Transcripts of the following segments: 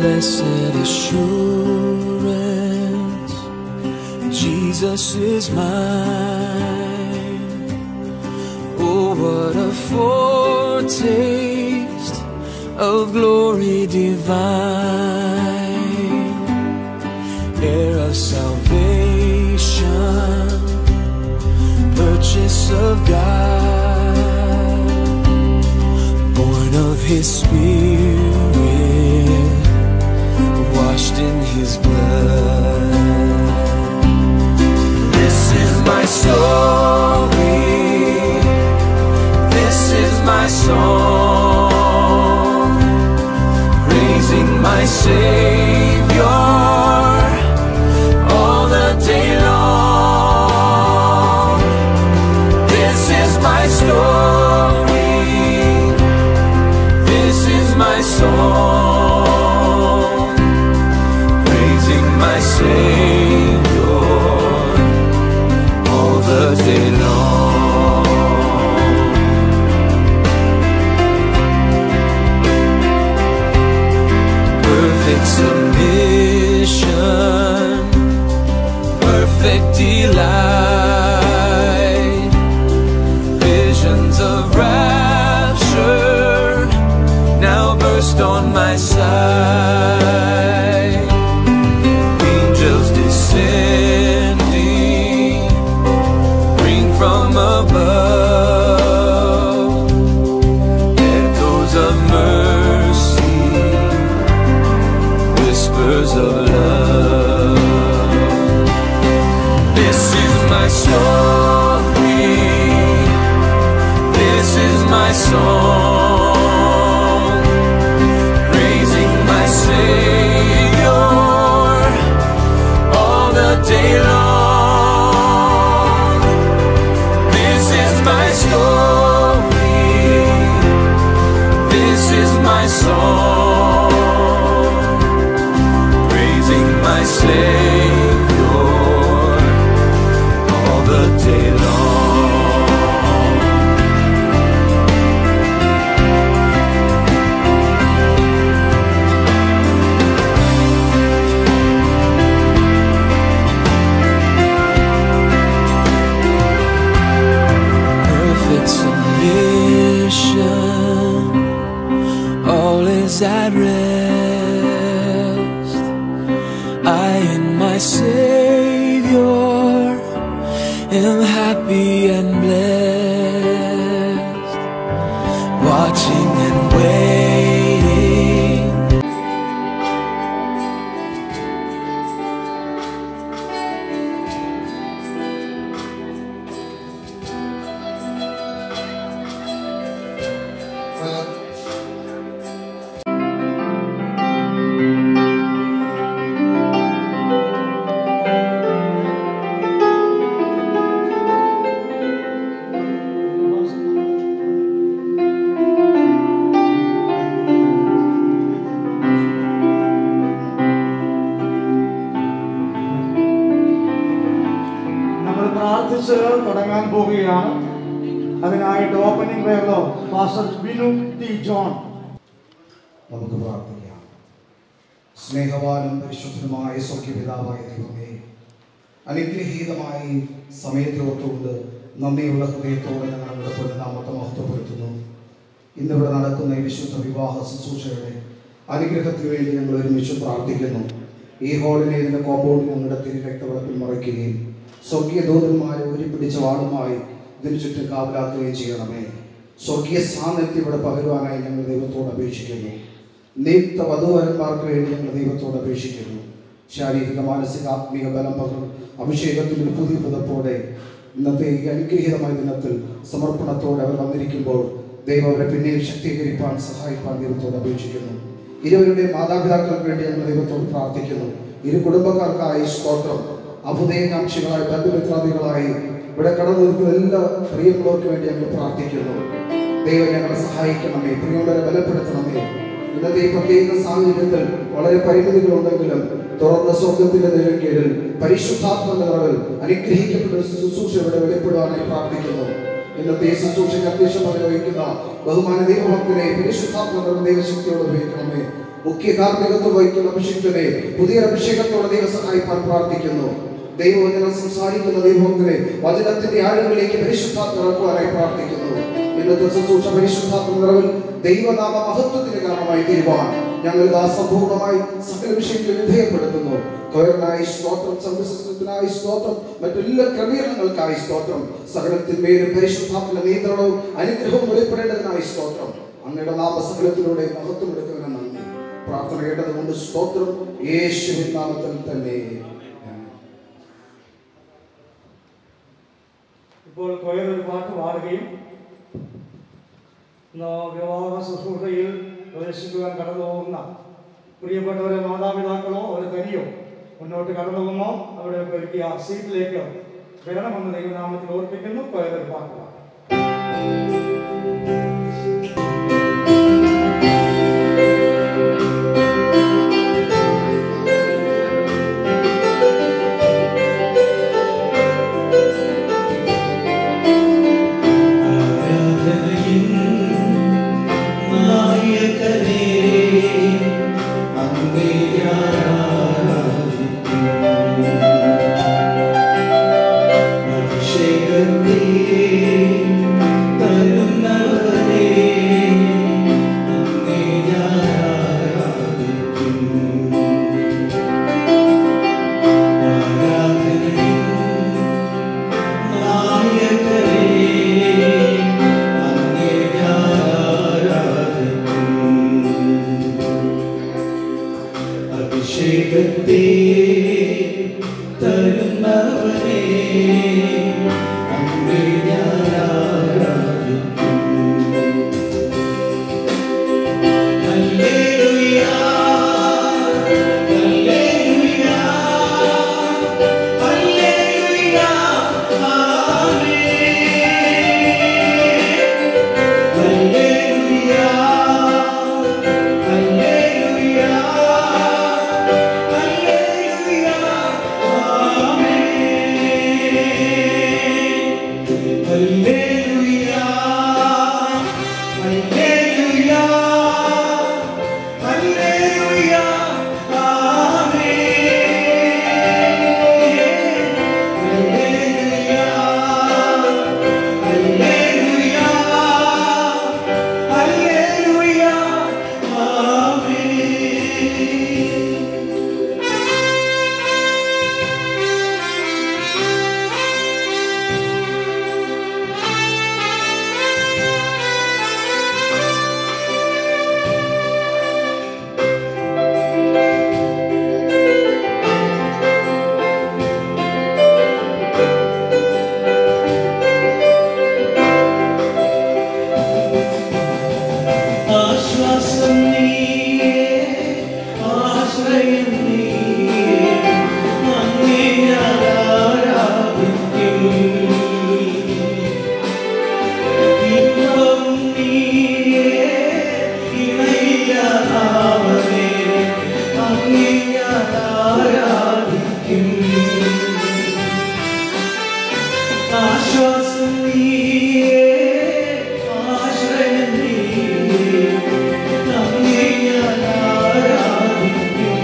Blessed assurance, Jesus is mine. Oh, what a foretaste of glory divine, heir of salvation, purchase of God, born of His Spirit, washed in His blood. This is my story. This is my song. Praising my Savior all the day long. This is my story. This is my song. Praising my Savior all the day long. Perfect submission, perfect delight, visions of rapture now burst on my sight. Angels descending, bring from above echoes of mercy, whispers of love. This is my story. This is my song. Praising my Savior all the day long. This is my story. This is my song. Praising my Savior all the day long. perfect submission, all is at rest. I and my Savior am happy and blessed, watching and waiting. നമ്മൾ പ്രാർത്ഥിച്ച് തുടങ്ങാൻ പോവുകയാണ് അതിനായിട്ട് opening പ്രയറിലോ pastor Binu T John നമുക്ക് പ്രാർത്ഥിക്കാം സ്നേഹവാനും പരിശുദ്ധനുമായ സൗഖ്യപിതാവായ ദൈവമേ അനുഗ്രഹീതമായി സമയത്തെ ഓർത്തുകൊണ്ട് നന്ദിയുള്ള ഹൃദയത്തോടെ ഞങ്ങൾ നമ്മുടെ പൊന്നുനാമത്തെ മഹത്വപ്പെടുത്തുന്നു ഇന്നിവിടെ നടക്കുന്ന ഈ വിശുദ്ധ വിവാഹ ശുശ്രൂഷയുടെ അനുഗ്രഹത്തിന് വേണ്ടി ഞങ്ങൾ ഒരുമിച്ച് പ്രാർത്ഥിക്കുന്നു ഈ ഹോളിനെ ഇതിന്റെ കോമ്പൗണ്ട് ഞങ്ങളുടെ തിരുരക്തവളപ്പിൽ മറയ്ക്കുകയും സ്വർഗീയ ദൂതന്മാരെ ഉരുപിടിച്ച വാളുമായി ഇതിനു ചുറ്റും കാവലാക്കുകയും ചെയ്യണമേ സ്വർഗീയ സാന്നിധ്യം ഇവിടെ പകരുവാനായി ഞങ്ങൾ ദൈവത്തോട് അപേക്ഷിക്കുന്നു നിയുക്ത വധുവരന്മാർക്ക് വേണ്ടി ഞങ്ങൾ ദൈവത്തോട് അപേക്ഷിക്കുന്നു ശാരീരിക മാനസിക ആത്മീയ ബലം പകർ അഭിഷേകത്തിൽ ഒരു പുതിയ പുതപ്പോടെ ഇന്നത്തെ ഈ അനുഗ്രഹീതമായ ദിനത്തിൽ സമർപ്പണത്തോടെ അവർ വന്നിരിക്കുമ്പോൾ ദൈവം അവരെ പിന്നെയും ശക്തീകരിപ്പാൻ സഹായിപ്പാൻ ദൈവത്തോട് അപേക്ഷിക്കുന്നു ഇരുവരുടെ മാതാപിതാക്കൾക്ക് വേണ്ടി ഞങ്ങൾ ദൈവത്തോട് പ്രാർത്ഥിക്കുന്നു ഇരു കുടുംബക്കാർക്കായി സ്തോത്രം അഭുദയകാംക്ഷികളായി ബന്ധുമിത്രാദികളായി ഇവിടെ കടന്നു നിൽക്കുന്ന എല്ലാ പ്രിയമുള്ളവർക്ക് വേണ്ടി ഞങ്ങൾ പ്രാർത്ഥിക്കുന്നു ദൈവം ഞങ്ങളെ സഹായിക്കണമേ പ്രിയമുള്ളവരെ ബലപ്പെടുത്തണമേ ഇന്നത്തെ ഈ പ്രത്യേക സാഹചര്യത്തിൽ വളരെ പരിമിതികളുണ്ടെങ്കിലും തുറന്ന സ്വർഗത്തിന്റെ നിലക്കീഴിൽ പരിശുദ്ധാത്മ നിറവിൽ അനുഗ്രഹിക്കപ്പെട്ട ഒരു ശുശ്രൂഷ ഇവിടെ വെളിപ്പെടുവാനായി പ്രാർത്ഥിക്കുന്നു ഇന്നത്തെ ഈ ശുശ്രൂഷയ്ക്ക് അധ്യക്ഷം വഹിക്കുന്ന ബഹുമാന ദൈവഭക്തനെ പരിശുദ്ധാത്മ നിറവ് ദൈവശക്തിയോട് ഉപയോഗിക്കണമേ മുഖ്യ കാർമ്മികത്വം വഹിക്കുന്ന അഭിഷേകത്തിനെ പുതിയ അഭിഷേകത്തോടെ ദൈവം സഹായിപ്പാൻ പ്രാർത്ഥിക്കുന്നു ദൈവവചനം സംസാരിക്കുന്ന ദൈവത്തിനെ വചനത്തിന്റെ ആഴങ്ങളിലേക്ക് പരിശുദ്ധാത്മ ഇറക്കുവാനായി പ്രാർത്ഥിക്കുന്നു ഇന്നത്തെ ശുശ്രൂഷ പരിശുദ്ധാത്മ നിറവിൽ ദൈവനാമ മഹത്വത്തിന് കാരണമായി തീരുവാൻ ഞങ്ങൾ ദാസപൂർണമായി സകല വിഷയങ്ങളിൽ വിധേയപ്പെടുത്തുന്നു കൊയറിനായി സ്തോത്രം സംരക്ഷണത്തിനായി സ്തോത്രം മറ്റെല്ലാ ക്രമീകരണങ്ങൾക്കായി സ്തോത്രം സകലത്തിന്മേലും പരിശുദ്ധാത്മ നിയന്ത്രണവും അനുഗ്രഹവും വെളിപ്പെടേണ്ടതിനായി സ്തോത്രം അങ്ങയുടെ നാമസകലത്തിലൂടെ മഹത്വം എടുക്കുന്നതിന് നന്ദി പ്രാർത്ഥന കേട്ടതുകൊണ്ട് സ്തോത്രം യേശുവിൻ നാമത്തിൽ തന്നെ ആമേൻ. ഇപ്പോൾ കൊയർ ഒരു പാട്ട് പാടുകയും ഇന്ന് വിവാഹ ശുശ്രൂഷയിൽ പ്രവേശിക്കുവാൻ കടന്നു പോകുന്ന പ്രിയപ്പെട്ടവരെ മാതാപിതാക്കളോ ഒരു തനിയോ മുന്നോട്ട് കടന്നു പോകുമോ അവിടെ ഒരുക്കിയ സീറ്റിലേക്ക് വരണമെന്ന് ദൈവനാമത്തിൽ ഓർപ്പിക്കുന്നു കൊയർ ഒരു പാട്ട് പാടാം ആരാധനയിൻ നായകനേ അങ്ങേ ആരാധിക്കുന്നു അഭിഷേകത്തെ തരുന്നവരേ അങ്ങേ ആരാധിക്കുന്നു ആരാധനയിൻ നായകനേ അങ്ങേ ആരാധിക്കുന്നു അഭിഷേകത്തെ തരുന്നവനെ അങ്ങേ ആരാധിക്കുന്നു ഹല്ലേലൂയ ഹല്ലേലൂയ ഹല്ലേലൂയ ആമേൻ ഹല്ലേലൂയ ഹല്ലേലൂയ ഹല്ലേലൂയ ആമേൻ ഹല്ലേലൂയ ഹല്ലേലൂയ ഹല്ലേലൂയ ആമേൻ ഹല്ലേലൂയ ഹല്ലേലൂയ ഹല്ലേലൂയ ആമേൻ ആശ്വാസം നീയേ ആശ്രയം നീയേ അങ്ങേ ഞാൻ ആരാധിക്കും ഇമ്പം നീയേ ഇണയില്ലാതാവനേ അങ്ങേ ഞാൻ ആരാധിക്കും ആശ്വാസം നീയേ ആശ്രയം നീയേ അങ്ങേ ഞാൻ ആരാധിക്കും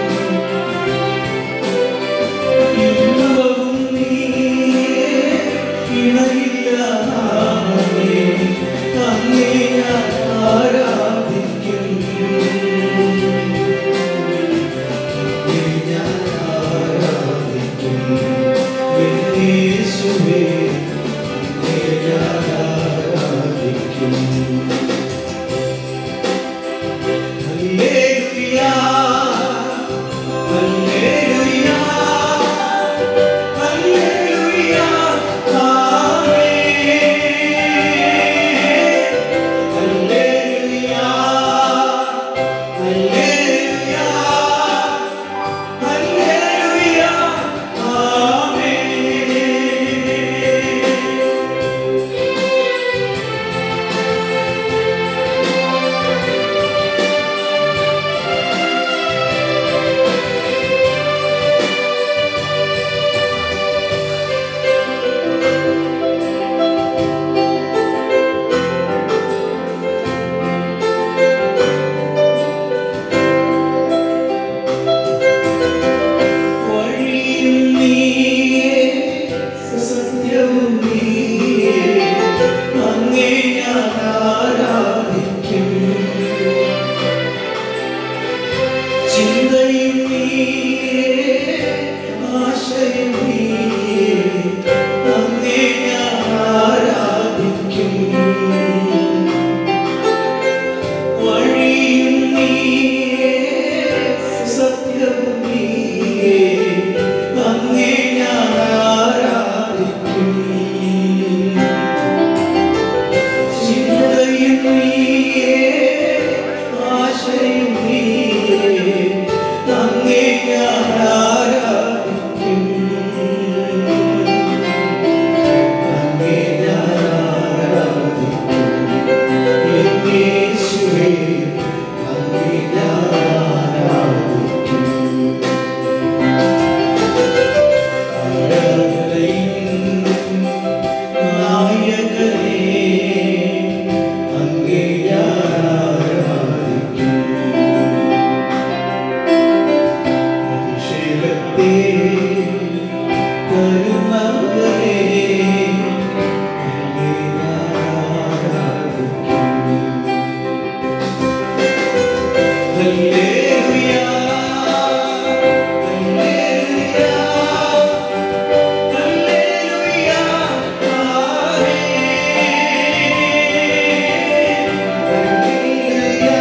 ഇമ്പവും നീയേ ഇണയില്ലാതാവനേ അങ്ങേ ഞാൻ ആരാധിക്കും അങ്ങേ ഞാൻ ആരാധിക്കും യേശുവേ അങ്ങേ ഞാൻ ആരാധിക്കും ഹല്ലേലൂയ ഹല്ലേലൂയ ഹല്ലേലൂയ ആമേൻ ആരാധിക്കും ചിന്തയും നീയേ ആശയം നീയേ അങ്ങേ ഞാൻ ആരാധിക്കും വഴിയും നീയേ സത്യവും നീയേ അങ്ങേ ഞാൻ ആരാധിക്കും ചിന്തയും നീയേ ആശയും നീയേ അങ്ങേ ഞാൻ ആരാധിക്കും അങ്ങേ ഞാൻ ആരാധിക്കും യേശുവേ അങ്ങേ ഞാൻ ആരാധിക്കും ആരാധനയും നായകനേ അങ്ങേ ഞാൻ ആരാധിക്കും അഭിഷേകത്തെ തരുന്നവരേ അങ്ങേ ഞാൻ ആരാധിക്കും ഹല്ലേലൂയ ഹല്ലേലൂയ ഹല്ലേലൂയ ഹല്ലേലൂയ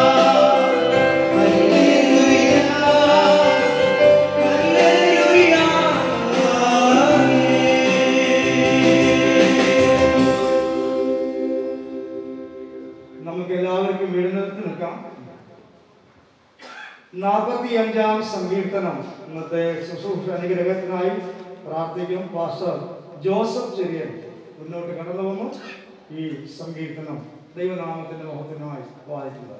ഹല്ലേലൂയ ഹല്ലേലൂയ നമുക്ക് എല്ലാവർക്കും എഴുന്നേറ്റ് നിൽക്കാം നാൽപ്പത്തി അഞ്ചാം സങ്കീർത്തനം ഇന്നത്തെ ശുശ്രൂഷ അനുഗ്രഹത്തിനായി പ്രാർത്ഥിക്കും പാസ്റ്റർ ജോസഫ് ചെറിയൻ മുന്നോട്ട് കടന്നു വന്നു ഈ സങ്കീർത്തനം ദൈവനാമത്തിന്റെ മഹത്തിനായി വായിക്കുന്നത്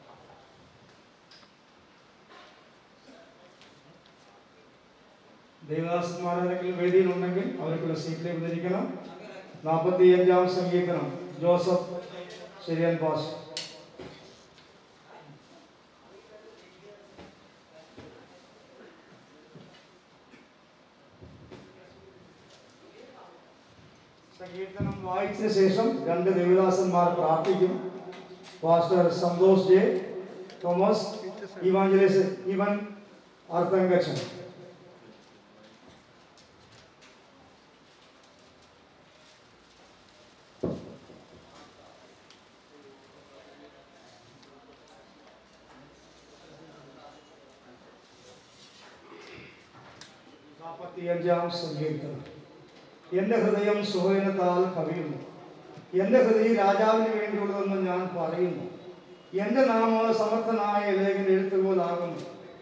ദേവദാസന്മാരെങ്കിലും വേദിയിലുണ്ടെങ്കിൽ അവർക്കുള്ള സീറ്റിലേക്ക് ധരിക്കണം നാൽപ്പത്തി അഞ്ചാം സങ്കീർത്തനം ജോസഫ് ശരിയൻ പാസ് സങ്കീർത്തനം വായിച്ച ശേഷം രണ്ട് ദേവദാസന്മാർ പ്രാർത്ഥിക്കും pastor Santhosh J Thomas evangelist ഇവൻ അർത്ഥങ്കച്ചൻ നാൽപ്പത്തിയഞ്ചാം സങ്കീർത്തനം എന്റെ ഹൃദയം സുഹൃനത്താൽ കവിയുന്നു എന്റെ ഹൃദയം രാജാവിന് വേണ്ടിയുള്ളതെന്ന് ഞാൻ പറയുന്നു എന്റെ നാമ സമർത്ഥനായ ലേഖന എഴുത്തുപോലാകുന്നു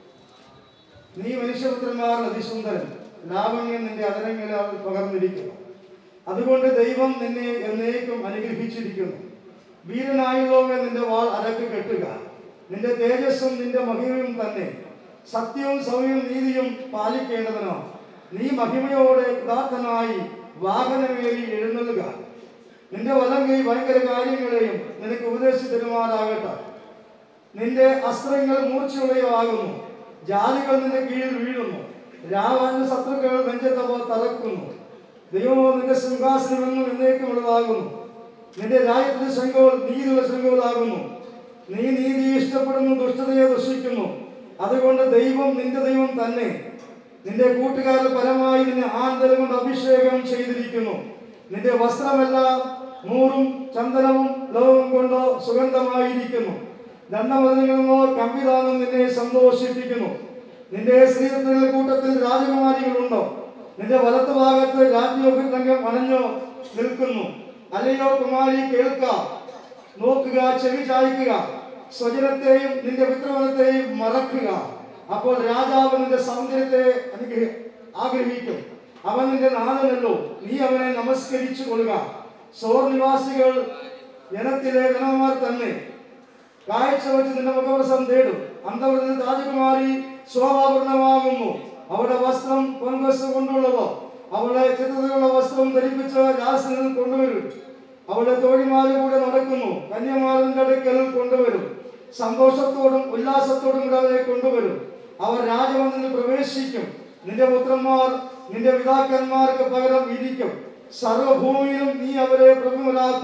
നീ മനുഷ്യപുത്രന്മാർ അതിസുന്ദരൻ ലാവണ്യം നിന്റെ അതരങ്ങളാൽ പകർന്നിരിക്കുന്നു അതുകൊണ്ട് ദൈവം നിന്നെ എന്നേക്കും അനുഗ്രഹിച്ചിരിക്കുന്നു വീരനായുള്ളവെ നിന്റെ വാൾ അരക്ക് കെട്ടുക നിന്റെ തേജസ്സും നിന്റെ മഹിമയും തന്നെ സത്യവും സൗമ്യവും നീതിയും പാലിക്കേണ്ടതിനോ നീ മഹിമയോടെ ഉദാത്തനായി വാഹനമേറി എഴുന്നള്ളുക നിന്റെ വലം കൈ ഭയങ്കര കാര്യങ്ങളെയും നിനക്ക് ഉപദേശിച്ചു തരുമാറാകട്ടെ നിന്റെ അസ്ത്രങ്ങൾ മൂർച്ചയുള്ളയാകുന്നു ജാതികൾ നിന്റെ കീഴിൽ വീഴുന്നു രാവന്റെ ശത്രുക്കൾ നെഞ്ചത്തവ തറക്കുന്നു ദൈവമോ നിന്റെ സിംഹാസനമെന്നും എന്നേക്കുമുള്ളതാകുന്നു നിന്റെ രാജ്യത്തിന്റെ ശങ്കോൾ നീതിയുള്ള ശങ്കോളാകുന്നു നീ നീതി ഇഷ്ടപ്പെടുന്നു ദുഷ്ടതയെ ദുഷിക്കുന്നു അതുകൊണ്ട് ദൈവം നിന്റെ ദൈവം തന്നെ നിന്റെ കൂട്ടുകാരിൽ പരമായി നിന്നെ ആന്തരം കൊണ്ട് അഭിഷേകം ചെയ്തിരിക്കുന്നു നിന്റെ വസ്ത്രമെല്ലാം നൂറും ചന്ദനവും ലോകവും കൊണ്ട് സുഗന്ധമായിരിക്കുന്നു ദണ്ഡമതങ്ങളോ കമ്പിതാനം നിന്നെ സന്തോഷിപ്പിക്കുന്നു നിന്റെ സ്ത്രീത്വങ്ങളുടെ കൂട്ടത്തിൽ രാജകുമാരികളുണ്ടോ നിന്റെ വലത്ത് ഭാഗത്ത് രാജ്യോഭിതംഗം അണഞ്ഞോ നിൽക്കുന്നു അല്ലയോ കുമാരി കേൾക്ക നോക്കുക ചെവി ചായ്ക്കുക സ്വജനത്തെയും നിന്റെ പിതൃവനത്തെയും മറക്കുക അപ്പോൾ രാജാവ് നിന്റെ സൗന്ദര്യത്തെ അനുഗ്രഹി ആഗ്രഹിക്കും അവൻ നിന്റെ നാഥനല്ലോ നീ അവനെ നമസ്കരിച്ചു കൊള്ളുക സോർ നിവാസികൾ ജനത്തിലെ ജനന്മാർ തന്നെ കാഴ്ച വെച്ച് നിന്റെ മുഖവസം തേടും അന്തവൃത്തി രാജകുമാരി ശോഭാപൂർണമാകുന്നു അവളുടെ വസ്ത്രം പൊൻവസ് കൊണ്ടുള്ളതോ അവളെ ചിത്രത്തിലുള്ള വസ്ത്രം ധരിപ്പിച്ച് രാസനിൽ കൊണ്ടുവരും അവളുടെ തോഴിമാര് കൂടെ നടക്കുന്നു കന്യമാരിന്റെ അടുക്കൽ കൊണ്ടുവരും സന്തോഷത്തോടും ഉല്ലാസത്തോടും കൂടെ അവരെ കൊണ്ടുവരും അവർ രാജവന്നിൽ പ്രവേശിക്കും നിന്റെ പുത്രന്മാർ നിന്റെ പിതാക്കന്മാർക്ക് പകരം ഇരിക്കും സർവഭൂമിയിലും നീ അവരെ പ്രഭുമരാക്കും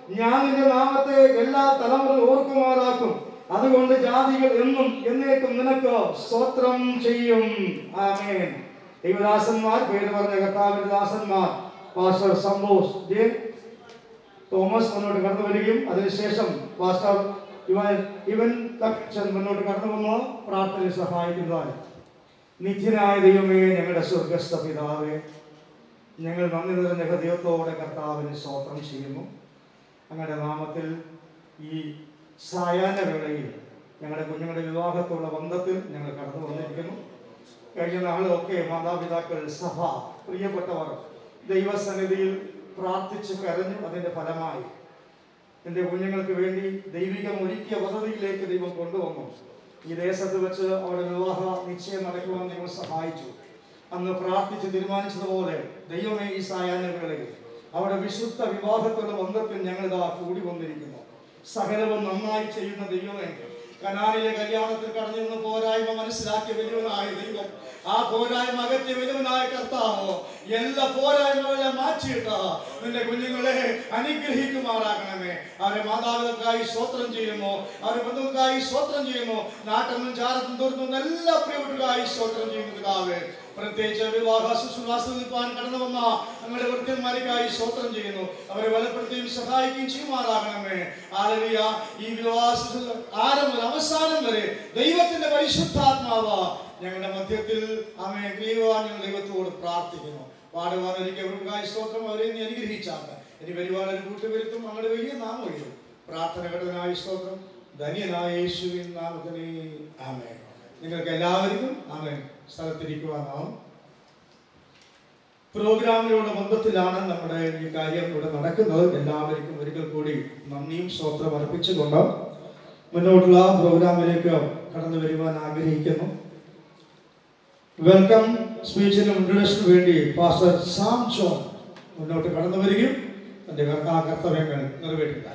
ഞാൻ നിന്റെ നാമത്തെ എല്ലാ തലമുറ ഓർക്കുമാറാക്കും അതുകൊണ്ട് ജാതികൾ എന്നും എന്നേക്കും നിനക്ക് സ്തോത്രം ചെയ്യും ആമേൻ ദൈവദാസന്മാർ പേര് പറഞ്ഞ കർത്താവിന്റെ ദാസന്മാർ പാസ്റ്റർ സന്തോഷ് ജെ തോമസ് മുന്നോട്ട് കടന്നു വരികയും അതിനുശേഷം പാസ്റ്റർ ഇവൻ ഇവൻ തക്ഷൻ മുന്നോട്ട് കടന്നു വന്ന് പ്രാർത്ഥനയെ സഹായിക്കുന്നതാണ് നിത്യനായ ദൈവമേ ഞങ്ങളുടെ സ്വർഗസ്ഥ പിതാവേ ഞങ്ങൾ നന്ദി നിറഞ്ഞ ഹൃദയത്തോടെ കർത്താവിന് സ്തോത്രം ചെയ്യുന്നു അങ്ങയുടെ നാമത്തിൽ ഈ സായാഹ്ന വേളയിൽ ഞങ്ങളുടെ കുഞ്ഞുങ്ങളുടെ വിവാഹത്തുള്ള ബന്ധത്തിൽ ഞങ്ങൾ കടന്നു വന്നിരിക്കുന്നു കഴിഞ്ഞ നാളിലൊക്കെ മാതാപിതാക്കൾ സഭ പ്രിയപ്പെട്ടവർ ദൈവസന്നിധിയിൽ പ്രാർത്ഥിച്ചു കരഞ്ഞു അതിൻ്റെ ഫലമായി എൻ്റെ കുഞ്ഞുങ്ങൾക്ക് വേണ്ടി ദൈവികം ഒരുക്കിയ പദ്ധതിയിലേക്ക് ദൈവം കൊണ്ടുവന്നു ഈ ദേശത്ത് വെച്ച് അവരുടെ വിവാഹ നിശ്ചയം നടക്കുവാൻ ദൈവം സഹായിച്ചു അന്ന് പ്രാർത്ഥിച്ച് തീരുമാനിച്ചതുപോലെ ദൈവമേ ഈ സായാഹ്ന വേളയിൽ അവിടെ വിശുദ്ധ വിവാഹത്തുള്ള ബന്ധത്തിൽ ഞങ്ങളിതാ കൂടി വന്നിരിക്കുന്നു സകലവും നന്നായി ചെയ്യുന്ന ദൈവമേ കനാലിലെ കല്യാണത്തിൽ കടന്നു നിന്ന് പോരായ്മ മനസ്സിലാക്കിയ വലിയവനായ ദൈവം ആ പോരായ്മ അകറ്റിയ വലിയവനായ കർത്താവ് എല്ലാ പോരായ്മകളെ മാറ്റിയിട്ട് നിന്റെ കുഞ്ഞുങ്ങളെ അനുഗ്രഹിക്കുമാറാകണമേ അവരെ മാതാപിതാക്കായി സ്വോത്രം ചെയ്യുന്നു അവരെ ബന്ധുക്കൾക്കായി സ്വോത്രം ചെയ്യുന്നു നാട്ടിൽ ചാരത്തും ദൂരത്തും എല്ലാ പ്രിയപ്പെട്ടവർക്കായി സ്വോത്രം ചെയ്യുന്നു പിതാവേ പ്രത്യേകിച്ച് വിവാഹ ശുശ്രൂഷാസ്വദിപ്പാൻ കടന്നു വന്ന ഞങ്ങളുടെ വൃത്യന്മാർക്കായി സ്വോത്രം ചെയ്യുന്നു അവരെ ബലപ്പെടുത്തുകയും സഹായിക്കുകയും ചെയ്യുമാറാകണമേ ആലവിയ ഈ വിവാഹ ശുശ്രൂഷ ആരംഭം മുതൽ അവസാനം വരെ ദൈവത്തിന്റെ പരിശുദ്ധാത്മാവ് ഞങ്ങളുടെ മധ്യത്തിൽ അമ്മയെ ക്രിയുവാൻ ഞങ്ങൾ ദൈവത്തോട് പ്രാർത്ഥിക്കുന്നു പാടുവാൻ എനിക്ക് അവർക്കായി സ്തോത്രം അവരെ നീ അനുഗ്രഹിച്ചാണ് ഇനി വരുവാൻ ഒരു കൂട്ടുവരുത്തും അങ്ങനെ വലിയ നാമം പ്രാർത്ഥന ഘടനായ സ്തോത്രം ധന്യനായ യേശുവിൻ നാമത്തിനെ ആമേ നിങ്ങൾക്ക് എല്ലാവർക്കും ആമേ സ്ഥലത്തിരിക്കുവാനാവും പ്രോഗ്രാമിലുള്ള ബന്ധത്തിലാണ് നമ്മുടെ ഈ കാര്യം ഇവിടെ നടക്കുന്നത് എല്ലാവർക്കും ഒരിക്കൽ കൂടി നന്ദിയും സ്തോത്രം അർപ്പിച്ചുകൊണ്ട് മുന്നോട്ടുള്ള പ്രോഗ്രാമിലേക്ക് കടന്നു വരുവാൻ ആഗ്രഹിക്കുന്നു വെൽക്കം സ്പീച്ചിനും ഇൻട്രഡക്ഷന് വേണ്ടി പാസ്റ്റർ സാം ജോൺ മുന്നോട്ട് കടന്നു വരികയും തന്റെ കർത്താ കർത്തവ്യങ്ങൾ നിറവേറ്റുക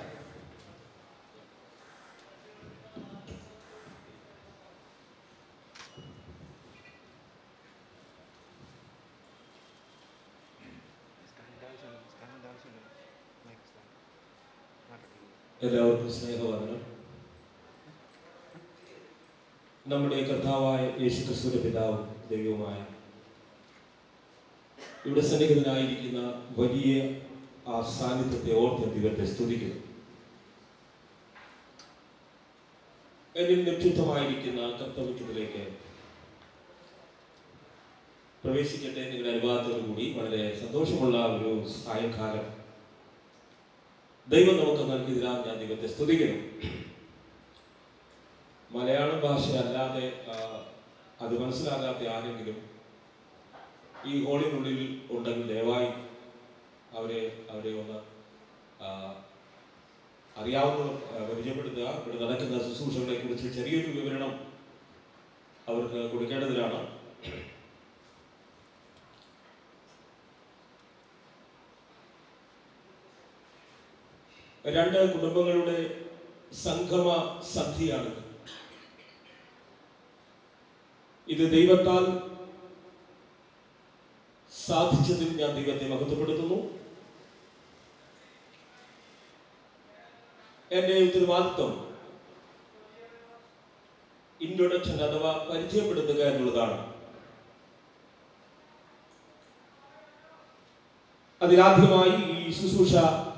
എല്ലാവർക്കും സ്നേഹവന്ദനം നമ്മുടെ കർത്താവായ യേശു ക്രിസ്തുവിന്റെ പിതാവും ദൈവവുമായ ഇവിടെ സന്നിഹിതനായിരിക്കുന്ന വലിയ ആ സാന്നിധ്യത്തെ ഓർത്ത് ദൈവത്തെ സ്തുതിക്കുന്നു എന്നിൽ നിക്ഷിപ്തമായിരിക്കുന്ന കർത്തവ്യത്തിലേക്ക് പ്രവേശിക്കട്ടെ നിങ്ങളുടെ അനുവാദത്തോടു കൂടി വളരെ സന്തോഷമുള്ള ഒരു സായംകാലം ദൈവം നമുക്ക് നൽകിയതിനാൽ ഞാൻ ദൈവത്തെ സ്തുതിക്കുന്നു മലയാളം ഭാഷ അല്ലാതെ ആ, അത് മനസ്സിലാകാത്ത ആരെങ്കിലും ഈ ഹോളിനുള്ളിൽ ഉണ്ടെങ്കിൽ ദയവായി അവരെ അവരെ ഒന്ന് ആ, അറിയാവുന്നവർ ആ, പരിചയപ്പെടുത്തുക ഇവിടെ നടക്കുന്ന ശുശ്രൂഷകളെ കുറിച്ച് ചെറിയൊരു വിവരണം അവർക്ക് കൊടുക്കേണ്ടതിലാണ് രണ്ട് കുടുംബങ്ങളുടെ സംഗമ സന്ധിയാണിത് ഇത് ദൈവത്താൽ സാധിച്ചതിൽ ഞാൻ ദൈവത്തെ മഹത്വപ്പെടുത്തുന്നു എന്റെ ഉത്തരവാദിത്വം ഇൻട്രൊഡക്ഷൻ അഥവാ പരിചയപ്പെടുത്തുക എന്നുള്ളതാണ് അതിലാദ്യമായി ഈ ശുശ്രൂഷ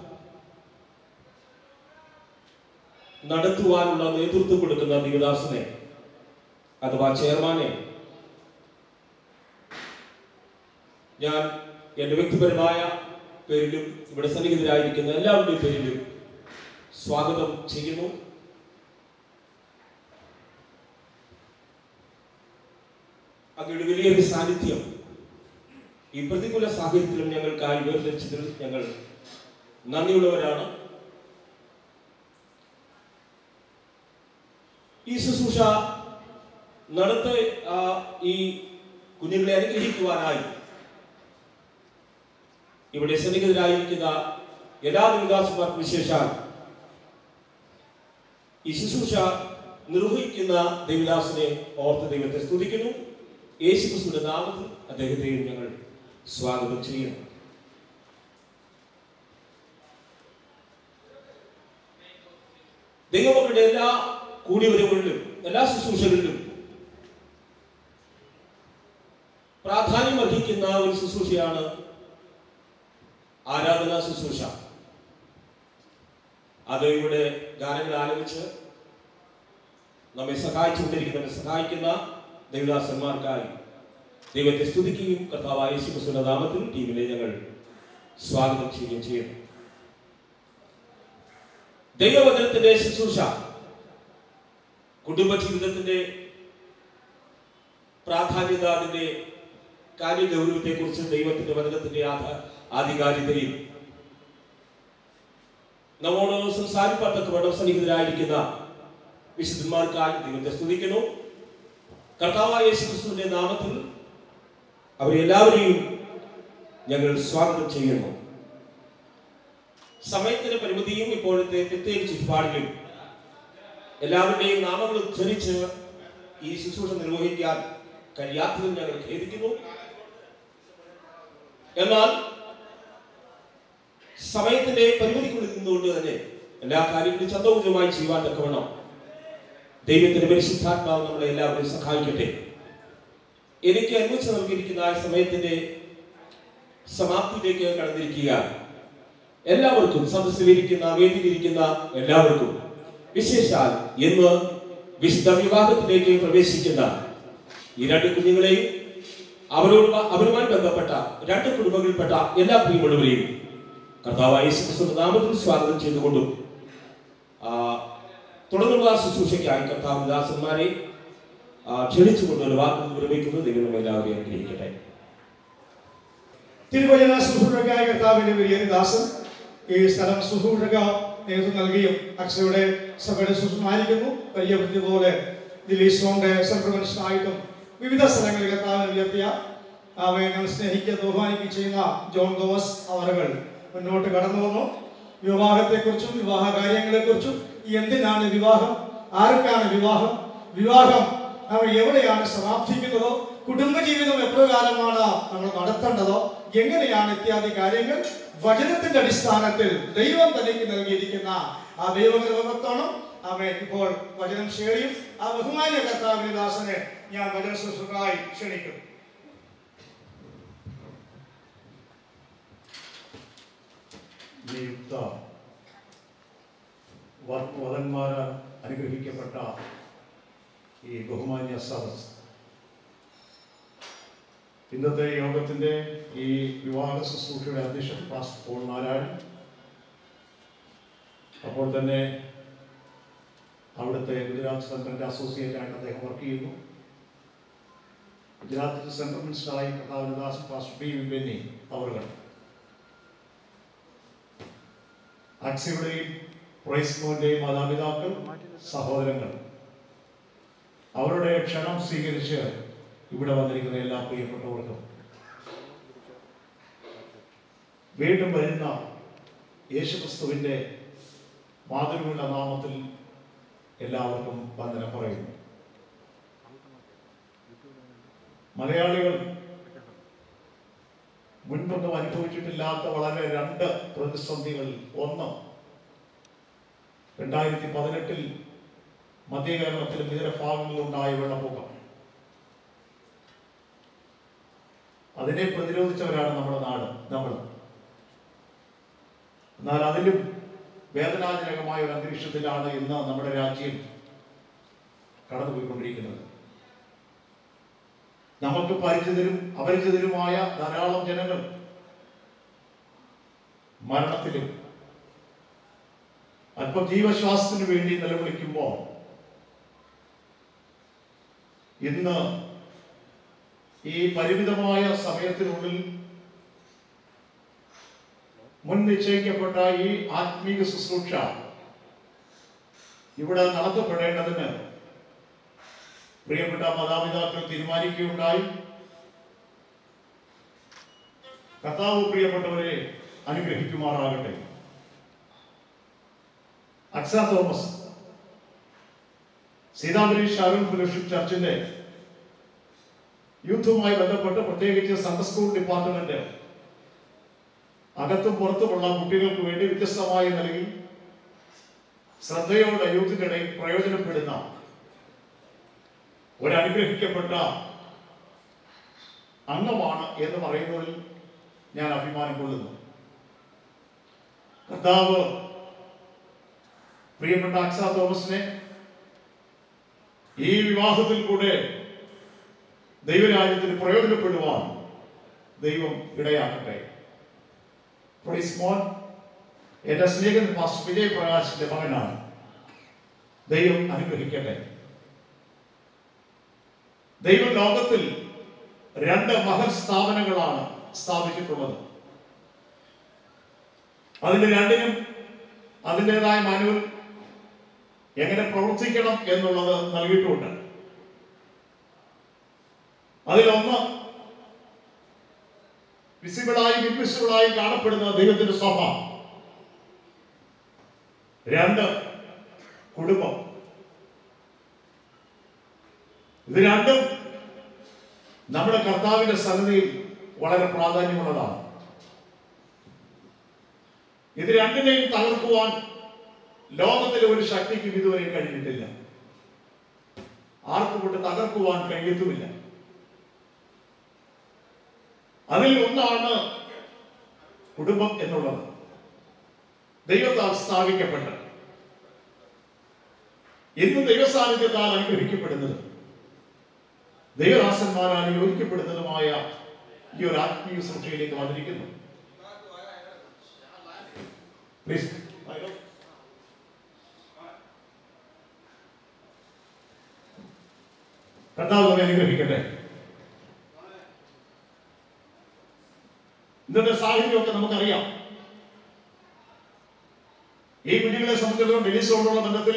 നടത്തുവാനുള്ള നേതൃത്വം കൊടുക്കുന്ന ദേവദാസനെ അഥവാ ചെയർമാനെ ഞാൻ എൻ്റെ വ്യക്തിപരമായ പേരിലും ഇവിടെ സന്നിഹിതരായിരിക്കുന്ന എല്ലാവരുടെയും പേരിലും സ്വാഗതം ചെയ്യുന്നു അങ്ങയുടെ വലിയൊരു സാന്നിധ്യം ഈ പ്രതികൂല സാഹചര്യത്തിലും ഞങ്ങൾക്കായി വേർതിരിച്ചതിൽ ഞങ്ങൾ നന്ദിയുള്ളവരാണ് ഈ ശുശ്രൂഷ നടത്ത ആ, ഈ കുഞ്ഞുങ്ങളെ അനുഗ്രഹിക്കുവാനായി ഇവിടെ സന്നിഹിതരായിരിക്കുന്ന എല്ലാ വികാസമാർക്ക് വിശേഷാൽ ഈ ശുശ്രൂഷ നിർവഹിക്കുന്ന ദേവദാസിനെ ഓർത്ത് ദൈവത്തെ സ്തുതിക്കുന്നു യേശു ക്രിസ്തുവിന്റെ നാമത്തിൽ അദ്ദേഹത്തെയും ഞങ്ങൾ സ്വാഗതം ചെയ്യുന്നു ദൈവമക്കളുടെ എല്ലാ കൂടിവരവുകളിലും എല്ലാ ശുശ്രൂഷകളിലും പ്രാധാന്യം അർഹിക്കുന്ന ഒരു ശുശ്രൂഷയാണ് ആരാധനാ ശുശ്രൂഷ അത് ഇവിടെ ഗാനങ്ങൾ ആലപിച്ച് നമ്മെ സഹായിച്ചുകൊണ്ടിരിക്കുന്നവരെ സഹായിക്കുന്ന ദൈവദാസന്മാർക്കായി ദൈവത്തെ സ്തുതിക്കുകയും കർത്താവായ യേശുക്രിസ്തുവിന്റെ നാമത്തിൽ ടീമിനെ ഞങ്ങൾ സ്വാഗതം ചെയ്യുകയും ചെയ്യുന്നു ദൈവവചനത്തിന്റെ ശുശ്രൂഷ കുടുംബജീവിതത്തിന്റെ പ്രാധാന്യത അതിന്റെ കാര്യഗൗരവത്തെ കുറിച്ച് ദൈവത്തിന്റെ വചനത്തിന്റെ ആധ- ആധികാരികതയും നമ്മോട് സംസാരിപ്പാത്തൊക്കെ വേണം സന്നിഹിതരായിരിക്കുന്ന വിശുദ്ധന്മാർക്കായി ദൈവത്തെ സ്തുതിക്കുന്നു കർത്താവായ യേശു ക്രിസ്തുവിന്റെ നാമത്തിൽ അവരെ എല്ലാവരെയും ഞങ്ങൾ സ്വാഗതം ചെയ്യുന്നു സമയത്തിന്റെ പരിമിതിയും ഇപ്പോഴത്തെ പ്രത്യേക ചുറ്റുപാടിലും എല്ലാവരുടെയും നാമങ്ങൾ ഉച്ചരിച്ച് ഈ ശുശ്രൂഷ നിർവഹിക്കാൻ കഴിയാത്തതിൽ ഞങ്ങൾ ഖേദിക്കുന്നു എന്നാൽ സമയത്തിന്റെ പരിമിതിക്കുള്ളിൽ നിന്നുകൊണ്ട് തന്നെ എല്ലാ കാര്യങ്ങളും ചന്തോചിതമായി ചെയ്യുവാൻ തക്കവണ്ണം ദൈവത്തിന്റെ പരിശുദ്ധാത്മാവ് നമ്മളെ എല്ലാവരെയും സഹായിക്കട്ടെ എനിക്ക് അനുവദിച്ച് നൽകിയിരിക്കുന്ന ആ സമയത്തിന്റെ സമാപ്തിയിലേക്ക് കടന്നിരിക്കുക എല്ലാവർക്കും സദസ്സിലിരിക്കുന്ന വേദിയിലിരിക്കുന്ന എല്ലാവർക്കും വിശേഷാൽ ഇന്ന് വിശുദ്ധ വിവാഹത്തിലേക്ക് പ്രവേശിക്കുന്ന ഈ രണ്ട് കുഞ്ഞുങ്ങളെയും അവരോട് അവരുമായി ബന്ധപ്പെട്ട രണ്ട് കുടുംബങ്ങളിൽപ്പെട്ട എല്ലാ പ്രിയമുള്ളവരെയും കർത്താവായ യേശുക്രിസ്തുവിന്റെ നാമത്തിൽ സ്വാഗതം ചെയ്തുകൊണ്ടും ആ, തുടർന്നുള്ള ശുശ്രൂഷയ്ക്കായി കർത്താവ് ദാസന്മാരെ ആ, ക്ഷണിച്ചുകൊണ്ട് ഒരു വാക്കുകൾ നിർവഹിക്കുന്നത് ദൈവം നമ്മെ എല്ലാവരെയും അനുഗ്രഹിക്കട്ടെ തിരുവചന ശുശ്രൂഷയ്ക്കായ കർത്താവിന്റെ വലിയ ദാസൻ ഈ സ്ഥലം ശുശ്രൂഷക നേതൃത്വം നൽകിയും അക്ഷയുടെ സഭയുടെ ശുശ്രൂഷമായിരിക്കുന്നു വലിയ വൃത്തി പോലെ ദിലീഷോന്റെ സെൻട്രൽ വിവിധ സ്ഥലങ്ങളിൽ കർത്താവിനെ ഉയർത്തിയ അവയെ ഞങ്ങൾ സ്നേഹിക്കുക ബഹുമാനിക്കുകയും ചെയ്യുന്ന ജോൺ തോമസ് അവറുകൾ മുന്നോട്ട് കടന്നു വന്നു വിവാഹത്തെക്കുറിച്ചും വിവാഹ കാര്യങ്ങളെക്കുറിച്ചും എന്തിനാണ് വിവാഹം ആർക്കാണ് വിവാഹം വിവാഹം നമ്മൾ എവിടെയാണ് സമാപ്തിക്കുന്നതോ കുടുംബജീവിതം എപ്രകാരമാണ് നമ്മൾ നടത്തേണ്ടതോ എങ്ങനെയാണ് ഇത്യാദി കാര്യങ്ങൾ വചനത്തിന്റെ അടിസ്ഥാനത്തിൽ ദൈവം തനിക്ക് നൽകിയിരിക്കുന്ന ആ ദൈവകൃപത്തോണം അവൻ ഇപ്പോൾ വചനം ഷെയറിയും ആ ബഹുമാന്യ കർത്താവിന്റെ ദാസനെ ഞാൻ വചന ശുശ്രൂഷക്കായി ക്ഷണിക്കും നിയുക്ത വ- വധന്മാരാൽ അനുഗ്രഹിക്കപ്പെട്ട ഈ ബഹുമാന്യ സദസ് ഇന്നത്തെ യോഗത്തിന്റെ ഈ വിവാഹ ശുശ്രൂഷയുടെ അധ്യക്ഷൻ പാസ്റ്റർ പോൾ നാരായൺ അപ്പോൾ തന്നെ അവിടുത്തെ ഗുജറാത്ത് സെൻട്രലിന്റെ അസോസിയേറ്റ് ആയിട്ട് അദ്ദേഹം വർക്ക് ചെയ്യുന്നു ഗുജറാത്ത് സെൻട്രൽ മിനിസ്റ്ററായി കഥാവിനദാസ് പാസ്റ്റർ പി ബെന്നി അവറുകൾ അക്സിയുടെയും പ്രൈസ്മോന്റെയും മാതാപിതാക്കൾ സഹോദരങ്ങൾ അവരുടെ ക്ഷണം സ്വീകരിച്ച് ഇവിടെ വന്നിരിക്കുന്ന എല്ലാ പ്രിയപ്പെട്ടവർക്കും വീണ്ടും വരുന്ന യേശുക്രിസ്തുവിന്റെ മാതൃകയുള്ള നാമത്തിൽ എല്ലാവർക്കും വന്ദനം പറയുന്നു മലയാളികൾ മുൻപൊന്നും അനുഭവിച്ചിട്ടില്ലാത്ത വളരെ രണ്ട് പ്രതിസന്ധികൾ ഒന്ന് രണ്ടായിരത്തി പതിനെട്ടിൽ മധ്യകേരളത്തിലും ഇതര ഭാഗങ്ങളിലുണ്ടായ വെള്ളപ്പൊക്കം അതിനെ പ്രതിരോധിച്ചവരാണ് നമ്മുടെ നാട് നമ്മൾ എന്നാൽ അതിലും വേദനാജനകമായ ഒരു അന്തരീക്ഷത്തിലാണ് ഇന്ന് നമ്മുടെ രാജ്യം കടന്നുപോയിക്കൊണ്ടിരിക്കുന്നത് നമുക്ക് പരിചിതരും അപരിചിതരുമായ ധാരാളം ജനങ്ങൾ മരണത്തിലും അല്പം ജീവശ്വാസത്തിന് വേണ്ടി നിലവിളിക്കുമ്പോൾ ഇന്ന് ഈ പരിമിതമായ സമയത്തിനുള്ളിൽ മുൻ നിശ്ചയിക്കപ്പെട്ട ഈ ആത്മീക ശുശ്രൂഷ ഇവിടെ നടത്തപ്പെടേണ്ടതിന് പ്രിയപ്പെട്ട മാതാപിതാക്കൾ തീരുമാനിക്കുകയുണ്ടായി കർത്താവ് പ്രിയപ്പെട്ടവരെ അനുഗ്രഹിക്കുമാറാകട്ടെ Aksa Thomas Seethapuri Sharon fellowship ചർച്ചിന്റെ യൂത്തുമായി ബന്ധപ്പെട്ട് പ്രത്യേകിച്ച് സൺഡേ സ്കൂൾ ഡിപ്പാർട്ട്മെന്റ് അകത്തും പുറത്തുമുള്ള കുട്ടികൾക്ക് വേണ്ടി വ്യത്യസ്തമായ നിലയിൽ ശ്രദ്ധയോടെ യൂത്തിന്റെ ഇടയിൽ പ്രയോജനപ്പെടുന്ന ഒരു അനുഗ്രഹിക്കപ്പെട്ട അംഗമാണ് എന്ന് പറയുന്നതിൽ ഞാൻ അഭിമാനം കൊള്ളുന്നു കർത്താവ് പ്രിയപ്പെട്ട അക്സ തോമസിനെ ഈ വിവാഹത്തിൽ കൂടെ ദൈവരാജ്യത്തിന് പ്രയോജനപ്പെടുവാൻ ദൈവം ഇടയാക്കട്ടെ പ്രൈസ് മോൻ എന്റെ സ്നേഹിതൻ പാസ്റ്റർ വിജയ് പ്രകാശിന്റെ മകനാണ് ദൈവം അനുഗ്രഹിക്കട്ടെ ദൈവം ലോകത്തിൽ രണ്ട് മഹൽ സ്ഥാപനങ്ങളാണ് സ്ഥാപിച്ചിട്ടുള്ളത് അതിന് രണ്ടിനും അതിൻ്റെതായ മാനുവൽ എങ്ങനെ പ്രവർത്തിക്കണം എന്നുള്ളത് നൽകിയിട്ടുണ്ട് അതിലൊന്ന് വിസിബിളായും ഇൻവിസിബിളായും കാണപ്പെടുന്ന ദൈവത്തിന്റെ സ്വഭാവം രണ്ട് കുടുംബം ഇത് രണ്ടും നമ്മുടെ കർത്താവിന്റെ സന്നിധിയിൽ വളരെ പ്രാധാന്യമുള്ളതാണ് ഇത് രണ്ടിനെയും തകർക്കുവാൻ ലോകത്തിലെ ഒരു ശക്തിക്കും ഇതുവരെ കഴിഞ്ഞിട്ടില്ല ആർക്കും കൊണ്ട് തകർക്കുവാൻ കഴിയത്തുമില്ല അതിൽ ഒന്നാണ് കുടുംബം എന്നുള്ളത് ദൈവത്താൽ സ്ഥാപിക്കപ്പെട്ട ഇന്ന് ദൈവസാന്നിധ്യത്താൽ അനുഗ്രഹിക്കപ്പെടുന്നത് ദൈവദാസന്മാരാൽ യോജിക്കപ്പെടുന്നതുമായ ഈ ഒരു ആത്മീയ സൃഷ്ടിയിലേക്ക് വന്നിരിക്കുന്നു Please. കർത്താവ് നമ്മെ അനുഗ്രഹിക്കട്ടെ ഇന്നത്തെ സാഹചര്യമൊക്കെ നമുക്കറിയാം ഈ കുഞ്ഞുങ്ങളെ സംബന്ധിച്ചിടത്തോളം ഡെലിസോടുള്ള ബന്ധത്തിൽ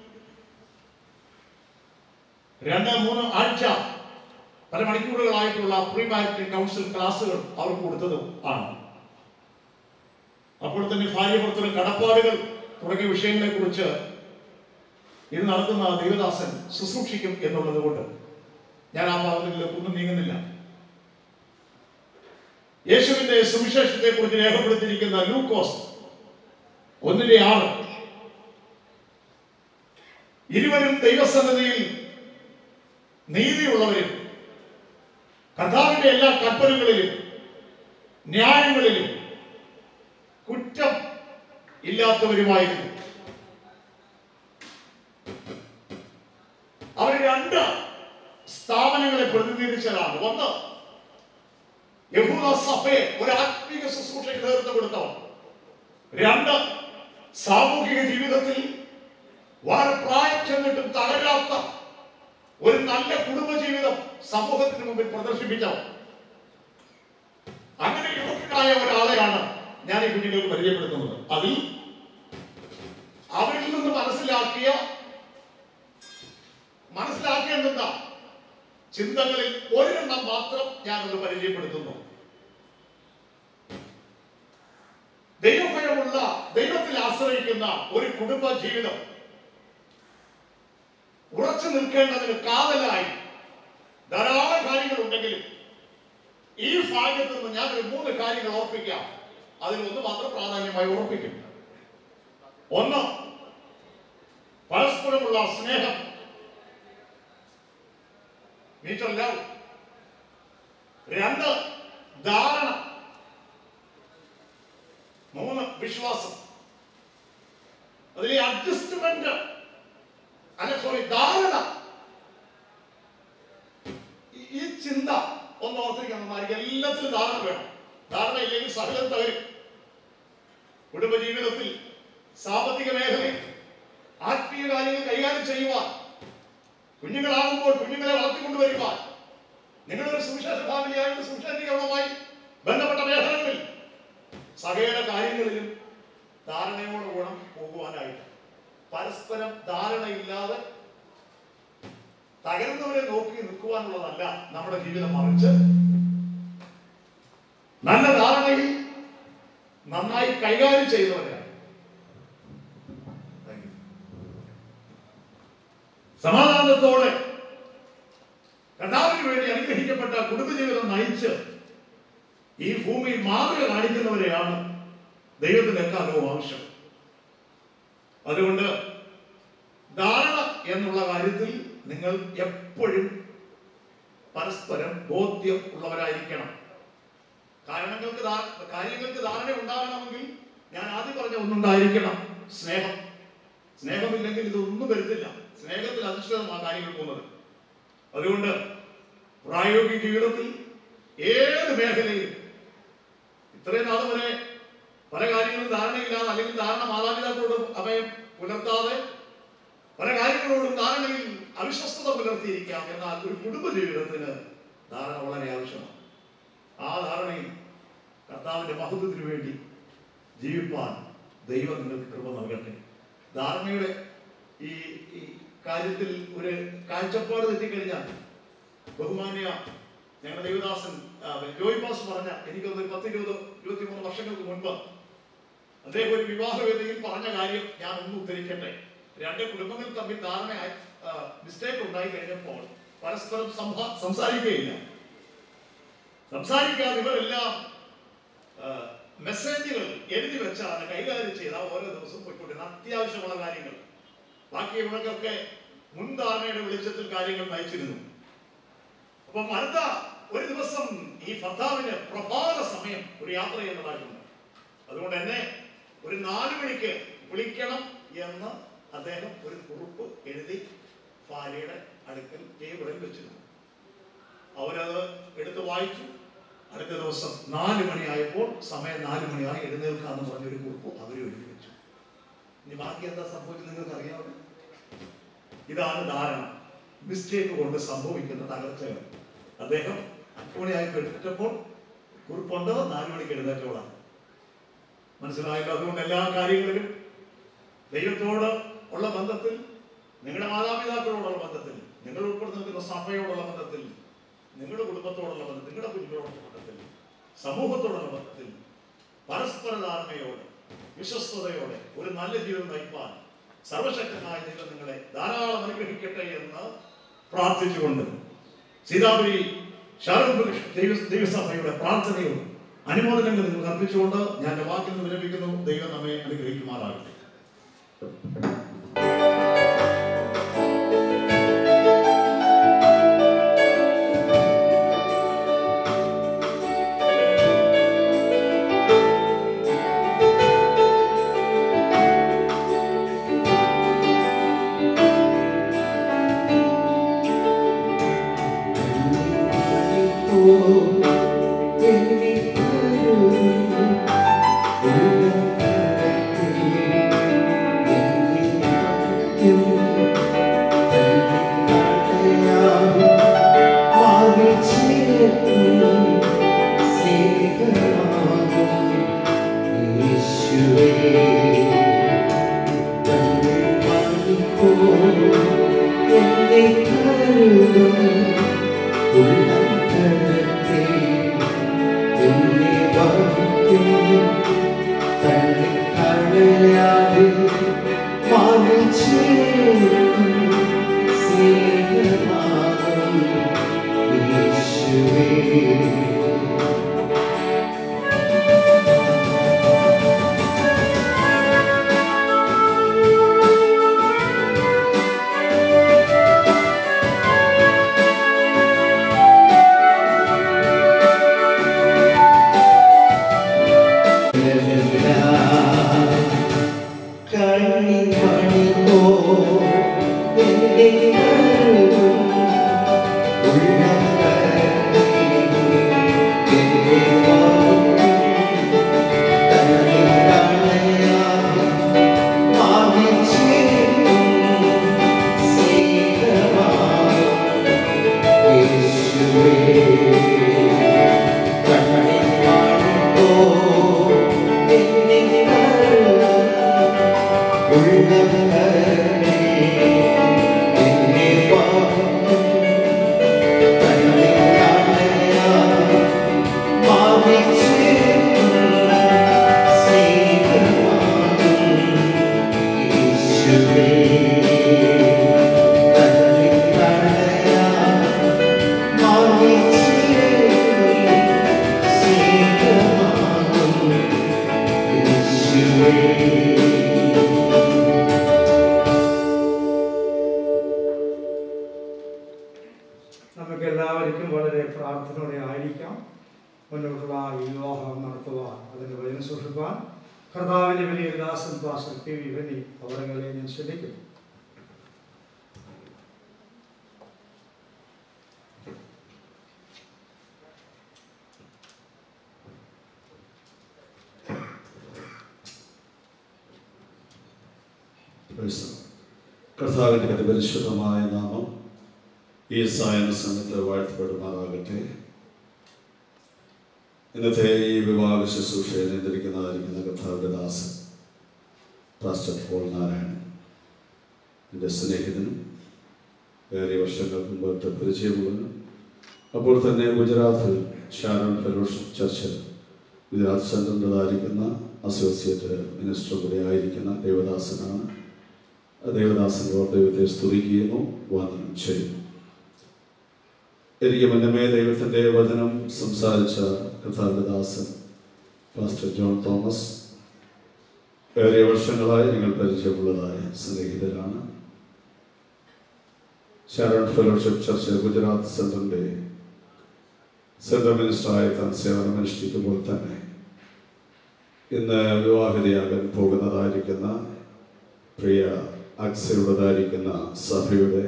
രണ്ട് മൂന്ന് ആഴ്ച പല മണിക്കൂറുകളായിട്ടുള്ള പ്രീ മാരിറ്റൽ കൗൺസിൽ ക്ലാസ്സുകൾ അവർക്ക് കൊടുത്തതും ആണ് അപ്പോൾ തന്നെ ഭാര്യപുറത്തിലെ കടപ്പാടുകൾ തുടങ്ങിയ വിഷയങ്ങളെ കുറിച്ച് ഇത് നടത്തുന്ന ദേവദാസൻ ശുശ്രൂഷിക്കും എന്നുള്ളത് കൊണ്ട് ഞാൻ ആ ഭാഗങ്ങളിലേക്ക് ഒന്നും നീങ്ങുന്നില്ല യേശുവിന്റെ സുവിശേഷത്തെ കുറിച്ച് രേഖപ്പെടുത്തിയിരിക്കുന്ന ലൂക്കോസ് ഒന്നിന്റെ ആറ് ഇരുവരും ദൈവസന്നതിയിൽ നീതിയുള്ളവരും കർത്താവിന്റെ എല്ലാ കൽപ്പനകളിലും ന്യായങ്ങളിലും കുറ്റം ഇല്ലാത്തവരുമായിരുന്നു അവർ രണ്ട് സ്ഥാപനങ്ങളെ പ്രതിനിധീകരിച്ചതാണ് ഒന്ന് യഹൂദ സഭയെ ഒരു ആത്മീക ശുശ്രൂഷയ്ക്ക് നേതൃത്വം കൊടുത്തവർ രണ്ട് സാമൂഹിക ജീവിതത്തിൽ വളരെ പ്രായം ചെന്നിട്ടും തകരാത്ത ഒരു നല്ല കുടുംബജീവിതം സമൂഹത്തിന് മുമ്പിൽ പ്രദർശിപ്പിച്ചവർ അങ്ങനെ യുവക്കായ ഒരാളെയാണ് ഞാൻ ഈ കുഞ്ഞുങ്ങൾക്ക് പരിചയപ്പെടുത്തുന്നത് അതിൽ അവരിൽ നിന്ന് മനസ്സിലാക്കിയ മനസ്സിലാക്കേണ്ടുന്ന ചിന്തകളിൽ ഒരെണ്ണം മാത്രം ഞാനൊന്ന് പരിചയപ്പെടുത്തുന്നു ദൈവഭയമുള്ള ദൈവത്തിൽ ആശ്രയിക്കുന്ന ഒരു കുടുംബ ജീവിതം ഉറച്ചു നിൽക്കേണ്ടതിന് കാതലായി ധാരാളം കാര്യങ്ങൾ ഉണ്ടെങ്കിലും ഈ ഭാഗത്ത് നിന്ന് ഞാൻ ഒരു മൂന്ന് കാര്യങ്ങൾ ഓർപ്പിക്കാം അതിൽ ഒന്ന് മാത്രം പ്രാധാന്യമായി ഉറപ്പിക്കും ഒന്ന് പരസ്പരമുള്ള സ്നേഹം mutual love. രണ്ട് ധാരണ മൂന്ന് വിശ്വാസം അതിലെ അഡ്ജസ്റ്റ്മെന്റ് അല്ല സോറി ധാരണ ഈ- ഈ ചിന്ത ഒന്ന് ഓർത്തിരിക്കണം എല്ലാത്തിലും ധാരണ വേണം ധാരണ ഇല്ലെങ്കിൽ സകലം തകരും കുടുംബജീവിതത്തിൽ സാമ്പത്തിക മേഖലയിൽ ആത്മീയ കാര്യങ്ങൾ കൈകാര്യം ചെയ്യുവാൻ കുഞ്ഞുങ്ങളാകുമ്പോൾ കുഞ്ഞുങ്ങളെ വളർത്തിക്കൊണ്ടുവരുവാൻ നിങ്ങളൊരു സുവിശേഷ ഫാമിലിയായിട്ട് സുവിശേഷീകരണവുമായി ബന്ധപ്പെട്ട മേഖലകളിൽ സകല കാര്യങ്ങളിലും ധാരണയോടെ ഗുണം പോകുവാനായിട്ട് പരസ്പരം ധാരണയില്ലാതെ തകരുന്നവരെ നോക്കി നിൽക്കുവാനുള്ളതല്ല നമ്മുടെ ജീവിതം മറിച്ച് നല്ല ധാരണയിൽ നന്നായി കൈകാര്യം ചെയ്യുന്നവരാണ് Thank you. സമാധാനത്തോടെ കർത്താവിന് വേണ്ടി അനുഗ്രഹിക്കപ്പെട്ട കുടുംബജീവിതം നയിച്ച് ഈ ഭൂമിയിൽ മാതൃക കാണിക്കുന്നവരെയാണ് ദൈവത്തിന്റെ എക്കാലവും ആവശ്യം അതുകൊണ്ട് ധാരണ എന്നുള്ള കാര്യത്തിൽ നിങ്ങൾ എപ്പോഴും പരസ്പരം ബോധ്യം ഉള്ളവരായിരിക്കണം കാരണങ്ങൾക്ക് ധാ- കാര്യങ്ങൾക്ക് ധാരണ ഉണ്ടാകണമെങ്കിൽ ഞാൻ ആദ്യം പറഞ്ഞ ഒന്നുണ്ടായിരിക്കണം സ്നേഹം സ്നേഹമില്ലെങ്കിൽ ഇതൊന്നും വരുത്തില്ല സ്നേഹത്തിൽ അധിഷ്ഠിതമാണ് കാര്യങ്ങൾ പോകുന്നത് അതുകൊണ്ട് പ്രായോഗിക ജീവിതത്തിൽ ഏത് മേഖലയിലും ഇത്രയും നാൾ വരെ പല കാര്യങ്ങളും ധാരണയില്ലാതെ അല്ലെങ്കിൽ ധാരണ മാതാപിതാക്കളോട് അഭയം പുലർത്താതെ പല കാര്യങ്ങളോടും ധാരണയിൽ അവിശ്വസ്തത പുലർത്തിയിരിക്കാം എന്നാൽ ഒരു കുടുംബ ജീവിതത്തിന് ധാരണ വളരെ ആവശ്യമാണ് ആ ധാരണയിൽ കർത്താവിന്റെ മഹത്വത്തിന് വേണ്ടി ജീവിപ്പാൻ ദൈവം നിങ്ങൾക്ക് കൃപ നൽകട്ടെ ധാരണയുടെ ഈ ഈ കാര്യത്തിൽ ഒരു കാഴ്ചപ്പാട് തെറ്റിക്കഴിഞ്ഞാൽ ബഹുമാന്യ ഞങ്ങളുടെ ദേവദാസൻ ആ, ജോയ് പാസ് പറഞ്ഞ എനിക്കൊന്ന് ഒരു പത്ത് ഇരുപത് ഇരുപത്തി മൂന്ന് വർഷങ്ങൾക്ക് മുൻപ് അദ്ദേഹം ഒരു വിവാഹവേദിയിൽ പറഞ്ഞ കാര്യം ഞാൻ ഒന്ന് ഉദ്ധരിക്കട്ടെ രണ്ട് കുടുംബങ്ങൾ തമ്മിൽ ധാരണ മിസ്റ്റേക്ക് ഉണ്ടായി കഴിഞ്ഞപ്പോൾ പരസ്പരം സംഭാ സംസാരിക്കുകയില്ല സംസാരിക്കാതെ ഇവരെല്ലാം ആ, മെസ്സേജുകൾ എഴുതി വെച്ചാണ് കൈകാര്യം ചെയ്ത ഓരോ ദിവസവും പോയിക്കൊണ്ടിരുന്നത് അത്യാവശ്യമുള്ള കാര്യങ്ങൾ ബാക്കിയുള്ളവർക്കൊക്കെ മുൻധാരണയുടെ വെളിച്ചത്തിൽ കാര്യങ്ങൾ നയിച്ചിരുന്നു അപ്പം അടുത്ത ഒരു ദിവസം ഈ ഭർത്താവിന് പ്രഭാത സമയം ഒരു യാത്ര ചെയ്യുന്നതായിട്ടുണ്ട് അതുകൊണ്ട് എന്നെ ഒരു നാല് മണിക്ക് വിളിക്കണം എന്ന് അദ്ദേഹം ഒരു കുറിപ്പ് എഴുതി ഭാര്യയുടെ അടുക്കൽ ടേബിളിൽ വെച്ചിരുന്നു അവരത് എടുത്ത് വായിച്ചു അടുത്ത ദിവസം നാല് മണിയായപ്പോൾ സമയം നാല് മണിയായി എഴുന്നേൽക്കാന്ന് പറഞ്ഞൊരു കുറിപ്പ് അവർ എഴുതി വെച്ചു ഇനി ബാക്കി എന്താ സംഭവിച്ചത് നിങ്ങൾക്ക് അറിയാമോ ഇതാണ് ധാരണ മിസ്റ്റേക്ക് കൊണ്ട് സംഭവിക്കുന്ന തകർച്ചകൾ അദ്ദേഹം അഞ്ചു മണിയായി പെട്ടപ്പോൾ കുറിപ്പുണ്ട് നാല് മണിക്ക് എഴുന്നേറ്റോളാണ് മനസ്സിലായല്ലോ അതുകൊണ്ട് എല്ലാ കാര്യങ്ങളിലും ദൈവത്തോട് ഉള്ള ബന്ധത്തിൽ നിങ്ങളുടെ മാതാപിതാക്കളോടുള്ള ബന്ധത്തിൽ നിങ്ങൾ ഉൾപ്പെടുന്ന നിൽക്കുന്ന സഭയോടുള്ള ബന്ധത്തിൽ നിങ്ങളുടെ കുടുംബത്തോടുള്ള ബന്ധത്തിൽ നിങ്ങളുടെ കുഞ്ഞുങ്ങളോടുള്ള ബന്ധത്തിൽ സമൂഹത്തോടുള്ള ബന്ധത്തിൽ പരസ്പര ധാരണയോടെ വിശ്വസ്തയോടെ ഒരു നല്ല ജീവിതം നയിപ്പാൻ സർവശക്തനായ ദൈവം നിങ്ങളെ ധാരാളം അനുഗ്രഹിക്കട്ടെ എന്ന് പ്രാർത്ഥിച്ചുകൊണ്ട് സീതാപുരി ശാരദ ദൈവ ദൈവസഭയുടെ പ്രാർത്ഥനയും അനുമോദനങ്ങൾ നിങ്ങൾ അർപ്പിച്ചുകൊണ്ട് ഞാൻ എൻ്റെ വാക്കിൽ നിന്ന് വിരമിക്കുന്നു ദൈവം നമ്മെ അനുഗ്രഹിക്കുമാറാകട്ടെ യേശുവേ ഈ വിവാഹം നടത്തുവാൻ അതിന് വചന സൂക്ഷിപ്പാൻ കർത്താവിൻ്റെ വലിയ ദാസൻ പാസ്റ്റർ പി വി ബെന്നി അവരങ്ങളെ ഞാൻ ക്ഷണിക്കുന്നു Praise the Lord. കർത്താവിൻ്റെ അതിപരിശുദ്ധമായ നാമം ഈ സായന സമയത്ത് വാഴ്ത്തപ്പെടുമാറാകട്ടെ ഇന്നത്തെ ഈ വിവാഹ ശുശ്രൂഷയെ നിയന്ത്രിക്കുന്നതായിരിക്കുന്ന കർത്താവിൻ്റെ ദാസൻ പാസ്റ്റർ പോൾ നാരായണൻ എൻ്റെ സ്നേഹിതനും ഏറെ വർഷങ്ങൾക്ക് മുമ്പത്തെ പരിചയമുള്ളതിനും അപ്പോൾ തന്നെ ഗുജറാത്തിൽ ഷാരോൺ ഫെലോഷിപ്പ് ചർച്ചിൽ ഗുജറാത്ത് സെൻറ്ററിൻ്റെതായിരിക്കുന്ന അസോസിയേറ്റ് മിനിസ്റ്റർ കൂടെ ആയിരിക്കുന്ന ദേവദാസനാണ് ദേവദാസൻ്റെ ദൈവത്തെ സ്തുതിക്കുകയും വന്ദനം ചെയ്യുന്നു എനിക്ക് മുന്നമേ ദൈവത്തിൻ്റെ വചനം സംസാരിച്ച കഥാവിൻ്റെ ദാസൻ പാസ്റ്റർ ജോൺ തോമസ് ഏറെ വർഷങ്ങളായി നിങ്ങൾ പരിചയമുള്ളതായ സ്നേഹിതരാണ് ഷാരോൺ ഫെലോഷിപ്പ് ചർച്ച് ഗുജറാത്ത് സെൻറ്ററിൻ്റെ സെൻട്രൽ മിനിസ്റ്ററായി താൻ സേവനമനുഷ്ഠിക്കുമ്പോൾ തന്നെ ഇന്ന് വിവാഹിതയാകാൻ പോകുന്നതായിരിക്കുന്ന പ്രിയ അക്സയുടേതായിരിക്കുന്ന സഭയുടെ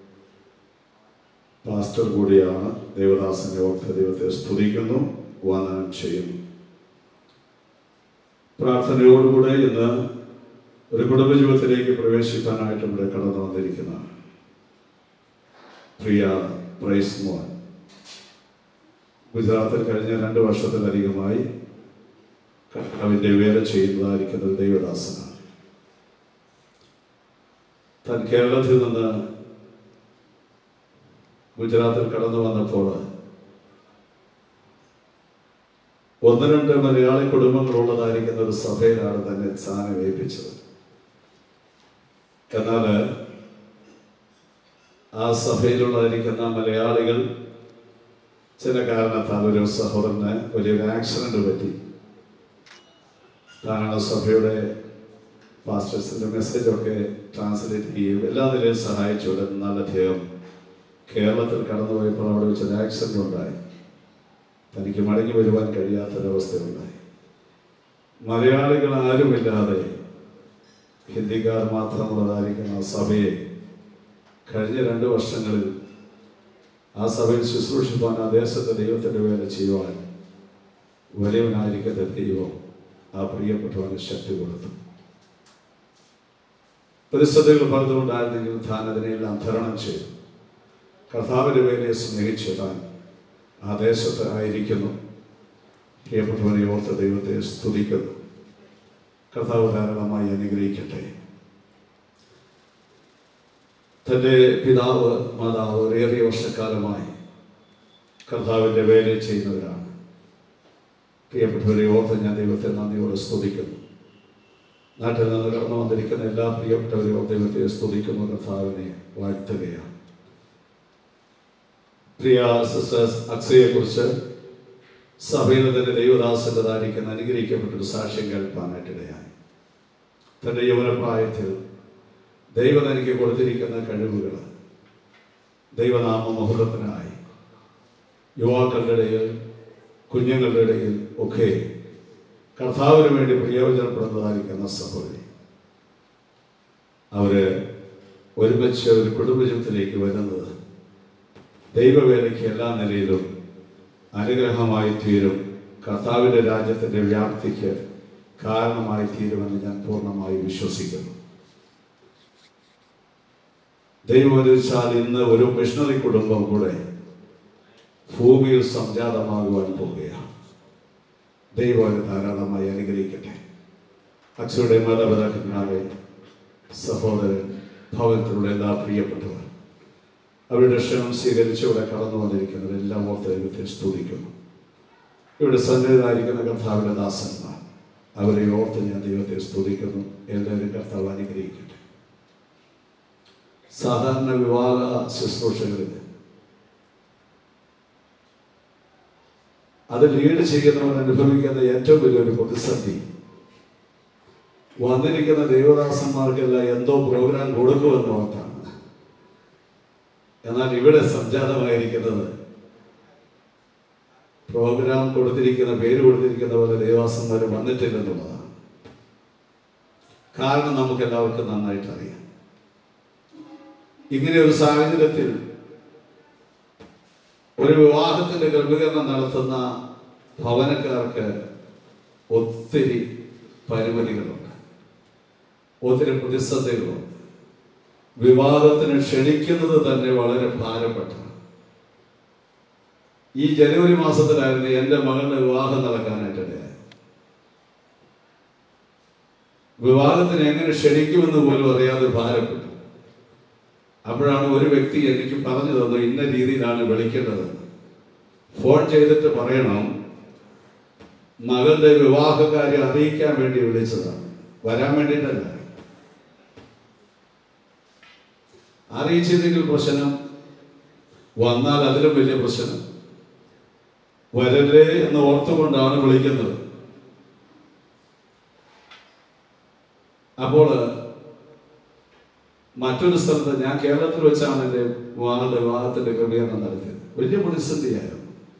പാസ്റ്റർ കൂടിയാണ് ദേവദാസന്റെ ഓർത്ത് ദൈവത്തെ സ്തുതിക്കുന്നു വന്ദനം ചെയ്യുന്നു പ്രാർത്ഥനയോടുകൂടെ ഇന്ന് ഒരു കുടുംബജീവിതത്തിലേക്ക് പ്രവേശിക്കാനായിട്ട് ഇവിടെ കടന്നു വന്നിരിക്കുന്ന പ്രിയ പ്രൈസ് മോൻ ഗുജറാത്തിൽ കഴിഞ്ഞ രണ്ട് വർഷത്തിലധികമായി കർത്താവിൻ്റെ വേല ചെയ്യുന്നതായിരിക്കുന്ന ഒരു ദൈവദാസനാണ് താൻ കേരളത്തിൽ നിന്ന് ഗുജറാത്തിൽ കടന്നു വന്നപ്പോൾ ഒന്ന് രണ്ട് മലയാളി കുടുംബങ്ങളുള്ളതായിരിക്കുന്ന ഒരു സഭയിലാണ് തന്നെ സ്ഥാനം ഏൽപ്പിച്ചത് എന്നാൽ ആ സഭയിലുള്ളതായിരിക്കുന്ന മലയാളികൾ ചില കാരണത്താൽ ഒരു സഹോദരന് വലിയൊരു ആക്സിഡന്റ് പറ്റി താനാണ് സഭയുടെ പാസ്റ്റേഴ്സിന്റെ മെസ്സേജൊക്കെ ട്രാൻസ്ലേറ്റ് ചെയ്യുകയും എല്ലാ നിലയും സഹായിച്ചു എന്നാൽ അദ്ദേഹം കേരളത്തിൽ കടന്നുപോയപ്പോൾ അവിടെ വെച്ചൊരു ആക്സിഡന്റ് ഉണ്ടായി തനിക്ക് മടങ്ങി വരുവാൻ കഴിയാത്തൊരവസ്ഥയുണ്ടായി മലയാളികൾ ആരുമില്ലാതെ ഹിന്ദിക്കാർ മാത്രമുള്ളതായിരിക്കുന്ന ആ സഭയെ കഴിഞ്ഞ രണ്ട് വർഷങ്ങളിൽ ആ സഭയിൽ ശുശ്രൂഷിപ്പാൻ ആ ദേശത്തെ ദൈവത്തിന്റെ വേല ചെയ്യുവാൻ വലിയവനായിരിക്കുന്ന ദൈവം ആ പ്രിയപ്പെട്ടവന് ശക്തി കൊടുത്തു പ്രതിസന്ധികൾ പലതുകൊണ്ടായിരുന്നെങ്കിൽ താൻ അതിനെല്ലാം തരണം ചെയ്തു കർത്താവിന്റെ വേലയെ സ്നേഹിച്ച് താൻ ആ ദേശത്ത് ആയിരിക്കുന്നു പ്രിയപ്പെട്ടവനെ ഓർത്ത ദൈവത്തെ സ്തുതിക്കുന്നു കർത്താവ് ധാരാളമായി അനുഗ്രഹിക്കട്ടെ തൻ്റെ പിതാവ് മാതാവ് ഏറിയ വർഷക്കാലമായി കർത്താവിൻ്റെ വേല ചെയ്യുന്നവരാണ് പ്രിയപ്പെട്ടവരെ ഓർത്ത് ഞാൻ ദൈവത്തെ നന്ദിയോടെ സ്തുതിക്കുന്നു നാട്ടിൽ നിന്ന് കടന്നു വന്നിരിക്കുന്ന എല്ലാ പ്രിയപ്പെട്ടവരെയും ദൈവത്തെ സ്തുതിക്കുന്നു കർത്താവിനെ വാഴ്ത്തുകയാണ് പ്രിയ സിസ്റ്റേഴ്സ് അക്സയെ കുറിച്ച് സഭയിൽ തന്നെ ദൈവദാസൻ്റെതായിരിക്കുന്ന അനുഗ്രഹിക്കപ്പെട്ടൊരു സാക്ഷ്യം കേൾപ്പാനായിട്ടിടയായി തൻ്റെ യൗവനപ്രായത്തിൽ ദൈവം എനിക്ക് കൊടുത്തിരിക്കുന്ന കഴിവുകൾ ദൈവനാമ മുഹൂർത്തത്തിനായി യുവാക്കളുടെ ഇടയിൽ കുഞ്ഞുങ്ങളുടെ ഇടയിൽ ഒക്കെ കർത്താവിന് വേണ്ടി പ്രയോജനപ്പെടുന്നതായിരിക്കുന്ന സഹോദരി അവര് ഒരുമിച്ച് ഒരു കുടുംബജീവിതത്തിലേക്ക് വരുന്നത് ദൈവവേലയ്ക്ക് എല്ലാ നിലയിലും അനുഗ്രഹമായി തീരും കർത്താവിൻ്റെ രാജ്യത്തിൻ്റെ വ്യാപ്തിക്ക് കാരണമായി തീരുമെന്ന് ഞാൻ പൂർണ്ണമായി വിശ്വസിക്കുന്നു ദൈവം അനുവദിച്ചാൽ ഇന്ന് ഒരു മിഷണറി കുടുംബം കൂടെ ഭൂമിയിൽ സംജാതമാകുവാൻ പോവുകയാണ് ദൈവം അവരെ ധാരാളമായി അനുഗ്രഹിക്കട്ടെ അച്ഛയുടെ മാതാപിതാക്കന്മാരെ സഹോദരൻ ഭവനത്തിലുള്ള എല്ലാ പ്രിയപ്പെട്ടവർ അവരുടെ ക്ഷണം സ്വീകരിച്ച് ഇവിടെ കടന്നു വന്നിരിക്കുന്നവരെല്ലാം ഓർത്ത് ദൈവത്തെ സ്തുതിക്കുന്നു ഇവിടെ സന്നിധായിരിക്കുന്ന കർത്താവിൻ്റെ ദാസന്മാർ അവരെ ഓർത്ത് ഞാൻ ദൈവത്തെ സ്തുതിക്കുന്നു എല്ലാവരും കർത്താവ് അനുഗ്രഹിക്കട്ടെ സാധാരണ വിവാഹ ശുശ്രൂഷകളിൽ അത് ലീഡ് ചെയ്യുന്നവൻ അനുഭവിക്കുന്ന ഏറ്റവും വലിയൊരു പ്രതിസന്ധി വന്നിരിക്കുന്ന ദൈവദാസന്മാർക്കെല്ലാം എന്തോ പ്രോഗ്രാം കൊടുക്കുമെന്ന് ഓർത്താണ് എന്നാൽ ഇവിടെ സംജാതമായിരിക്കുന്നത് പ്രോഗ്രാം കൊടുത്തിരിക്കുന്ന പേര് കൊടുത്തിരിക്കുന്ന പോലെ ദേവാസന്മാർ വന്നിട്ടില്ലെന്നുള്ളതാണ് കാരണം നമുക്ക് എല്ലാവർക്കും നന്നായിട്ട് അറിയാം ഇങ്ങനെ ഒരു സാഹചര്യത്തിൽ ഒരു വിവാഹത്തിന്റെ ക്രമീകരണം നടത്തുന്ന ഭവനക്കാർക്ക് ഒത്തിരി പരിമിതികളുണ്ട് ഒത്തിരി പ്രതിസന്ധികളുണ്ട് വിവാഹത്തിന് ക്ഷണിക്കുന്നത് തന്നെ വളരെ ഭാരപ്പെട്ടാണ് ഈ ജനുവരി മാസത്തിലായിരുന്നു എൻ്റെ മകളുടെ വിവാഹം നടക്കാനായിട്ടിടയായത് വിവാഹത്തിന് എങ്ങനെ ക്ഷണിക്കുമെന്ന് പോലും അറിയാതെ ഭാരപ്പെട്ടു അപ്പോഴാണ് ഒരു വ്യക്തി എനിക്ക് പറഞ്ഞു തന്നു ഇന്ന രീതിയിലാണ് വിളിക്കേണ്ടതെന്ന് ഫോൺ ചെയ്തിട്ട് പറയണം മകളുടെ വിവാഹകാര്യം അറിയിക്കാൻ വേണ്ടി വിളിച്ചതാണ് വരാൻ വേണ്ടിയിട്ടല്ല അറിയിച്ചില്ലെങ്കിൽ പ്രശ്നം വന്നാൽ അതിലും വലിയ പ്രശ്നം വരല്ലേ എന്ന് ഓർത്തുകൊണ്ടാണ് വിളിക്കുന്നത് അപ്പോൾ മറ്റൊരു സ്ഥലത്ത് ഞാൻ കേരളത്തിൽ വെച്ചാണ് എൻ്റെ മകളുടെ വിവാഹത്തിന്റെ ക്രമീകരണം നടത്തിയത് വലിയ പ്രതിസന്ധിയായിരുന്നു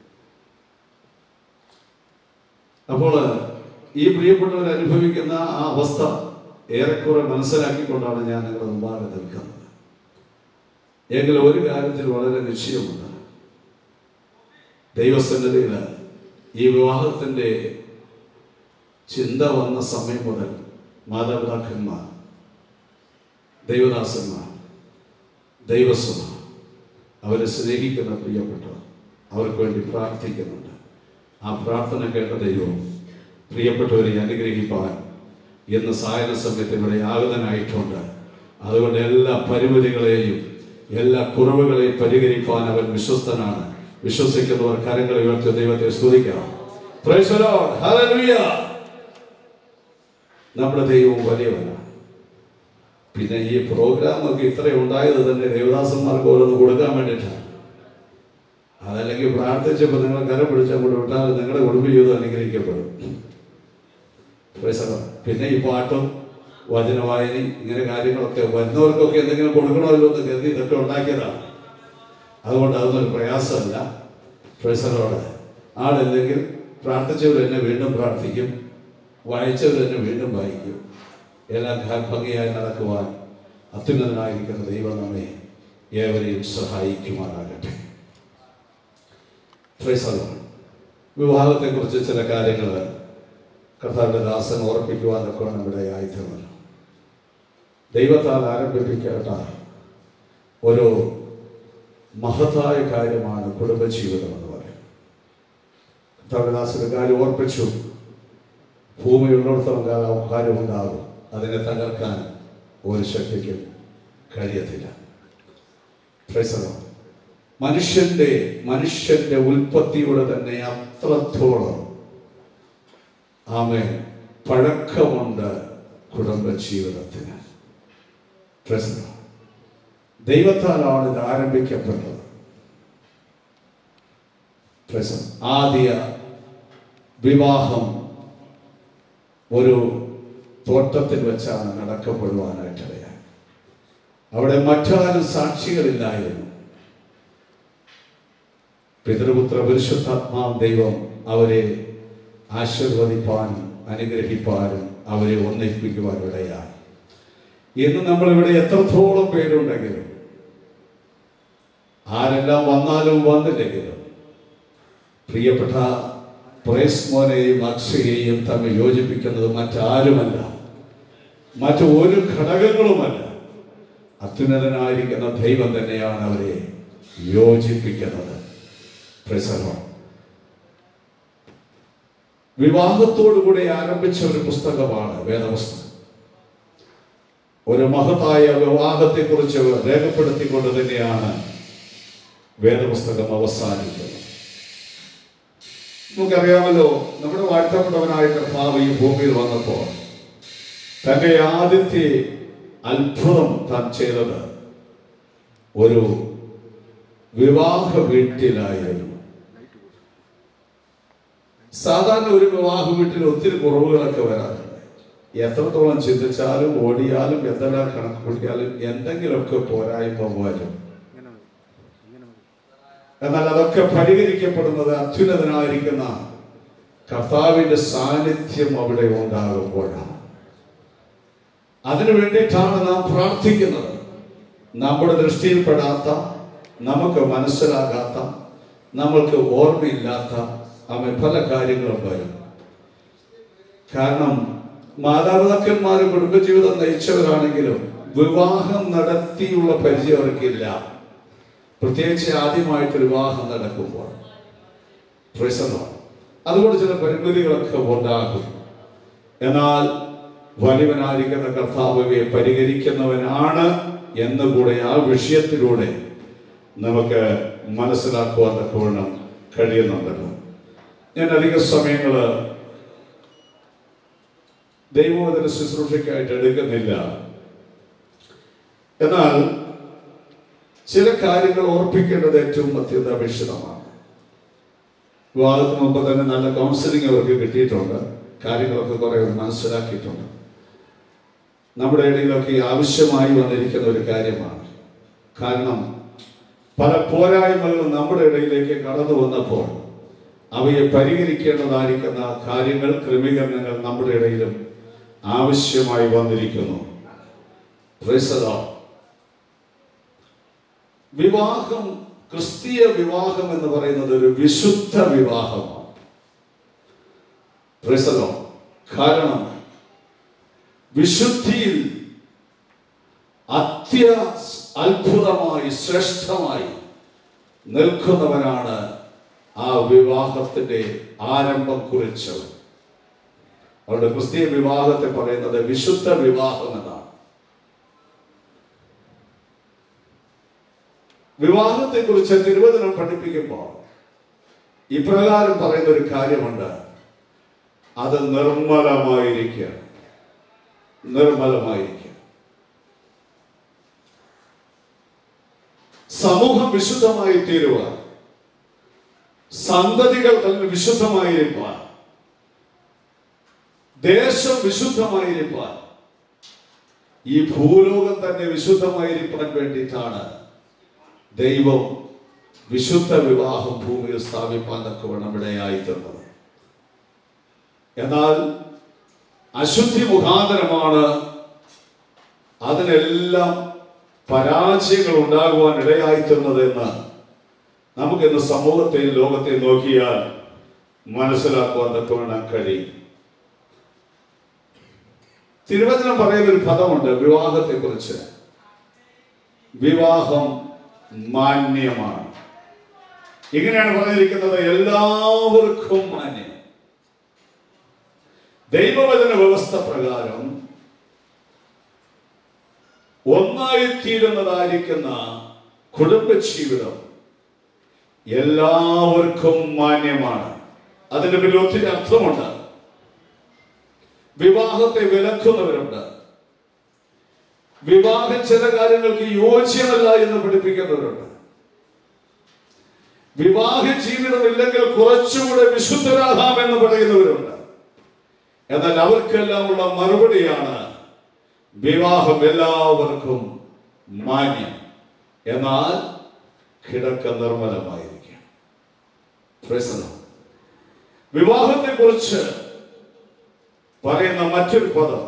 അപ്പോൾ ഈ പ്രിയപ്പെട്ടവർ അനുഭവിക്കുന്ന ആ അവസ്ഥ ഏറെക്കുറെ മനസ്സിലാക്കിക്കൊണ്ടാണ് ഞാൻ നിങ്ങളുടെ മുമ്പാകെ നിൽക്കുന്നത് എങ്കിൽ ഒരു കാര്യത്തിൽ വളരെ നിശ്ചയമുണ്ട് ദൈവസന്നദ്ധയിൽ ഈ വിവാഹത്തിന്റെ ചിന്ത വന്ന സമയം മുതൽ മാതാപിതാക്കന്മാർ ദൈവദാസന്മാർ ദൈവസഭ അവരെ സ്നേഹിക്കുന്ന പ്രിയപ്പെട്ടവർ അവർക്ക് വേണ്ടി പ്രാർത്ഥിക്കുന്നുണ്ട് ആ പ്രാർത്ഥന കേട്ട ദൈവം പ്രിയപ്പെട്ടവരെ അനുഗ്രഹിപ്പാൻ ഇന്ന് സായന സമയത്ത് ഇവിടെ ആഗതനായിട്ടുണ്ട് അതുകൊണ്ട് എല്ലാ പരിമിതികളെയും എല്ലാ കുറവുകളെയും പരിഹരിപ്പാൻ അവൻ വിശ്വസ്തനാണ് വിശ്വസിക്കുന്നവർ കരങ്ങൾ ഉയർത്തി ദൈവത്തെ സ്തുതിക്കാം Praise the Lord. Hallelujah. നമ്മുടെ ദൈവം വലിയവനാണ് പിന്നെ ഈ പ്രോഗ്രാം ഒക്കെ ഇത്ര ഉണ്ടായത് തന്നെ ദേവദാസന്മാർക്ക് ഓരോന്ന് കൊടുക്കാൻ വേണ്ടിയിട്ടാണ് അതല്ലെങ്കിൽ പ്രാർത്ഥിച്ചപ്പോൾ നിങ്ങൾ കരം പിടിച്ചപ്പോൾ വിട്ടാൽ നിങ്ങളുടെ കുടുംബ ജീവിതം അനുഗ്രഹിക്കപ്പെടും Praise the Lord. പിന്നെ ഈ പാട്ടും വചനവായനയും ഇങ്ങനെ കാര്യങ്ങളൊക്കെ വരുന്നവർക്കൊക്കെ എന്തെങ്കിലും കൊടുക്കണമല്ലോ എന്ന് കരുതി ഇതൊക്കെ ഉണ്ടാക്കിയതാണ് അതുകൊണ്ട് അതൊന്നും ഒരു പ്രയാസമല്ല പ്രൊഫസറോട് ആളില്ലെങ്കിൽ പ്രാർത്ഥിച്ചവർ എന്നെ വീണ്ടും പ്രാർത്ഥിക്കും വായിച്ചവർ എന്നെ വീണ്ടും വായിക്കും എല്ലാം ഭ- ഭംഗിയായി നടക്കുവാൻ അത്യുന്നതനായിരിക്കുന്ന ദൈവം നമ്മെ ഏവരെയും സഹായിക്കുമാറാകട്ടെ Praise the Lord. വിവാഹത്തെക്കുറിച്ച് ചില കാര്യങ്ങൾ കർത്താവിന്റെ ദാസൻ ഓർപ്പിക്കുവാനൊക്കെ നമ്മുടെ ആയുധങ്ങൾ ദൈവത്താൽ ആരംഭിപ്പിക്കേണ്ട ഒരു മഹത്തായ കാര്യമാണ് കുടുംബജീവിതം എന്ന് പറയും കർത്താവിദാസിന്റെ കാര്യം ഓർപ്പിച്ചു ഭൂമിയുള്ളിടത്തോളം കാലം കാര്യം ഉണ്ടാകും അതിനെ തകർക്കാൻ ഒരു ശക്തിക്കും കഴിയത്തില്ല Praise the Lord. മനുഷ്യന്റെ മനുഷ്യന്റെ ഉൽപ്പത്തിയുടെ തന്നെ അത്രത്തോളം ആമേ പഴക്കമുണ്ട് കുടുംബജീവിതത്തിന് Praise the Lord. ദൈവത്താലാണ് ഇത് ആരംഭിക്കപ്പെട്ടത് Praise the Lord. ആദ്യ വിവാഹം ഒരു തോട്ടത്തിൽ വെച്ചാണ് നടക്കപ്പെടുവാനായിട്ടിടയായി അവിടെ മറ്റാരും സാക്ഷികളില്ലായിരുന്നു പിതൃപുത്ര പരിശുദ്ധാത്മാവ് ദൈവം അവരെ ആശീർവദിപ്പാനും അനുഗ്രഹിപ്പാനും അവരെ ഒന്നിപ്പിക്കുവാനും ഇടയായി ഇന്ന് നമ്മളിവിടെ എത്രത്തോളം പേരുണ്ടെങ്കിലും ആരെല്ലാം വന്നാലും വന്നില്ലെങ്കിലും പ്രിയപ്പെട്ട പ്രേസ് മോനെയും അക്ഷയെയും തമ്മിൽ യോജിപ്പിക്കുന്നത് മറ്റാരുമല്ല മറ്റു ഒരു ഘടകങ്ങളുമല്ല അത്യുന്നതനായിരിക്കുന്ന ദൈവം തന്നെയാണ് അവരെ യോജിപ്പിക്കുന്നത് Praise the Lord. വിവാഹത്തോടുകൂടി ആരംഭിച്ച ഒരു പുസ്തകമാണ് വേദപുസ്തകം ഒരു മഹത്തായ വിവാഹത്തെക്കുറിച്ച് രേഖപ്പെടുത്തിക്കൊണ്ട് തന്നെയാണ് വേദപുസ്തകം അവസാനിക്കുന്നത് നമുക്കറിയാമല്ലോ നമ്മുടെ വാഴ്ത്തപ്പെട്ടവനായ കർത്താവ് ഈ ഭൂമിയിൽ വന്നപ്പോൾ തന്റെ ആദ്യത്തെ അത്ഭുതം താൻ ചെയ്തത് ഒരു വിവാഹ വീട്ടിലായിരുന്നു സാധാരണ ഒരു വിവാഹ വീട്ടിൽ ഒത്തിരി കുറവുകളൊക്കെ വരാറുണ്ട് എത്രത്തോളം ചിന്തിച്ചാലും ഓടിയാലും എന്തെല്ലാം കണക്ക് കൂട്ടിയാലും എന്തെങ്കിലുമൊക്കെ പോരായ്മ വരും എന്നാൽ അതൊക്കെ പരിഹരിക്കപ്പെടുന്നത് അത്യുന്നതനായിരിക്കുന്ന കർത്താവിന്റെ സാന്നിധ്യം അവിടെ ഉണ്ടാകുമ്പോഴാണ് അതിനു വേണ്ടിയിട്ടാണ് നാം പ്രാർത്ഥിക്കുന്നത് നമ്മുടെ ദൃഷ്ടിയിൽപ്പെടാത്ത നമുക്ക് മനസ്സിലാകാത്ത നമ്മൾക്ക് ഓർമ്മയില്ലാത്ത അവൻ പല കാര്യങ്ങളും വരും കാരണം മാതാപിതാക്കന്മാർ കുടുംബജീവിതം നയിച്ചവരാണെങ്കിലും വിവാഹം നടത്തിയുള്ള പരിചയം അവർക്കില്ല പ്രത്യേകിച്ച് ആദ്യമായിട്ട് വിവാഹം നടക്കുമ്പോൾ Praise the Lord. അതുകൊണ്ട് ചില പരിമിതികളൊക്കെ ഉണ്ടാകും എന്നാൽ വലിയവനായിരിക്കുന്ന കർത്താവെ പരിഹരിക്കുന്നവനാണ് എന്നുകൂടെ ആ വിഷയത്തിലൂടെ നമുക്ക് മനസ്സിലാക്കുവാൻ തക്കവണ്ണം കഴിയുന്നുണ്ടല്ലോ ഞാൻ അധിക സമയങ്ങൾ ദൈവവചന ശുശ്രൂഷയ്ക്കായിട്ട് എടുക്കുന്നില്ല എന്നാൽ ചില കാര്യങ്ങൾ ഓർപ്പിക്കേണ്ടത് ഏറ്റവും അത്യന്താപേക്ഷിതമാണ് വിവാഹത്തിന് മുമ്പ് തന്നെ നല്ല കൗൺസിലിംഗ് അവർക്ക് കിട്ടിയിട്ടുണ്ട് കാര്യങ്ങളൊക്കെ കുറെ അവർ മനസ്സിലാക്കിയിട്ടുണ്ട് നമ്മുടെ ഇടയിലൊക്കെ ആവശ്യമായി വന്നിരിക്കുന്ന ഒരു കാര്യമാണ് കാരണം പല പോരായ്മകളും നമ്മുടെ ഇടയിലേക്ക് കടന്നു വന്നപ്പോൾ അവയെ പരിഹരിക്കേണ്ടതായിരിക്കുന്ന കാര്യങ്ങൾ ക്രമീകരണങ്ങൾ നമ്മുടെ ഇടയിലും ആവശ്യമായി വന്നിരിക്കുന്നു Praise the Lord. വിവാഹം ക്രിസ്തീയ വിവാഹം എന്ന് പറയുന്നത് ഒരു വിശുദ്ധ വിവാഹമാണ് Praise the Lord. കാരണം വിശുദ്ധിയിൽ അത്യ അത്ഭുതമായി ശ്രേഷ്ഠമായി നിൽക്കുന്നവനാണ് ആ വിവാഹത്തിന്റെ ആരംഭം കുറിച്ചവൻ അവരുടെ ക്രിസ്തീയ വിവാഹത്തെ പറയുന്നത് വിശുദ്ധ വിവാഹം എന്നാണ് വിവാഹത്തെ കുറിച്ച് തിരുവചനം പഠിപ്പിക്കുമ്പോൾ ഇപ്രകാരം പറയുന്ന ഒരു കാര്യമുണ്ട് അത് നിർമ്മലമായിരിക്കുക നിർമ്മലമായിരിക്കുക സമൂഹം വിശുദ്ധമായി തീരുക സന്തതികൾ തമ്മിൽ വിശുദ്ധമായിരിക്കാൻ ദേശം വിശുദ്ധമായിരിക്കാൻ ഈ ഭൂലോകം തന്നെ വിശുദ്ധമായിരിക്കാൻ വേണ്ടിയിട്ടാണ് ദൈവം വിശുദ്ധ വിവാഹം ഭൂമിയിൽ സ്ഥാപിപ്പാൻ തക്കവണ്ണം ഇടയായി തന്നത് എന്നാൽ അശുദ്ധി മുഖാന്തരമാണ് അതിനെല്ലാം പരാജയങ്ങൾ ഉണ്ടാകുവാൻ ഇടയായി തീർന്നത് എന്ന് നമുക്കിന്ന് സമൂഹത്തെയും ലോകത്തെയും നോക്കിയാൽ മനസ്സിലാക്കുവാൻ തക്കവണ്ണം കഴിയും തിരുവചനം പറയുന്ന ഒരു പദമുണ്ട് വിവാഹത്തെ കുറിച്ച് വിവാഹം മാന്യമാണ് ഇങ്ങനെയാണ് പറഞ്ഞിരിക്കുന്നത് എല്ലാവർക്കും മാന്യം ദൈവവചന വ്യവസ്ഥ പ്രകാരം ഒന്നായിത്തീരുന്നതായിരിക്കുന്ന കുടുംബജീവിതം എല്ലാവർക്കും മാന്യമാണ് അതിന്റെ പിന്നിൽ ഒത്തിരി അർത്ഥമുണ്ട് വിവാഹത്തെ വിലക്കുന്നവരുണ്ട് വിവാഹം ചില കാര്യങ്ങൾക്ക് യോജ്യമല്ല എന്ന് പഠിപ്പിക്കുന്നവരുണ്ട് വിവാഹ ജീവിതം ഇല്ലെങ്കിൽ കുറച്ചുകൂടെ വിശുദ്ധരാകാം എന്ന് പറയുന്നവരുണ്ട് എന്നാൽ അവർക്കെല്ലാം ഉള്ള മറുപടിയാണ് വിവാഹം എല്ലാവർക്കും മാന്യം എന്നാൽ കിടക്ക നിർമ്മലമായിരിക്കും വിവാഹത്തെ കുറിച്ച് പറയുന്ന മറ്റൊരു പദം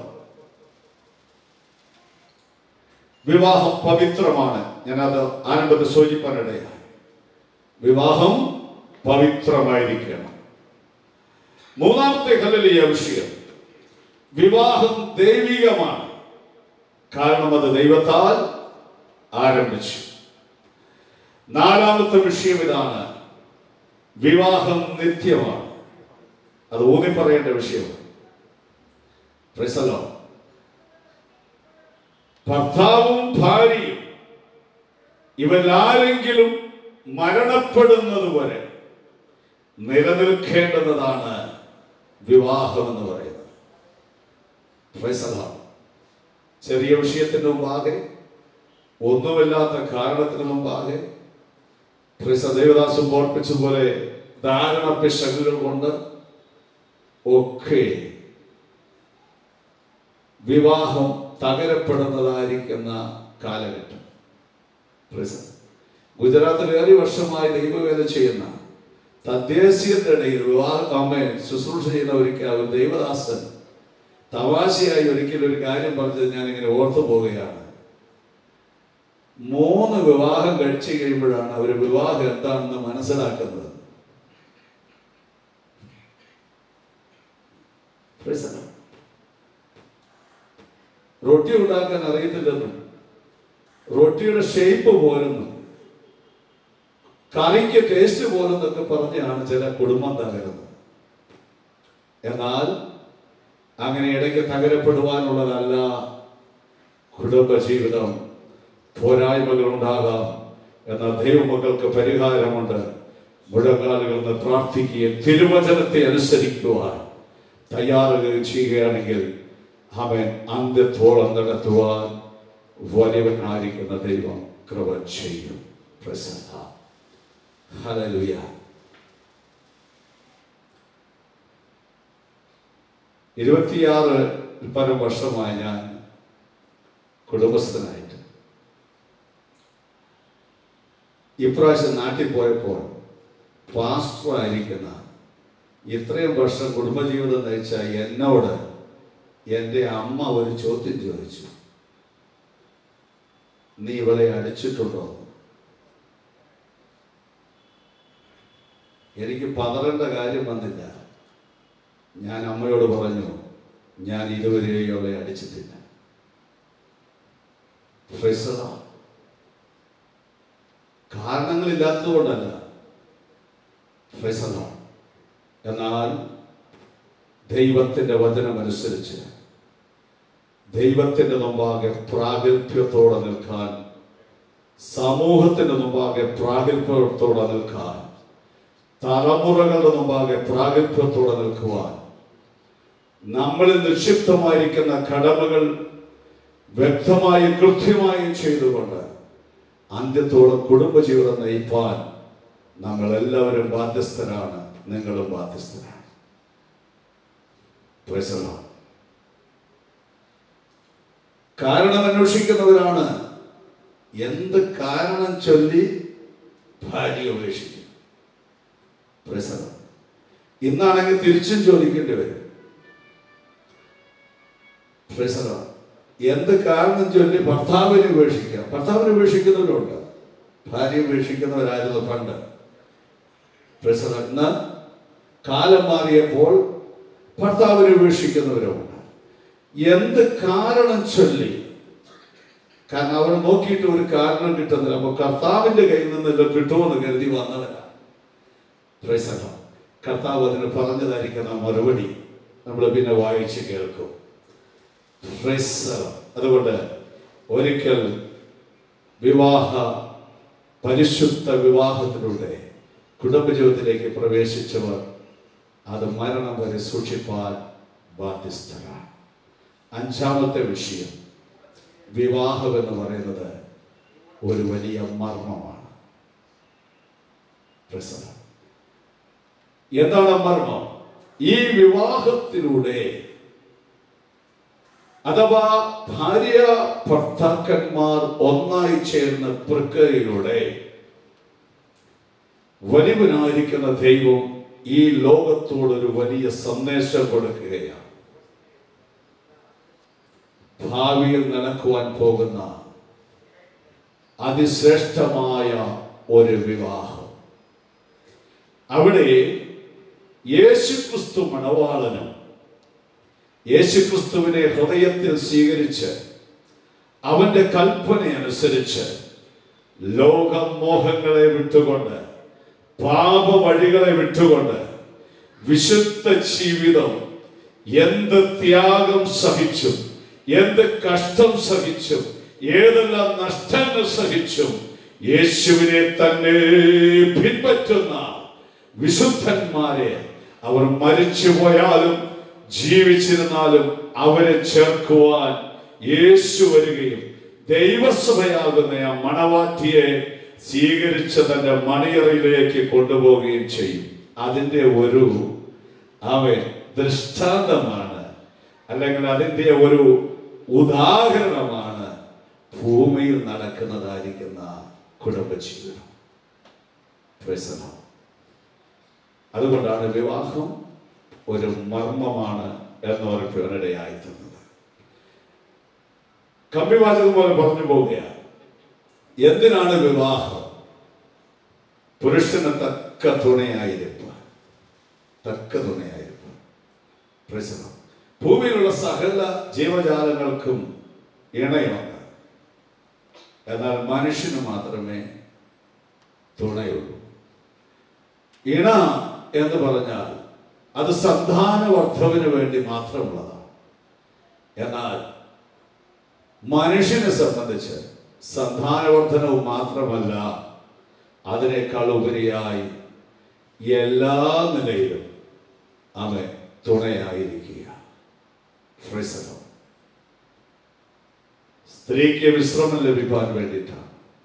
വിവാഹം പവിത്രമാണ് ഞാനത് ആരംഭത്തിൽ സൂചിപ്പാനിടയാണ് വിവാഹം പവിത്രമായിരിക്കണം മൂന്നാമത്തെ കല്ലിയ വിഷയം വിവാഹം ദൈവികമാണ് കാരണം അത് ദൈവത്താൽ ആരംഭിച്ചു നാലാമത്തെ വിഷയം ഇതാണ് വിവാഹം നിത്യമാണ് അത് ഊന്നി പറയേണ്ട വിഷയമാണ് Praise the Lord. ഭർത്താവും ഭാര്യയും ഇവരാരെങ്കിലും മരണപ്പെടുന്നത് വരെ നിലനിൽക്കേണ്ടുന്നതാണ് വിവാഹം എന്ന് പറയുന്നത് Praise the Lord. ചെറിയ വിഷയത്തിന് മുമ്പാകെ ഒന്നുമില്ലാത്ത കാരണത്തിന് മുമ്പാകെ ക്രിസ്ത ദേവദാസും ഓർപ്പിച്ചതുപോലെ ധാരണ പിശകുകൾ കൊണ്ട് ഒക്കെ വിവാഹം തകരപ്പെടുന്നതായിരിക്കുന്ന കാലഘട്ടം Praise the Lord. ഗുജറാത്തിൽ ഏറെ വർഷമായി ദൈവവേല ചെയ്യുന്ന തദ്ദേശീയരുടെ ഇടയിൽ വിവാഹ അമ്മയെ ശുശ്രൂഷ ചെയ്യുന്ന ഒരിക്കൽ ഒരു ദൈവദാസൻ തമാശയായി ഒരിക്കൽ ഒരു കാര്യം പറഞ്ഞത് ഞാൻ ഇങ്ങനെ ഓർത്തു പോവുകയാണ് മൂന്ന് വിവാഹം കഴിച്ചു കഴിയുമ്പോഴാണ് അവർ വിവാഹം എന്താണെന്ന് മനസ്സിലാക്കുന്നത് Praise the Lord. റൊട്ടി ഉണ്ടാക്കാൻ അറിയത്തില്ലെന്നും റൊട്ടിയുടെ ഷേപ്പ് പോലെന്നും കറിക്ക് ടേസ്റ്റ് പോലെന്നൊക്കെ പറഞ്ഞാണ് ചില കുടുംബം തകരുന്നത് എന്നാൽ അങ്ങനെ ഇടയ്ക്ക് തകരപ്പെടുവാനുള്ളതല്ല കുടുംബജീവിതം പോരായ്മകൾ ഉണ്ടാകാം എന്നാൽ ദൈവമക്കൾക്ക് പരിഹാരമുണ്ട് മുഴങ്കാലുകൾ നിന്ന് പ്രാർത്ഥിക്കുകയും തിരുവചനത്തെ അനുസരിക്കുവാൻ തയ്യാറുകൾ ചെയ്യുകയാണെങ്കിൽ അവൻ അന്ത്യത്തോളം നടത്തുവാൻ വലിയവനായിരിക്കുന്ന ദൈവം കൃപ ചെയ്യും പ്രസന്ന ഹല്ലേലൂയ ഇരുപത്തിയാറ് പരം വർഷമായി ഞാൻ കുടുംബസ്ഥനായിട്ട് ഇപ്രാവശ്യം നാട്ടിൽ പോയപ്പോൾ പാസ്റ്ററായിരിക്കുന്ന ഇത്രയും വർഷം കുടുംബജീവിതം നയിച്ച എന്നോട് എൻ്റെ അമ്മ ഒരു ചോദ്യം ചോദിച്ചു നീ ഇവളെ അടിച്ചിട്ടുണ്ടോ എനിക്ക് പതറേണ്ട കാര്യം വന്നില്ല ഞാൻ അമ്മയോട് പറഞ്ഞു ഞാൻ ഇതുവരെയും അവളെ അടിച്ചിട്ടില്ല Praise the Lord. കാരണങ്ങളില്ലാത്തതുകൊണ്ടല്ല Praise the Lord. എന്നാൽ ദൈവത്തിന്റെ വചനമനുസരിച്ച് ദൈവത്തിന്റെ മുമ്പാകെ പ്രാഗൽഭ്യത്തോടെ നിൽക്കാൻ സമൂഹത്തിന്റെ മുമ്പാകെ പ്രാഗൽഭ്യത്തോടെ നിൽക്കാൻ തലമുറകളുടെ മുമ്പാകെ പ്രാഗൽഭ്യത്തോടെ നിൽക്കുവാൻ നമ്മളിൽ നിക്ഷിപ്തമായിരിക്കുന്ന കടമകൾ വ്യക്തമായും കൃത്യമായും ചെയ്തുകൊണ്ട് അന്ത്യത്തോളം കുടുംബജീവിതം നയിപ്പാൻ നമ്മൾ എല്ലാവരും ബാധ്യസ്ഥരാണ് നിങ്ങളും ബാധ്യസ്ഥരാണ് Praise the Lord. കാരണം അന്വേഷിക്കുന്നവരാണ് എന്ത് കാരണം ചൊല്ലി ഭാര്യ ഉപേക്ഷിക്കും Praise the Lord. ഇന്നാണെങ്കിൽ തിരിച്ചും ചോദിക്കേണ്ടി വരും Praise the Lord. എന്ത് കാരണം ചൊല്ലി ഭർത്താവിനെ ഉപേക്ഷിക്കാം ഭർത്താവിനെ ഉപേക്ഷിക്കുന്നവരുണ്ട് ഭാര്യ ഉപേക്ഷിക്കുന്നവരായിരുന്നു പണ്ട് Praise the Lord. ഇന്ന് കാലം മാറിയപ്പോൾ ഭർത്താവിനെ ഉപേക്ഷിക്കുന്നവരുമുണ്ട് എന്ത് കാരണം ചൊല്ലി കാരണം അവർ നോക്കിയിട്ട് ഒരു കാരണം കിട്ടുന്നില്ല അപ്പൊ കർത്താവിന്റെ കയ്യിൽ നിന്നെല്ലാം കിട്ടുമെന്ന് കരുതി വന്നവരാണ് Praise the Lord. കർത്താവ് അതിന് പറഞ്ഞതായിരിക്കുന്ന മറുപടി നമ്മൾ പിന്നെ വായിച്ച് കേൾക്കും Praise the Lord. അതുകൊണ്ട് ഒരിക്കൽ വിവാഹ പരിശുദ്ധ വിവാഹത്തിലൂടെ കുടുംബജീവിതത്തിലേക്ക് പ്രവേശിച്ചവർ അത് മരണം വരെ സൂക്ഷിപ്പാൻ ബാധ്യസ്ഥരാണ് അഞ്ചാമത്തെ വിഷയം വിവാഹം എന്ന് പറയുന്നത് ഒരു വലിയ മർമ്മമാണ് പ്രസവം എന്താണ് മർമ്മം ഈ വിവാഹത്തിലൂടെ അഥവാ ഭാര്യ ഭർത്താക്കന്മാർ ഒന്നായി ചേർന്ന പ്രക്രിയയിലൂടെ വലിയവനായിരിക്കുന്ന ദൈവം ഈ ലോകത്തോടൊരു വലിയ സന്ദേശം കൊടുക്കുകയാണ് ഭാവിയിൽ നടക്കുവാൻ പോകുന്ന അതിശ്രേഷ്ഠമായ ഒരു വിവാഹം അവിടെ യേശുക്രിസ്തു മണവാളനും യേശുക്രിസ്തുവിനെ ഹൃദയത്തിൽ സ്വീകരിച്ച് അവന്റെ കൽപ്പന അനുസരിച്ച് ലോകമോഹങ്ങളെ വിട്ടുകൊണ്ട് പാപ വഴികളെ വിട്ടുകൊണ്ട് വിശുദ്ധ ജീവിതം എന്ത് ത്യാഗം സഹിച്ചും എന്ത് കഷ്ടം സഹിച്ചും ഏതെല്ലാം നഷ്ടങ്ങൾ സഹിച്ചും യേശുവിനെ തന്നെ പിൻപറ്റുന്ന വിശുദ്ധന്മാരെ അവർ മരിച്ചു പോയാലും ജീവിച്ചിരുന്നാലും അവരെ ചേർക്കുവാൻ യേശു വരികയും ദൈവസഭയാകുന്ന ആ മണവാറ്റിയെ സ്വീകരിച്ച് തന്റെ മണിയറയിലേക്ക് കൊണ്ടുപോവുകയും ചെയ്യും അതിന്റെ ഒരു അവൻ ദൃഷ്ടാന്തമാണ് അല്ലെങ്കിൽ അതിന്റെ ഒരു ഉദാഹരണമാണ് ഭൂമിയിൽ നടക്കുന്നതായിരിക്കുന്ന കുടുംബജീവിതം Praise the Lord. അതുകൊണ്ടാണ് വിവാഹം ഒരു മർമ്മമാണ് എന്നവർക്ക് ഇവനിടയായി തന്നത് കമ്പിവാചകം പോലെ പറഞ്ഞു പോവുകയാണ് എന്തിനാണ് വിവാഹം പുരുഷന് തക്ക തുണയായിരിക്കാൻ തക്ക തുണയായിരിക്കാൻ Praise the Lord. ഭൂമിയിലുള്ള സകല ജീവജാലങ്ങൾക്കും ഇണയുണ്ട് എന്നാൽ മനുഷ്യന് മാത്രമേ തുണയുള്ളൂ ഇണ എന്ന് പറഞ്ഞാൽ അത് സന്താനവർദ്ധവിന് വേണ്ടി മാത്രമുള്ളതാണ് എന്നാൽ മനുഷ്യനെ സംബന്ധിച്ച് സന്താനവർദ്ധനവും മാത്രമല്ല അതിനേക്കാൾ ഉപരിയായി എല്ലാ നിലയിലും അവൻ തുണയായിരിക്കുക Praise the Lord. സ്ത്രീക്ക് വിശ്രമം ലഭിക്കാൻ വേണ്ടിയിട്ടാണ്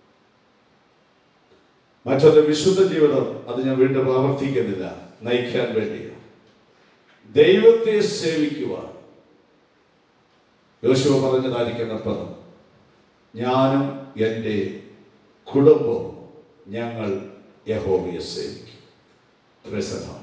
മറ്റൊരു വിശുദ്ധ ജീവിതം അത് ഞാൻ വീണ്ടും ആവർത്തിക്കുന്നില്ല നയിക്കാൻ വേണ്ടിയാണ് ദൈവത്തെ സേവിക്കുവാൻ യോശുവ പറഞ്ഞതായിരിക്കുന്ന പദം ഞാനും എൻ്റെ കുടുംബവും ഞങ്ങൾ യഹോവയെ സേവിക്കും Praise the Lord.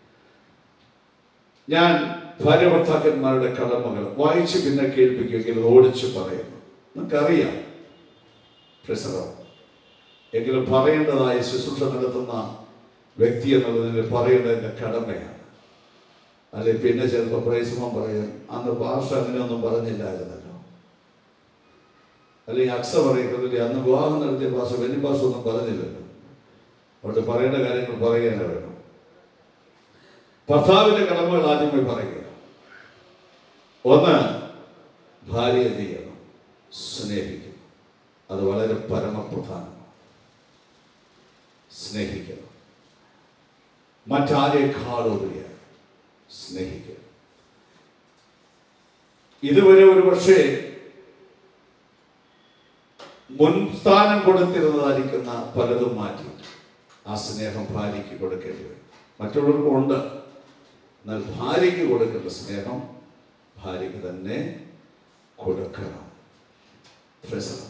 ഞാൻ ഭാര്യ ഭർത്താക്കന്മാരുടെ കടമകൾ വായിച്ച് പിന്നെ കേൾപ്പിക്കുമെങ്കിൽ ഓടിച്ച് പറയുന്നു നിങ്ങൾക്കറിയാം Praise the Lord. എങ്കിലും പറയേണ്ടതായ ശുശ്രൂഷ നടത്തുന്ന വ്യക്തി എന്നുള്ളതിൽ പറയേണ്ടതിൻ്റെ കടമയാണ് അല്ലെ പിന്നെ ചിലപ്പോൾ പ്രൈസമം പറയും അന്ന് ഭാഷ അങ്ങനെയൊന്നും പറഞ്ഞില്ലായിരുന്നല്ലോ അല്ലെങ്കിൽ അക്സ പറയുന്നില്ലേ അന്ന് വിവാഹം നടത്തിയ ഭാഷ വെനി ഭാഷ ഒന്നും പറഞ്ഞില്ലല്ലോ അതുകൊണ്ട് പറയേണ്ട കാര്യങ്ങൾ പറയുകയാണ് വേണം ഭർത്താവിന്റെ കടമകൾ ആദ്യമായി പറയുക ഒന്ന് ഭാര്യ എന്ത് ചെയ്യണം സ്നേഹിക്കണം അത് വളരെ പരമപ്രധാനമാണ് സ്നേഹിക്കണം മറ്റാരേക്കാളുപരിയായി സ്നേഹിക്കണം ഇതുവരെ ഒരു പക്ഷേ മുൻസ്ഥാനം കൊടുത്തിരുന്നതായിരിക്കുന്ന പലതും മാറ്റി ആ സ്നേഹം ഭാര്യയ്ക്ക് കൊടുക്കേണ്ടി വരും മറ്റുള്ളവർക്കും ഉണ്ട് എന്നാൽ ഭാര്യയ്ക്ക് കൊടുക്കേണ്ട സ്നേഹം ഭാര്യയ്ക്ക് തന്നെ കൊടുക്കണം പ്രസവം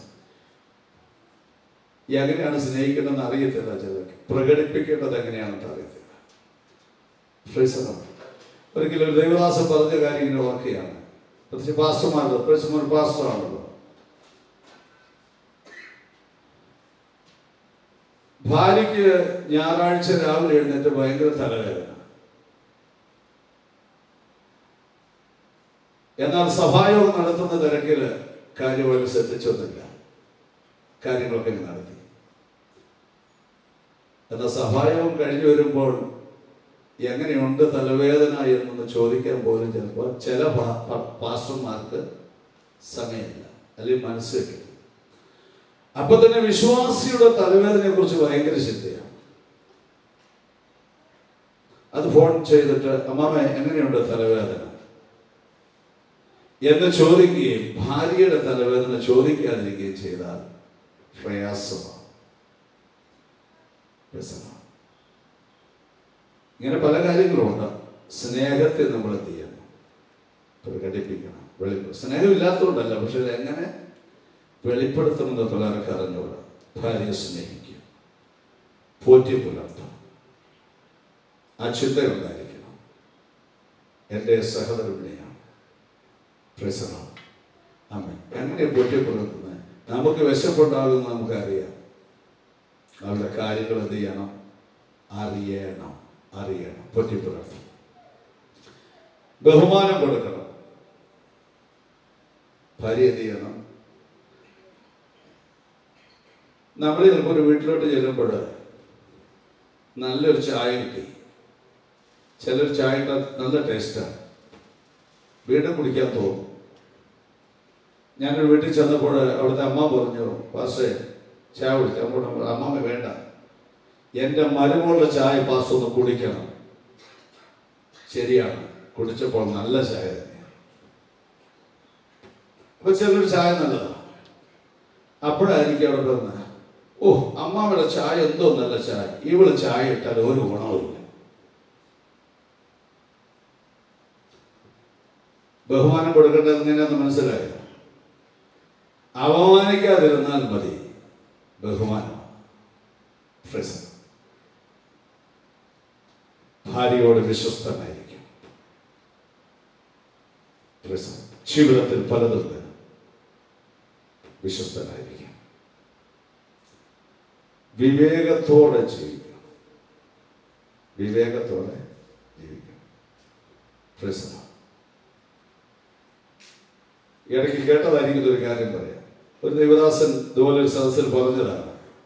ഈ എങ്ങനെയാണ് സ്നേഹിക്കേണ്ടതെന്ന് അറിയത്തില്ല ചിലർക്ക് പ്രകടിപ്പിക്കേണ്ടത് എങ്ങനെയാണെന്ന് അറിയത്തില്ല പ്രസവം ഒരിക്കലും ഒരു ദേവദാസൻ പറഞ്ഞ കാര്യം ഇങ്ങനെ ഓർക്കുകയാണ് പ്രത്യേകിച്ച് പാസ്റ്റർമാരുടെ പ്രശ്നം ഒരു പാസ്റ്ററാണല്ലോ ഭാര്യയ്ക്ക് ഞായറാഴ്ച രാവിലെ എഴുന്നേറ്റ് ഭയങ്കര തലവേദന എന്നാൽ സഭായോഗം നടത്തുന്ന തിരക്കിൽ കാര്യമായി ശ്രദ്ധിച്ചൊന്നുമില്ല കാര്യങ്ങളൊക്കെ ഇങ്ങ് നടത്തി എന്നാൽ സഭായോഗം കഴിഞ്ഞു വരുമ്പോൾ എങ്ങനെയുണ്ട് തലവേദന എന്നൊന്ന് ചോദിക്കാൻ പോലും ചിലപ്പോൾ ചില പാ- പാ- പാസ്റ്റർമാർക്ക് സമയമില്ല അല്ലെങ്കിൽ മനസ്സ് വെക്കില്ല അപ്പൊ തന്നെ വിശ്വാസിയുടെ തലവേദനയെ കുറിച്ച് ഭയങ്കര ചിന്തയാണ് അത് ഫോൺ ചെയ്തിട്ട് അമ്മാമ എങ്ങനെയുണ്ട് തലവേദന എന്ന് ചോദിക്കുകയും ഭാര്യയുടെ തലവേദന ചോദിക്കാതിരിക്കുകയും ചെയ്താൽ പ്രയാസമാണ് രസമാണ്. ഇങ്ങനെ പല കാര്യങ്ങളുമുണ്ട് സ്നേഹത്തെ നമ്മൾ എന്ത് ചെയ്യണം പ്രകടിപ്പിക്കണം വെളിപ്പെ സ്നേഹമില്ലാത്തതുകൊണ്ടല്ല പക്ഷെ ഇത് എങ്ങനെ വെളിപ്പെടുത്തുമെന്ന് പലർക്ക് അറിഞ്ഞുകൂടാ ഭാര്യയെ സ്നേഹിക്കുക പോറ്റി പുലർത്തണം ആ ചിന്തയുണ്ടായിരിക്കണം എൻ്റെ സഹധർമ്മിണിയാണ് പ്രസവം അമ്മ എങ്ങനെ പോറ്റി പുലർത്തുന്നത് നമുക്ക് വിശപ്പുണ്ടാകുമെന്ന് നമുക്കറിയാം അവരുടെ കാര്യങ്ങൾ എന്ത് ചെയ്യണം അറിയണം അറിയണം പൊറ്റി പുലർത്തണം ബഹുമാനം കൊടുക്കണം ഭാര്യ എന്ത് ചെയ്യണം നമ്മൾ ചിലപ്പോൾ ഒരു വീട്ടിലോട്ട് ചെല്ലുമ്പോൾ നല്ലൊരു ചായ കിട്ടി ചിലർ ചായ ഇട്ടാൽ നല്ല ടേസ്റ്റാണ് വീണ്ടും കുടിക്കാൻ തോന്നും ഞാനൊരു വീട്ടിൽ ചെന്നപ്പോൾ അവിടുത്തെ അമ്മ പറഞ്ഞു പാസ്റ്റേ ചായ കുടിക്കാൻ അപ്പോൾ അമ്മമ്മ വേണ്ട എൻ്റെ മരുമോളുടെ ചായ പാസ് ഒന്ന് കുടിക്കണം ശരിയാണ് കുടിച്ചപ്പോൾ നല്ല ചായ തന്നെയാണ് അപ്പൊ ചിലർ ചായ നല്ലതാണ് അപ്പോഴായിരിക്കും അവിടെ പറഞ്ഞ ഓ അമ്മാമ്മയുടെ ചായ എന്തോ നല്ല ചായ ഇവള് ചായ ഇട്ടാൽ ഒരു ഗുണവുമില്ല ബഹുമാനം കൊടുക്കേണ്ടത് എങ്ങനെയാന്ന് മനസ്സിലായോ അവമാനിക്കാതിരുന്നാൽ മതി ബഹുമാനം Praise the Lord. ഭാര്യയോട് വിശ്വസ്തനായിരിക്കും Praise the Lord. ജീവിതത്തിൽ പലതും വരും. വിശ്വസ്തനായിരിക്കും വിവേകത്തോടെ ജീവിക്കണം വിവേകത്തോടെ ജീവിക്കണം Praise the Lord. ഇടയ്ക്ക് കേട്ടതായിരിക്കും ഒരു കാര്യം പറയാം ഒരു ദേവദാസൻ ഇതുപോലെ ഒരു സദസ്സിൽ പറഞ്ഞതാണ്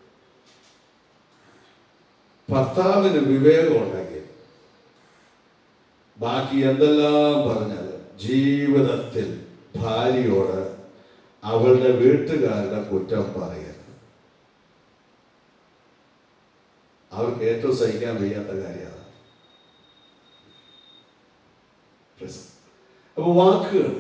ഭർത്താവിന് വിവേകം ഉണ്ടെങ്കിൽ ബാക്കി എന്തെല്ലാം പറഞ്ഞാലും ജീവിതത്തിൽ ഭാര്യയോട് അവളുടെ വീട്ടുകാരുടെ കുറ്റം പറയരുത് അവർക്ക് ഏറ്റവും സഹിക്കാൻ വയ്യാത്ത കാര്യമാണ് അപ്പൊ വാക്കുകൾ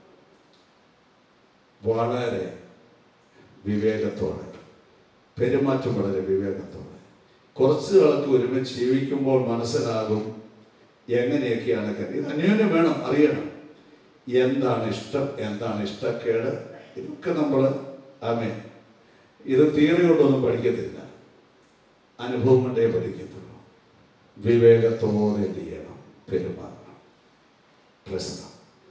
വളരെ വിവേകത്തോടെ പെരുമാറ്റം വളരെ വിവേകത്തോടെ കുറച്ച് കാലത്ത് ഒരുമിച്ച് ജീവിക്കുമ്പോൾ മനസ്സിലാകും എങ്ങനെയൊക്കെയാണ് കാര്യം ഇത് അന്യോന്യം വേണം അറിയണം എന്താണ് ഇഷ്ടം എന്താണ് ഇഷ്ടക്കേട് ഇതൊക്കെ നമ്മൾ ആമേ ഇത് തിയറി കൊണ്ടൊന്നും പഠിക്കത്തില്ല അനുഭവം കൊണ്ടേ പഠിക്കത്തുള്ളൂ വിവേകത്തോടെ എന്ത് ചെയ്യണം പെരുമാറണം പ്രശ്നം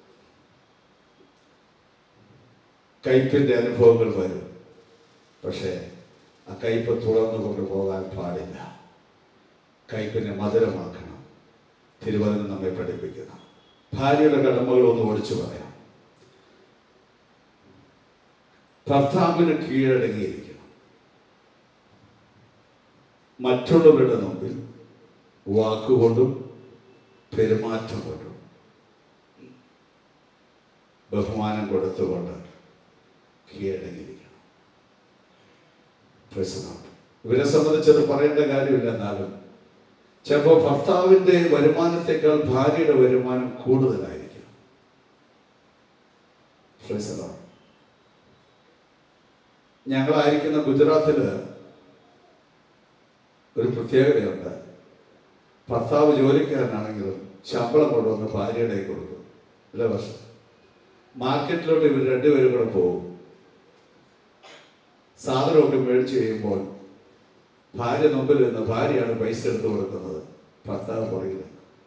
കയ്പിൻ്റെ അനുഭവങ്ങൾ വരും പക്ഷേ ആ കയ്പ് തുറന്നു കൊണ്ടുപോകാൻ പാടില്ല കയ്പിനെ മധുരമാക്കണം തിരുവചനം നമ്മെ പഠിപ്പിക്കണം ഭാര്യയുടെ കടമകൾ ഒന്ന് ഓടിച്ചു പറയാം ഭർത്താവിന് കീഴടങ്ങിയിരിക്കണം മറ്റുള്ളവരുടെ മുമ്പിൽ വാക്കുകൊണ്ടും പെരുമാറ്റം കൊണ്ടും ബഹുമാനം കൊടുത്തുകൊണ്ട് കീഴടങ്ങിയിരിക്കണം പ്രശ്നം ഇവരെ സംബന്ധിച്ചത് പറയേണ്ട കാര്യമില്ല എന്നാലും ചിലപ്പോൾ ഭർത്താവിൻ്റെ വരുമാനത്തെക്കാൾ ഭാര്യയുടെ വരുമാനം കൂടുതലായിരിക്കും Praise the Lord. ഞങ്ങളായിരിക്കുന്ന ഗുജറാത്തിൽ ഒരു പ്രത്യേകതയുണ്ട് ഭർത്താവ് ജോലിക്കാരനാണെങ്കിലും ശമ്പളം കൊണ്ടുവന്ന് ഭാര്യയുടെ കയ്യിൽ കൊടുക്കും ഇല്ല പക്ഷെ മാർക്കറ്റിലോട്ട് ഇവർ രണ്ടുപേരും കൂടെ പോകും സാധനമൊക്കെ മേടിച്ച് കഴിയുമ്പോൾ ഭാര്യ മുമ്പിൽ നിന്ന് ഭാര്യയാണ് പൈസ എടുത്ത് കൊടുക്കുന്നത് ഭർത്താവ് പുറകിൽ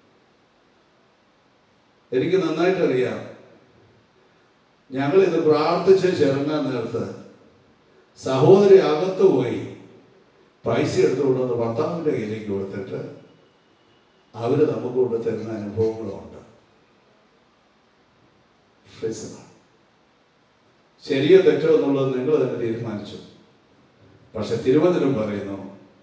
എനിക്ക് നന്നായിട്ട് അറിയാം ഞങ്ങൾ ഇത് പ്രാർത്ഥിച്ച് ചെറുങ്ങാൻ നേരത്ത് സഹോദരി അകത്ത് പോയി പൈസ എടുത്തു കൊണ്ടുവന്ന് ഭർത്താവിൻ്റെ കയ്യിലേക്ക് കൊടുത്തിട്ട് അവർ നമുക്ക് കൊണ്ട് തരുന്ന അനുഭവങ്ങളുമുണ്ട് Praise the Lord. ശരിയോ തെറ്റോ എന്നുള്ളത് നിങ്ങൾ തന്നെ തീരുമാനിച്ചു പക്ഷെ തിരുവചനം പറയുന്നു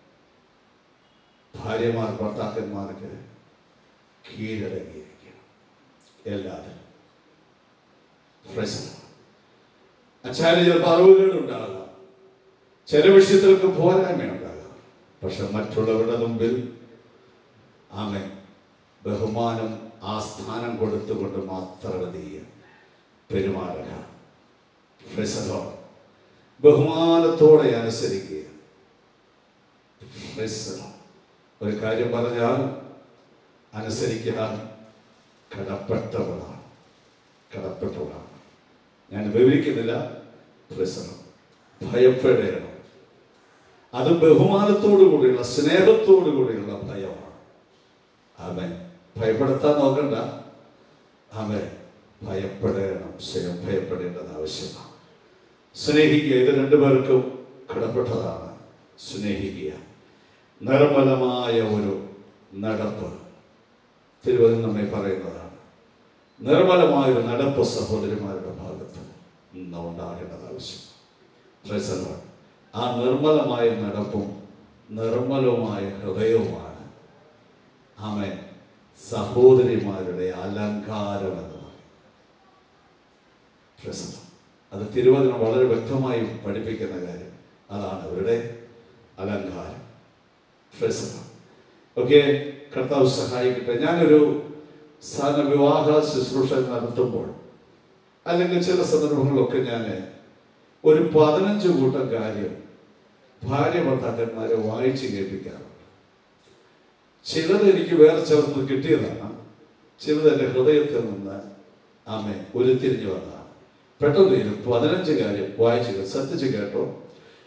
ഭാര്യമാർ ഭർത്താക്കന്മാർക്ക് കീഴടങ്ങിയിരിക്കണം എല്ലാവരും Praise the Lord. അച്ഛാന് ചിലപ്പോൾ അറിവുകളുണ്ടാകാം ചില വിഷയത്തിലൊക്കെ പോരായ്മയുണ്ടാകാം പക്ഷെ മറ്റുള്ളവരുടെ മുമ്പിൽ ആമേ ബഹുമാനം ആ സ്ഥാനം കൊടുത്തുകൊണ്ട് മാത്രം എന്ത് ചെയ്യുക പെരുമാറുക Praise the Lord. ബഹുമാനത്തോടെ അനുസരിക്കുക Praise the Lord. ഒരു കാര്യം പറഞ്ഞാൽ അനുസരിക്കാൻ കടപ്പെട്ടവളാണ് കടപ്പെട്ടവളാണ് ഞാൻ വിവരിക്കുന്നില്ല Praise the Lord. ഭയപ്പെടണം അത് ബഹുമാനത്തോടു കൂടിയുള്ള സ്നേഹത്തോടു കൂടിയുള്ള ഭയമാണ് അവൻ ഭയപ്പെടുത്താൻ നോക്കണ്ട അവൻ ഭയപ്പെടണം സ്വയം ഭയപ്പെടേണ്ടത് ആവശ്യമാണ് സ്നേഹിക്കുക ഇത് രണ്ടുപേർക്കും കടപ്പെട്ടതാണ് സ്നേഹിക്കുക നിർമ്മലമായ ഒരു നടപ്പ് തിരുവനന്തപുരം നമ്മെ പറയുന്നതാണ് നിർമ്മലമായ ഒരു നടപ്പ് സഹോദരിമാരുടെ ഭാഗത്ത് ഇന്ന് ഉണ്ടാകേണ്ടത് ആവശ്യം Praise the Lord. ആ നിർമ്മലമായ നടപ്പും നിർമ്മലവുമായ ഹൃദയവുമാണ് ആമേ സഹോദരിമാരുടെ അലങ്കാരം എന്ന് പറയും Praise the Lord. അത് തിരുവചനം വളരെ വ്യക്തമായി പഠിപ്പിക്കുന്ന കാര്യം അതാണ് അവരുടെ അലങ്കാരം Praise the Lord. ഓക്കെ കർത്താവ് സഹായിക്കട്ടെ ഞാനൊരു സാധാരണ വിവാഹ ശുശ്രൂഷ നടത്തുമ്പോൾ അല്ലെങ്കിൽ ചില സന്ദർഭങ്ങളിലൊക്കെ ഞാൻ ഒരു പതിനഞ്ച് കൂട്ടം കാര്യം ഭാര്യ ഭർത്താക്കന്മാരെ വായിച്ച് കേൾപ്പിക്കാറുണ്ട് ചിലത് എനിക്ക് വേറെ ചേർന്ന് കിട്ടിയതാണ് ചിലത് എൻ്റെ ഹൃദയത്തിൽ നിന്ന് ആമേ ഉരുത്തിരിഞ്ഞു വന്നതാണ് പെട്ടെന്ന് ഇത് പതിനഞ്ച് കാര്യം വായിച്ച് കേ- ശ്രദ്ധിച്ച് കേട്ടോ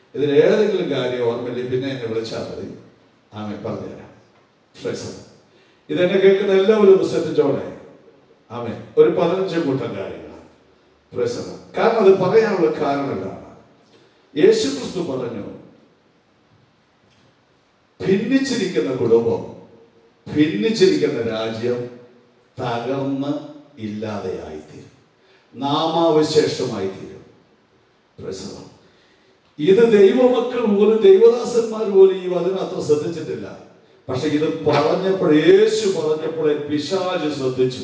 ഇതിൽ ഏതെങ്കിലും കാര്യം ഓർമ്മയില്ല പിന്നെ എന്നെ വിളിച്ചാൽ മതി ആമേ പറഞ്ഞുതരാം Praise the Lord. ഇതെന്നെ കേൾക്കുന്ന എല്ലാവരും ഒന്ന് ശ്രദ്ധിച്ചോളെ ആമേ ഒരു പതിനഞ്ച് കൂട്ടം കാര്യങ്ങളാണ് Praise the Lord. കാരണം അത് പറയാനുള്ള കാരണം എന്താണ് യേശു ക്രിസ്തു പറഞ്ഞു ഭിന്നിച്ചിരിക്കുന്ന കുടുംബം ഭിന്നിച്ചിരിക്കുന്ന രാജ്യം തകർന്ന് ഇല്ലാതെയായിത്തീരും നാമാവിശേഷമായി തീരും Praise the Lord. ഇത് ദൈവമക്കൾ പോലും ദൈവദാസന്മാർ പോലും ഈ വചനം അത്ര ശ്രദ്ധിച്ചിട്ടില്ല പക്ഷെ ഇത് പറഞ്ഞപ്പോൾ യേശു പറഞ്ഞപ്പോഴേ പിശാജ് ശ്രദ്ധിച്ചു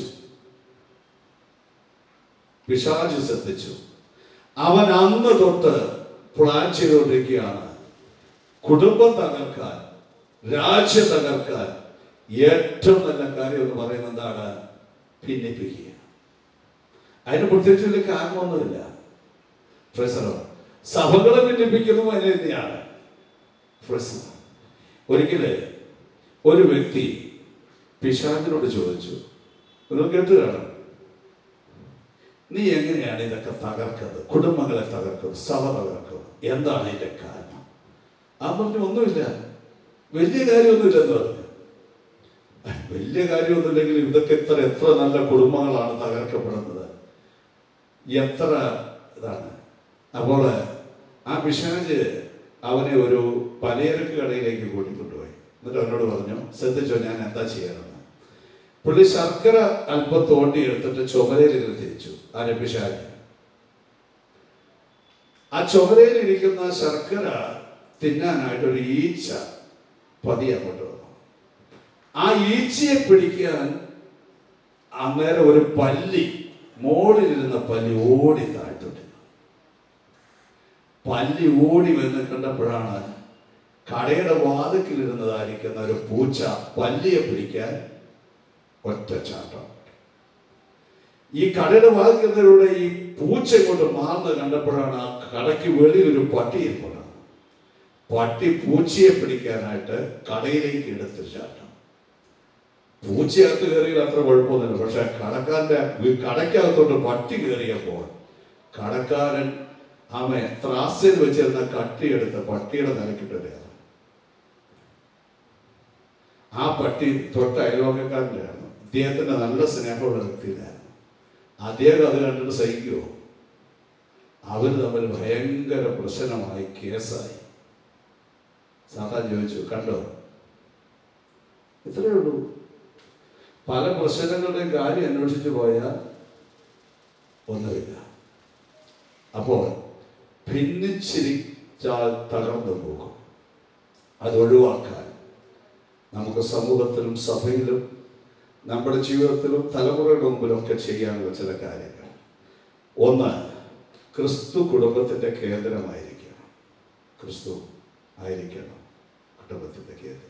പിശാജ് ശ്രദ്ധിച്ചു അവൻ അന്ന് തൊട്ട് പ്ലാൻ ചെയ്തുകൊണ്ടിരിക്കുകയാണ് കുടുംബം തകർക്കാൻ രാജ്യം തകർക്കാൻ ഏറ്റവും നല്ല കാര്യം എന്ന് പറയുന്നത് എന്താണ് ഭിന്നിപ്പിക്കുക അതിന് പ്രത്യേകിച്ച് വലിയ കാരണമൊന്നുമില്ല പ്രസറോ സഭകളെ ഭിന്നിപ്പിക്കുന്നു അതിന് തന്നെയാണ് പ്രസറ ഒരിക്കല് ഒരു വ്യക്തി പിശാചിനോട് ചോദിച്ചു നിങ്ങൾ കേട്ട് കാണും നീ എങ്ങനെയാണ് ഇതൊക്കെ തകർക്കുന്നത് കുടുംബങ്ങളെ തകർക്കുന്നത് സഭ തകർക്കുന്നത് എന്താണ് ഇതിന്റെ കാരണം ആ പറഞ്ഞു ഒന്നുമില്ല വലിയ കാര്യമൊന്നുമില്ല എന്ന് പറഞ്ഞു വലിയ കാര്യമൊന്നുമില്ലെങ്കിൽ ഇതൊക്കെ എത്ര എത്ര നല്ല കുടുംബങ്ങളാണ് തകർക്കപ്പെടുന്നത് എത്ര ഇതാണ് അപ്പോൾ ആ പിശാജ് അവനെ ഒരു പലചരക്ക് കടയിലേക്ക് കൂട്ടിക്കൊണ്ടുപോയി എന്നിട്ട് അവനോട് പറഞ്ഞു ശ്രദ്ധിച്ചോ ഞാൻ എന്താ ചെയ്യണമെന്ന് പുള്ളി ശർക്കര അല്പം തോണ്ടി എടുത്തിട്ട് ചുമലയിൽ ഇങ്ങനെ തിരിച്ചു ആ പിശാജ് ആ ചുമലയിൽ ഇരിക്കുന്ന ശർക്കര തിന്നാനായിട്ട് ഒരു ഈച്ച പതി അങ്ങോട്ട് വന്നു ആ ഈച്ചയെ പിടിക്കാൻ അന്നേരം ഒരു പല്ലി മോളിലിരുന്ന പല്ലി ഓടി താഴ്ത്തോട്ട് പല്ലി ഓടി വന്ന് കണ്ടപ്പോഴാണ് കടയുടെ വാതിക്കലിരുന്നതായിരിക്കുന്ന ഒരു പൂച്ച പല്ലിയെ പിടിക്കാൻ ഒറ്റ ചാട്ടം ഈ കടയുടെ വാതിക്കലിലൂടെ ഈ പൂച്ച ഇങ്ങോട്ട് മാറുന്നത് കണ്ടപ്പോഴാണ് ആ കടയ്ക്ക് വെളിയിൽ ഒരു പട്ടി ഇരിപ്പുണ്ട് പട്ടി പൂച്ചയെ പിടിക്കാനായിട്ട് കടയിലേക്ക് എടുത്ത് ചാട്ടം പൂച്ചയകത്ത് കയറിയത് അത്ര കുഴപ്പമൊന്നുമില്ല പക്ഷെ കടക്കാരന്റെ വി- കടയ്ക്കകത്തോട്ട് പട്ടി കയറിയപ്പോൾ കടക്കാരൻ ആമെ ത്രാസിൽ വെച്ചിരുന്ന കട്ടിയെടുത്ത് പട്ടിയുടെ നിലക്കിട്ടതാണ് ആ പട്ടി തൊട്ട അയൽവക്കക്കാരൻ്റെയായിരുന്നു അദ്ദേഹത്തിന്റെ നല്ല സ്നേഹമുള്ള വ്യക്തിയിലായിരുന്നു അദ്ദേഹം അത് കണ്ടിട്ട് സഹിക്കുമോ അവർ തമ്മിൽ ഭയങ്കര പ്രശ്നമായി കേസായി സാധാരണ ചോദിച്ചു കണ്ടോ ഇത്രയേ ഉള്ളൂ പല പ്രശ്നങ്ങളുടെയും കാര്യം അന്വേഷിച്ചു പോയാൽ ഒന്നുമില്ല അപ്പോൾ ഭിന്നിച്ചിരിച്ചാൽ തകർന്നു പോകും അത് ഒഴിവാക്കാൻ നമുക്ക് സമൂഹത്തിലും സഭയിലും നമ്മുടെ ജീവിതത്തിലും തലമുറയുടെ മുമ്പിലൊക്കെ ചെയ്യാനുള്ള ചില കാര്യങ്ങൾ ഒന്ന് ക്രിസ്തു കുടുംബത്തിന്റെ കേന്ദ്രമായിരിക്കണം ക്രിസ്തു ആയിരിക്കണം കുടുംബത്തിന്റെ കേന്ദ്രം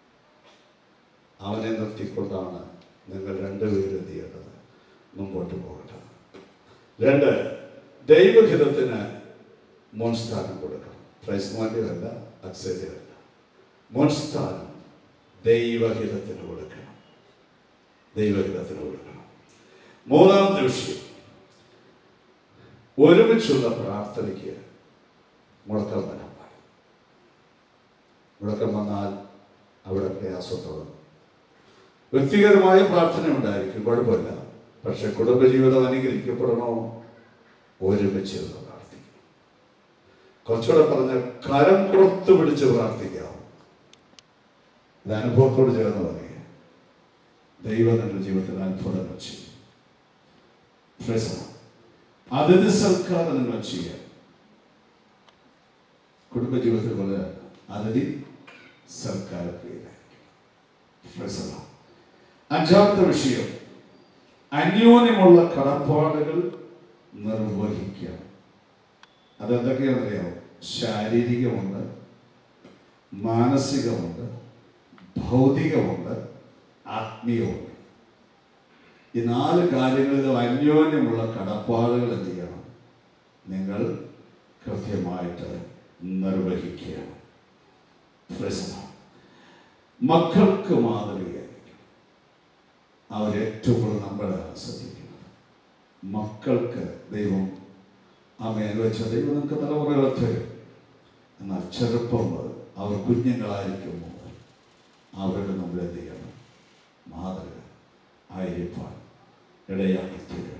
അവനെ നിർത്തിക്കൊണ്ടാണ് നിങ്ങൾ രണ്ടുപേരും എന്ത് ചെയ്യേണ്ടത് മുമ്പോട്ട് പോകേണ്ടത് രണ്ട് ദൈവഹിതത്തിന് മുൻസ്ഥാനം കൊടുക്കണം പ്രൈസ്മാന്യമല്ല അക്സര്യമല്ല മുൻസ്ഥാനം ദൈവഹിതത്തിന് കൊടുക്കണം ദൈവഹിതത്തിന് കൊടുക്കണം മൂന്നാമത്തെ വിഷയം ഒരുമിച്ചുള്ള പ്രാർത്ഥനയ്ക്ക് മുടക്കം വരാൻ പാടില്ല മുടക്കം വന്നാൽ അവിടെ പ്രയാസം തുടങ്ങും വ്യക്തിപരമായ പ്രാർത്ഥന ഉണ്ടായിരിക്കും കുഴപ്പമില്ല പക്ഷെ കുടുംബജീവിതം അനുഗ്രഹിക്കപ്പെടണോ ഒരുമിച്ചിരുന്ന് പ്രാർത്ഥിക്കണം കുറച്ചുകൂടെ പറഞ്ഞ കരം പുറത്ത് പിടിച്ച് പ്രാർത്ഥിക്കാം ഇത് അനുഭവത്തോട് ചേർന്ന് പറയുക ദൈവം നിന്റെ ജീവിതത്തിൽ അത്ഭുതങ്ങൾ ചെയ്യും Praise the Lord. അതിഥി സൽക്കാരം നിങ്ങൾ ചെയ്യാം കുടുംബജീവിതത്തിൽ പോലെ അതിഥി സൽക്കാര പ്രിയരായിരിക്കും അഞ്ചാമത്തെ വിഷയം അന്യോന്യമുള്ള കടപ്പാടുകൾ നിർവഹിക്കുക അതെന്തൊക്കെയാണെന്നറിയാമോ ശാരീരികമുണ്ട് മാനസികമുണ്ട് ഭൗതികമുണ്ട് ആത്മീയമുണ്ട് ഈ നാല് കാര്യങ്ങളിലും അന്യോന്യമുള്ള കടപ്പാടുകൾ എന്ത് ചെയ്യണം നിങ്ങൾ കൃത്യമായിട്ട് നിർവഹിക്കുകയാണ് Praise the Lord. മക്കൾക്ക് മാതൃകയായിരിക്കും അവരേറ്റവും കൂടുതൽ നമ്മളാണ് ശ്രദ്ധിക്കുന്നത് മക്കൾക്ക് ദൈവം അമ്മയെ വെച്ച ദൈവം നമുക്ക് തലമുറകളെ തരും എന്നാൽ ചെറുപ്പം മുതൽ അവർ കുഞ്ഞുങ്ങളായിരിക്കുമ്പോൾ അവരുടെ മുമ്പിൽ എന്ത് ചെയ്യണം മാതൃക ആയിരിക്കാൻ ഇടയാക്കി തീരണം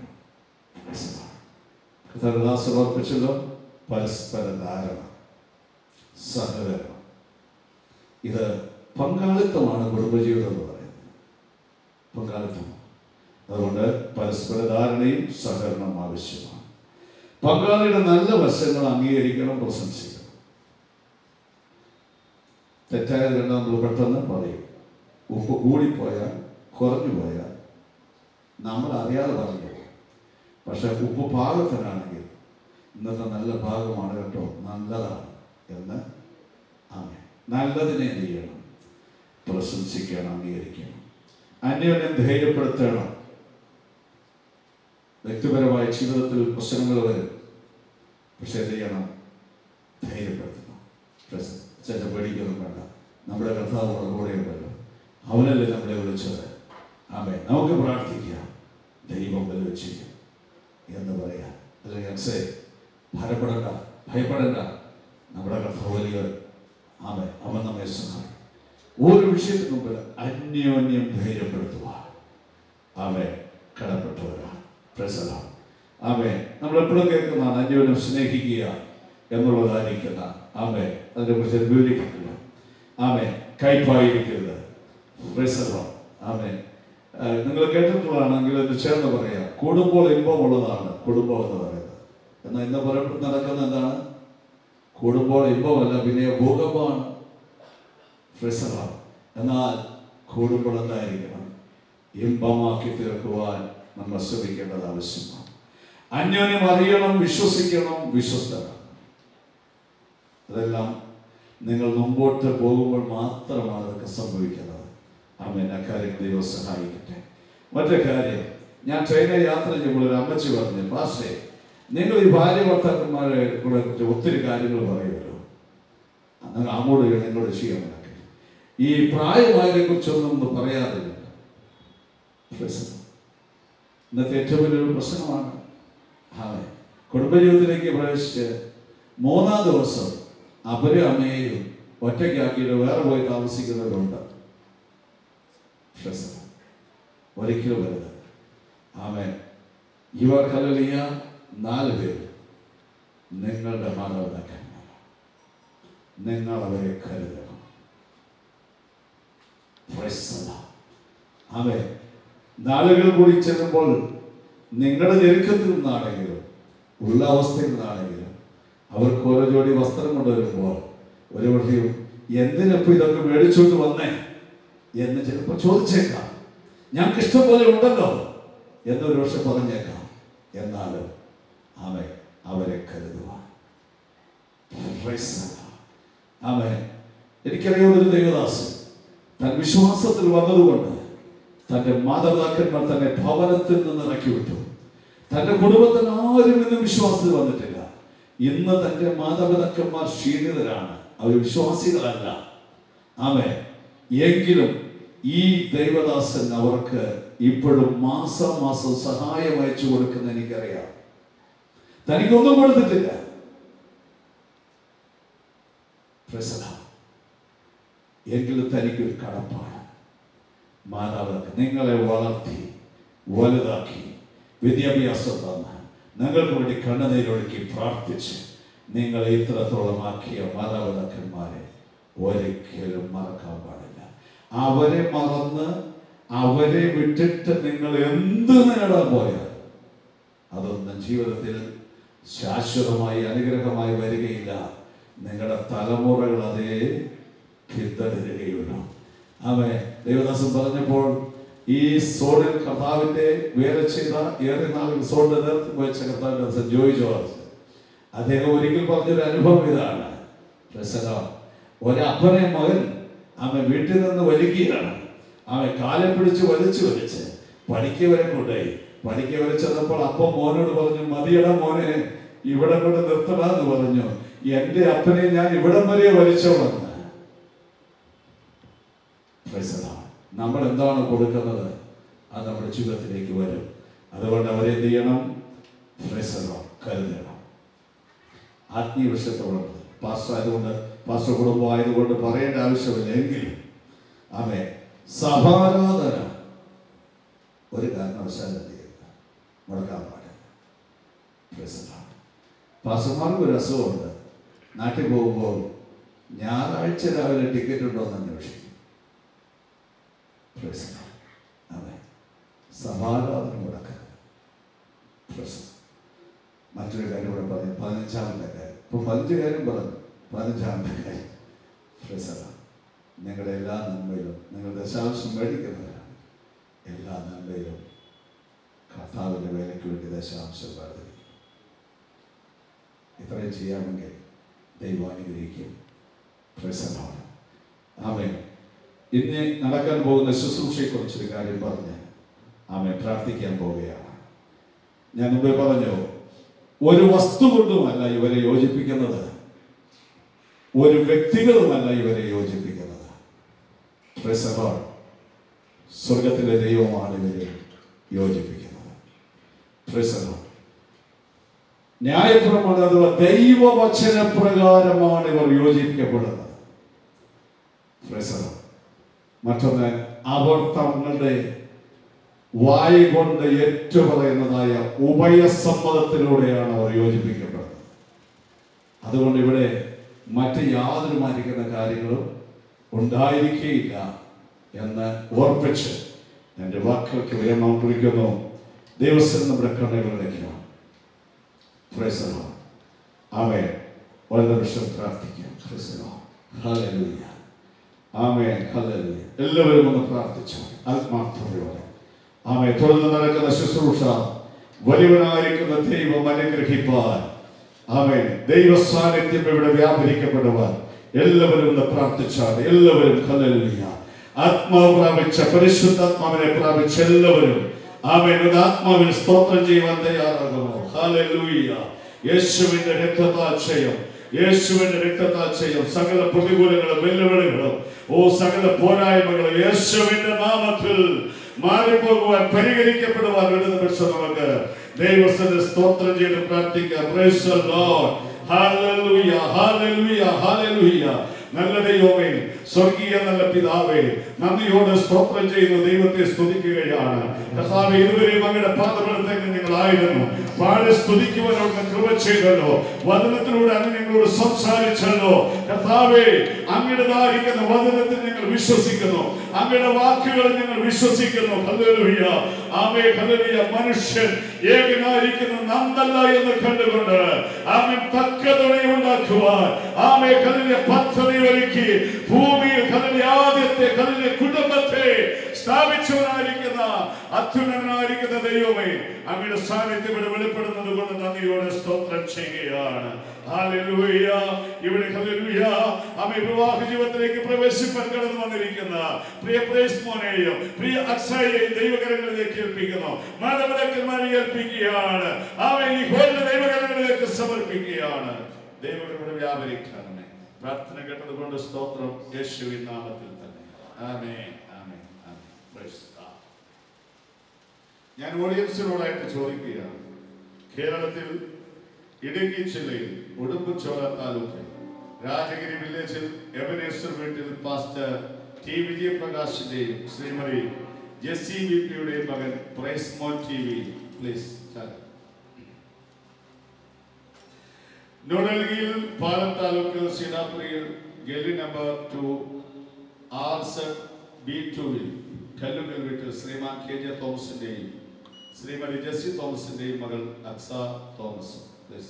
കഥാദാസർ ഓർപ്പിച്ചല്ലോ പരസ്പര ധാരണ സഹകരണം ഇത് പങ്കാളിത്തമാണ് കുടുംബജീവിതം എന്ന് പറയുന്നത് പങ്കാളിത്തം അതുകൊണ്ട് പരസ്പര ധാരണയും സഹകരണവും ആവശ്യമാണ് പങ്കാളിയുടെ നല്ല വശങ്ങൾ അംഗീകരിക്കണം പ്രശംസിക്കണം തെറ്റായത് കണ്ട് നമ്മൾ പെട്ടെന്ന് പറയും ഉപ്പ് കൂടിപ്പോയാൽ കുറഞ്ഞു പോയാൽ നമ്മൾ അറിയാതെ പറഞ്ഞു പോകും പക്ഷെ ഉപ്പ് പാകത്തിനാണെങ്കിൽ ഇന്നത്തെ നല്ല ഭാഗമാണ് കേട്ടോ നല്ലതാണ് എന്ന് അങ്ങനെ നല്ലതിനെ എന്ത് ചെയ്യണം പ്രശംസിക്കണം അംഗീകരിക്കണം അന്യോന്യം ധൈര്യപ്പെടുത്തണം വ്യക്തിപരമായ ജീവിതത്തിൽ പ്രശ്നങ്ങൾ വരും പക്ഷെ എന്ത് ചെയ്യണം ധൈര്യപ്പെടുത്തണം പ്രശ്നം ചേട്ടൻ പേടിക്കൊന്നും വേണ്ട നമ്മുടെ കർത്താവ് നമ്മുടെ കൂടെയുണ്ടല്ലോ അവനല്ലേ നമ്മളെ വിളിച്ചത് ആമേ നമുക്ക് പ്രാർത്ഥിക്കാം ദൈവം വല്ലതും ചെയ്യും എന്ന് പറയാം അല്ലെങ്കിൽ അക്സേ ഭയപ്പെടണ്ട ഭയപ്പെടണ്ട നമ്മുടെ കർത്താവ് വലിയ ആമേ അവൻ നമ്മെ സഹായിക്കും ഒരു വിഷയത്തിന് മുമ്പ് അന്യോന്യം ധൈര്യപ്പെടുത്തുക ആമേ കടപ്പെട്ടവരാണ് പ്രസലം ആമേ നമ്മൾ എപ്പോഴും കേൾക്കുന്നതാണ് അന്യോന്യം സ്നേഹിക്കുക എന്നുള്ളതായിരിക്കുന്ന ആമേ അതിനെക്കുറിച്ച് വിവരിക്കുന്നില്ല ആമേ കയ്പായിരിക്കരുത് പ്രസലം ആമേ നിങ്ങൾ കേട്ടിട്ടുള്ളതാണെങ്കിൽ ഇത് ചേർന്ന് പറയാം കൂടുമ്പോൾ ഇമ്പമുള്ളതാണ് കുടുംബം എന്ന് പറയുന്നത് എന്നാൽ ഇന്ന് പലപ്പോഴും നടക്കുന്ന എന്താണ് കൂടുമ്പോൾ ഇമ്പമല്ല പിന്നെ ഭൂകമ്പമാണ് പ്രസവം എന്നാൽ കൂടുമ്പോൾ എന്തായിരിക്കണം ഇമ്പമാക്കി തീർക്കുവാൻ നമ്മൾ ശ്രമിക്കേണ്ടത് ആവശ്യമാണ് അന്യോന്യം അറിയണം വിശ്വസിക്കണം വിശ്വസ്തരാണ് അതെല്ലാം നിങ്ങൾ മുമ്പോട്ട് പോകുമ്പോൾ മാത്രമാണ് അതൊക്കെ സംഭവിക്കുന്നത് അമ്മേൻ അക്കാര്യം ദൈവം സഹായിക്കട്ടെ മറ്റേ കാര്യം ഞാൻ ട്രെയിനിൽ യാത്ര ചെയ്യുമ്പോൾ ഒരു അമ്മച്ചി പറഞ്ഞു പാസ്റ്റേ നിങ്ങൾ ഈ ഭാര്യ ഭർത്താക്കന്മാരെ കൂടെ കുറിച്ച് ഒത്തിരി കാര്യങ്ങൾ പറയുമല്ലോ നിങ്ങൾ അങ്ങോട്ട് ചെയ്യണം ഇങ്ങോട്ട് ചെയ്യാൻ നടക്കുക ഈ പ്രായമായതിനെ കുറിച്ചൊന്നും ഒന്ന് പറയാറില്ല പ്രശ്നം ഇന്നത്തെ ഏറ്റവും വലിയൊരു പ്രശ്നമാണ് അതെ കുടുംബജീവിതത്തിലേക്ക് പ്രവേശിച്ച് മൂന്നാം ദിവസം അവരും അമ്മയെയും ഒറ്റയ്ക്കാക്കിയിട്ട് വേറെ പോയി താമസിക്കുന്നവരുണ്ട് പ്രശ്നം ഒരിക്കലും വരുന്നത് ആമേ ഇവർ കലലിയ നാല് പേര് നിങ്ങളുടെ മാതാപിതാക്കന്മാർ നിങ്ങൾ അവരെ കരുതണം Praise the Lord. ആമേ നാളുകൾ കൂടി ചെല്ലുമ്പോൾ നിങ്ങളുടെ ഞെരുക്കത്തിൽ നിന്നാണെങ്കിലും ഉള്ള അവസ്ഥയിൽ നിന്നാണെങ്കിലും അവർക്ക് ഓരോ ജോഡി വസ്ത്രം കൊണ്ടുവരുമ്പോൾ ഒരു പക്ഷേ എന്തിനപ്പോൾ ഇതൊക്കെ മേടിച്ചുകൊണ്ട് വന്നേ എന്ന് ചിലപ്പോൾ ചോദിച്ചേക്കാം ഞങ്ങൾക്ക് ഇഷ്ടം പോലെ ഉണ്ടല്ലോ എന്നൊരു പക്ഷെ പറഞ്ഞേക്കാം എന്നാലും ആമേ അവരെ കരുതുവാൻ Praise the Lord. ആമേ എനിക്കറിയാവുന്ന ഒരു ദൈവദാസൻ തൻ വിശ്വാസത്തിൽ വന്നതുകൊണ്ട് തന്റെ മാതാപിതാക്കന്മാർ തന്നെ ഭവനത്തിൽ നിന്ന് ഇറക്കി വിട്ടു തന്റെ കുടുംബത്തിന് ആരും ഇന്നും വിശ്വാസത്തിൽ വന്നിട്ടില്ല ഇന്ന് തന്റെ മാതാപിതാക്കന്മാർ ക്ഷീണിതരാണ് അവർ വിശ്വാസികളല്ല ആമേ എങ്കിലും ഈ ദൈവദാസൻ അവർക്ക് ഇപ്പോഴും മാസം മാസം സഹായം അയച്ചു കൊടുക്കുന്ന എനിക്കറിയാം തനിക്കൊന്നും കൊടുത്തിട്ടില്ല Praise the Lord. എങ്കിലും തനിക്കൊരു കടപ്പാട് മാതാപിതാക്കൾ നിങ്ങളെ വളർത്തി വലുതാക്കി വിദ്യാഭ്യാസം തന്ന് നിങ്ങൾക്ക് വേണ്ടി കണ്ണുനീരൊഴുക്കി പ്രാർത്ഥിച്ച് നിങ്ങളെ ഇത്രത്തോളം ആക്കിയ മാതാപിതാക്കന്മാരെ ഒരിക്കലും മറക്കാൻ പാടില്ല അവരെ മറന്ന് അവരെ വിട്ടിട്ട് നിങ്ങൾ എന്ത് നേടാൻ പോയാൽ അതൊന്നും ജീവിതത്തിൽ ശാശ്വതമായി അനുഗ്രഹമായി വരികയില്ല നിങ്ങളുടെ തലമുറകൾ അതേ പിന്തുടരുകയുള്ളൂ അവൻ ദേവദാസൻ പറഞ്ഞപ്പോൾ ഈ സോണിൽ കർത്താവിന്റെ വേല ചെയ്ത ഏറെ നാളുകൾ സോണിന്റെ നേതൃത്വം വഹിച്ച കർത്താവിന്റെ ദാസൻ ജോയ് ജോർജ് അദ്ദേഹം ഒരിക്കൽ പറഞ്ഞൊരു അനുഭവം ഇതാണ് പ്രസംഗം ഒരപ്പനെ മകൻ അവൻ വീട്ടിൽ നിന്ന് വലിക്കുകയാണ് അവൻ കാലെ പിടിച്ച് വലിച്ചു വലിച്ച് പഠിക്ക വരെ കൊണ്ടുപോയി പഠിക്ക വരെ ചെന്നപ്പോൾ അപ്പം മോനോട് പറഞ്ഞു മതിയട മോനെ ഇവിടെ കൊണ്ട് നിർത്തണമെന്ന് പറഞ്ഞു എന്റെ അപ്പനെ ഞാൻ ഇവിടം വരെ വലിച്ചോളന്ന് Praise the Lord. നമ്മൾ എന്താണ് കൊടുക്കുന്നത് അത് നമ്മുടെ ജീവിതത്തിലേക്ക് വരും അതുകൊണ്ട് അവരെന്ത് ചെയ്യണം Praise the Lord. കരുതണം ആത്മീയ വിഷയത്തോടുള്ളത് പാസ്റ്റർ ആയതുകൊണ്ട് പാസ്റ്റർ കുടുംബം ആയതുകൊണ്ട് പറയേണ്ട ആവശ്യമില്ല എങ്കിലും ആമേ സഭാരാധന ഒരു കാരണവശാലും എന്ത് ചെയ്യരുത് മുടക്കാൻ പാടില്ല Praise the Lord. പാസ്റ്റർമാർക്ക് ഒരു അസുഖമുണ്ട് നാട്ടിൽ പോകുമ്പോൾ ഞായറാഴ്ച രാവിലെ ടിക്കറ്റ് ഉണ്ടോ എന്ന് അന്വേഷിക്കും Praise the Lord. Amen. സഭാരാധന മുടക്കരുത് Praise the Lord. മറ്റൊരു കാര്യം കൂടെ പറഞ്ഞു പതിനഞ്ചാമത്തെ കാര്യം ഇപ്പൊ പതിനഞ്ച് കാര്യം പറഞ്ഞു പതിനഞ്ചാമത്തെ കാര്യം Praise the Lord. നിങ്ങളുടെ എല്ലാ നന്മയിലും നിങ്ങൾ ദശാംശം മേടിക്കുന്നവരാണ് എല്ലാ നന്മയിലും കർത്താവിൻ്റെ വേലയ്ക്ക് വേണ്ടി ദശാംശം വേർതിരിക്കും ഇത്രയും ചെയ്യാമെങ്കിൽ ദൈവം അനുഗ്രഹിക്കും Praise the Lord. ആമേൻ ഇന്ന് നടക്കാൻ പോകുന്ന ശുശ്രൂഷയെക്കുറിച്ചൊരു കാര്യം പറഞ്ഞ് ആമേൻ പ്രാർത്ഥിക്കാൻ പോവുകയാണ് ഞാൻ മുമ്പേ പറഞ്ഞു ഒരു വസ്തു കൊണ്ടുമല്ല ഇവരെ യോജിപ്പിക്കുന്നത് ഒരു വ്യക്തികളുമല്ല ഇവരെ യോജിപ്പിക്കുന്നത് Praise the Lord. സ്വർഗത്തിലെ ദൈവമാണ് ഇവരെ യോജിപ്പിക്കുന്നത് Praise the Lord. ന്യായപ്രമാണം അഥവാ ദൈവവചന പ്രകാരമാണ് ഇവർ യോജിപ്പിക്കപ്പെടുന്നത് Praise the Lord. മറ്റൊന്ന് അവർ തങ്ങളുടെ വായി കൊണ്ട് ഏറ്റുപറയുന്നതായ ഉഭയസമ്മതത്തിലൂടെയാണ് അവർ യോജിപ്പിക്കപ്പെടുന്നത് അതുകൊണ്ട് ഇവിടെ മറ്റ് യാതൊരു മാറ്റിക്കുന്ന കാര്യങ്ങളും ഉണ്ടായിരിക്കുകയില്ല എന്ന് ഓർപ്പിച്ച് എൻ്റെ വാക്കുകൾക്ക് വിരമം കുറിക്കുന്നു ദൈവസ്ഥൻ നമ്മുടെ കണ്ണുകളിലേക്കാണ് Praise the Lord. ആമേൻ ഒരു നിമിഷം പ്രാർത്ഥിക്കാം Praise the Lord. Hallelujah. ആമേൻ ഹല്ലേലൂയ എല്ലാവരും ഒന്ന് പ്രാർത്ഥിച്ചു ആത്മാർത്ഥതയോടെ ആമേ തുടർന്ന് നടക്കുന്ന ശുശ്രൂഷ വലിയവനായിരിക്കുന്ന ദൈവം അനുഗ്രഹിപ്പാൻ ആമേൻ ദൈവ സാന്നിധ്യം ഇവിടെ വ്യാപരിക്കപ്പെടുവാൻ എല്ലാവരും ഒന്ന് പ്രാർത്ഥിച്ചാൽ എല്ലാവരും ഹല്ലേലൂയ ആത്മാവ് പ്രാപിച്ച പരിശുദ്ധാത്മാവിനെ പ്രാപിച്ച എല്ലാവരും ആമേൻ ഒരു ആത്മാവിൽ സ്തോത്രം ചെയ്യുവാൻ തയ്യാറാകുമോ ഹല്ലേലൂയ യേശുവിന്റെ രക്തത്താൽ ചെയ്യും യേശുവിന്റെ രക്തത്താൽ ചെയ്യും സകല പ്രതികൂലങ്ങളും വെല്ലുവിളികളും ഓ സകല പോരായ്മകളും യേശുവിന്റെ നാമത്തിൽ മാറിപ്പോകുവാൻ പരിഹരിക്കപ്പെടുവാൻ ഒരു നിമിഷം നമുക്ക് ദൈവസ്ഥന് സ്തോത്രം ചെയ്ത് പ്രാർത്ഥിക്കാം Praise the Lord. Hallelujah, hallelujah, hallelujah. നല്ല ദൈവമേ സ്വർഗീയ നല്ല പിതാവേ നന്ദിയോടെ സ്തോത്രം ചെയ്യുന്ന ദൈവത്തെ സ്തുതിക്കുകയാണ് കർത്താവേ ഇതുവരെയും അങ്ങയുടെ പാദപടത്തേക്ക് നിങ്ങളായിരുന്നു പാടി സ്തുതിക്കുവാൻ അവിടുന്ന് കൃപ ചെയ്തല്ലോ വചനത്തിലൂടെ അങ്ങ് ഞങ്ങളോട് സംസാരിച്ചല്ലോ കർത്താവേ അങ്ങയുടേതായിരിക്കുന്ന വചനത്തിൽ ഞങ്ങൾ വിശ്വസിക്കുന്നു അങ്ങയുടെ വാക്കുകൾ ഞങ്ങൾ വിശ്വസിക്കുന്നു ഹല്ലേലൂയ ആമേ ഹല്ലേലൂയ മനുഷ്യൻ ഏകനായിരിക്കുന്ന നന്ദല്ല എന്ന് കണ്ടുകൊണ്ട് ആമേ തക്ക ഉണ്ടാക്കുവാൻ ആമേ ഹല്ലേലൂയ പദ്ധതി ഒരുക്കി ഭൂമിയിൽ ഹല്ലേലൂയ ആദ്യത്തെ ഹല്ലേലൂയ കുടുംബത്തെ സ്ഥാപിച്ചവനായിരിക്കുന്ന അത്യുന്നതനായിരിക്കുന്ന ദൈവമേ അങ്ങയുടെ സാന്നിധ്യം ഇവിടെ വെളിപ്പെടുന്നത് കൊണ്ട് നന്ദിയോടെ സ്തോത്രം ചെയ്യുകയാണ് ഹല്ലേലൂയ ഇവിടെ ഹല്ലേലൂയ ആമേ വിവാഹ ജീവിതത്തിലേക്ക് പ്രവേശിപ്പാൻ കടന്നു വന്നിരിക്കുന്ന പ്രിയ പ്രേസ്മോനെയും പ്രിയ അക്സയെയും ദൈവകരങ്ങളിലേക്ക് ഏൽപ്പിക്കുന്നു മാതാപിതാക്കന്മാരെ ഏൽപ്പിക്കുകയാണ് ആമേ ഈ ഹോളിനെ ദൈവകരങ്ങളിലേക്ക് സമർപ്പിക്കുകയാണ് ദൈവങ്ങളുടെ വ്യാപരിക്കണമേ പ്രാർത്ഥന കേട്ടതുകൊണ്ട് സ്തോത്രം യേശുവിൻ നാമത്തിൽ തന്നെ ആമേൻ ആമേൻ ആമേൻ Praise God. ഞാൻ ഓഡിയൻസിനോടായിട്ട് ചോദിക്കുകയാണ് കേരളത്തിൽ ഇടുക്കി ജില്ലയിൽ ഉടുമ്പുചോല താലൂക്കിൽ രാജഗിരി വില്ലേജിൽ എബനേശ്വർ വീട്ടിൽ pastor T വിജയപ്രകാശിന്റെയും Shrimati Jessy V പിയുടെയും മകൻ പ്രൈസ്മോൻ ടി വി പ്ലീസ് ന്യൂഡൽഹിയിൽ പാലം താലൂക്കിൽ സീതാപുരിയിൽ gully number two R Z B ടുവിൽ കല്ലുകൽ വീട്ടിൽ ശ്രീമാൻ കെ ജെ തോമസിന്റെയും ശ്രീമതി ജെസ്സി തോമസിന്റെയും മകൾ അക്സ തോമസ് Please.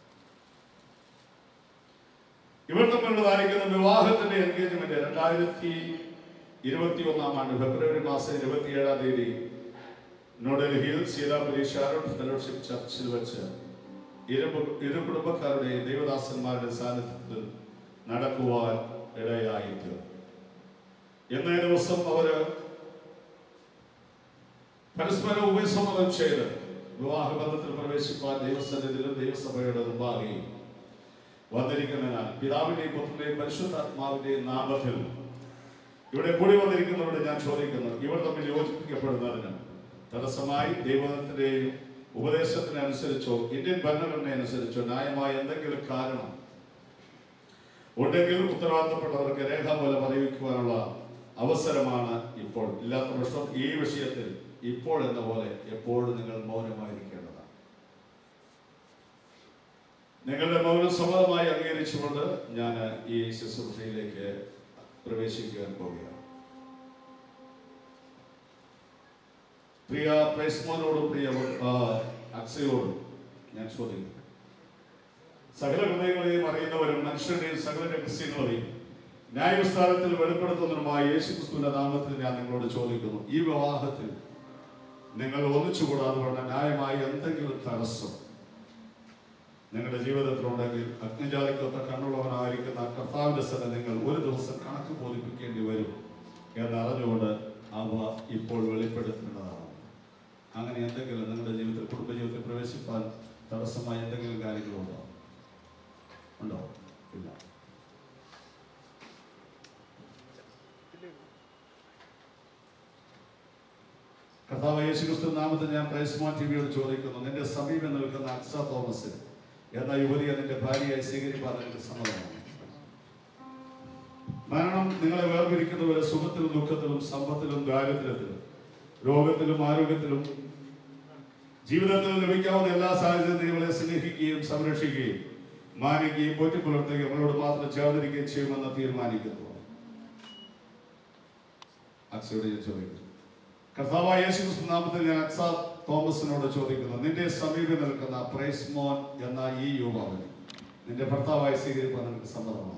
ഇവർ തമ്മിലുള്ളതായിരിക്കുന്ന വിവാഹത്തിന്റെ എൻഗേജ്മെന്റ് രണ്ടായിരത്തി ഇരുപത്തി ഒന്നാം ആണ്ട് ഫെബ്രുവരി മാസം ഇരുപത്തിയേഴാം തീയതി ന്യൂഡൽഹിയിൽ സീതാപുരി ഷാരോൺ ഫെലോഷിപ്പ് ചർച്ചിൽ വെച്ച് ഇരു ഇരു കുടുംബക്കാരുടെയും ദൈവദാസന്മാരുടെ സാന്നിധ്യത്തിൽ നടക്കുവാൻ ഇടയായിട്ട് ഇന്നേ ദിവസം അവര് പരസ്പരം ഉപസമ്മതം ചെയ്ത് വിവാഹബന്ധത്തിൽ പ്രവേശിപ്പാൻ ദൈവസന്നിധിയിലും ദൈവസഭയുടെ മുമ്പാകെയും വന്നിരിക്കുന്നതിനാൽ പിതാവിന്റെയും പുത്രന്റെയും പരിശുദ്ധാത്മാവിന്റെയും നാമത്തിൽ ഇവിടെ കൂടി വന്നിരിക്കുന്നവരോട് ഞാൻ ചോദിക്കുന്നു ഇവർ തമ്മിൽ യോജിപ്പിക്കപ്പെടുന്നതിന് തടസ്സമായി ദൈവത്തിന്റെയും ഉപദേശത്തിനനുസരിച്ചോ ഇന്ത്യൻ ഭരണഘടന അനുസരിച്ചോ ന്യായമായ എന്തെങ്കിലും കാരണം ഉണ്ടെങ്കിൽ ഉത്തരവാദിത്തപ്പെട്ടവർക്ക് രേഖാമൂലം അറിയിക്കുവാനുള്ള അവസരമാണ് ഇപ്പോൾ ഇല്ലാത്ത പക്ഷം ഈ വിഷയത്തിൽ ഇപ്പോൾ എന്ന പോലെ എപ്പോഴും നിങ്ങൾ മൗനമായിരിക്കേണ്ടതാണ് നിങ്ങളുടെ മൗനം സമ്മതമായി അംഗീകരിച്ചുകൊണ്ട് ഞാൻ ഈ ശുശ്രൂഷയിലേക്ക് പ്രവേശിക്കുവാൻ പോവുകയാണ് പ്രിയ പ്രൈസ്മോനോടും പ്രിയ ആ, അക്സയോടും ഞാൻ ചോദിക്കുന്നു സകല ഹൃദയങ്ങളെയും അറിയുന്നവരും മനുഷ്യരുടെയും സകല രഹസ്യങ്ങളെയും ന്യായവിസ്താരത്തിൽ വെളിപ്പെടുത്തുന്നതിനുമായ യേശുക്രിസ്തുവിന്റെ നാമത്തിൽ ഞാൻ നിങ്ങളോട് ചോദിക്കുന്നു ഈ വിവാഹത്തിൽ നിങ്ങൾ ഒന്നിച്ചുകൂടാതെ വേണ്ട ന്യായമായി എന്തെങ്കിലും തടസ്സം നിങ്ങളുടെ ജീവിതത്തിലുണ്ടെങ്കിൽ അഗ്നിജാലിക്കൊത്ത കണ്ണുള്ളവനായിരിക്കുന്ന കർത്താവിന്റെ സ്ഥലം നിങ്ങൾ ഒരു ദിവസം കണക്ക് ബോധിപ്പിക്കേണ്ടി വരും എന്നറിഞ്ഞുകൊണ്ട് അവ ഇപ്പോൾ വെളിപ്പെടുത്തേണ്ടതാണ് അങ്ങനെ എന്തെങ്കിലും നിങ്ങളുടെ ജീവിതത്തിൽ കുടുംബജീവിതത്തിൽ പ്രവേശിപ്പാൻ തടസ്സമായ എന്തെങ്കിലും കാര്യങ്ങളുണ്ടോ ഉണ്ടോ ഇല്ല കർത്താവ് യേശു ക്രിസ്തു നാമത്തിൽ ഞാൻ പ്രൈസ്മാൻ ടി വിയോട് ചോദിക്കുന്നു നിന്റെ സമീപം നിൽക്കുന്ന അക്സ തോമസ് എന്ന യുവതിയെ നിന്റെ ഭാര്യയായി സ്വീകരിക്കാൻ നിനക്ക് സമ്മതമാണ് മരണം നിങ്ങളെ വേർപിരിക്കുന്നവരെ സുഖത്തിലും ദുഃഖത്തിലും സമ്പത്തിലും ദാരിദ്ര്യത്തിലും രോഗത്തിലും ആരോഗ്യത്തിലും ജീവിതത്തിൽ ലഭിക്കാവുന്ന എല്ലാ സാഹചര്യത്തിലും നിങ്ങളെ സ്നേഹിക്കുകയും സംരക്ഷിക്കുകയും മാനിക്കുകയും പോറ്റിപ്പുലർത്തുകയും നമ്മളോട് മാത്രം ചേർന്നിരിക്കുകയും ചെയ്യുമെന്ന് തീരുമാനിക്കുന്നു അക്സയോട് ഞാൻ ചോദിക്കുന്നു കർത്താവായ യേശു ക്രിസ്തു നാമത്തിൽ ഞാൻ അക്സ തോമസിനോട് ചോദിക്കുന്നു നിന്റെ സമീപം നിൽക്കുന്ന പ്രൈസ്മോൻ എന്ന ഈ യുവാവിനെ നിന്റെ ഭർത്താവായി സ്വീകരിക്കാൻ നിനക്ക് സമ്മതമാണ്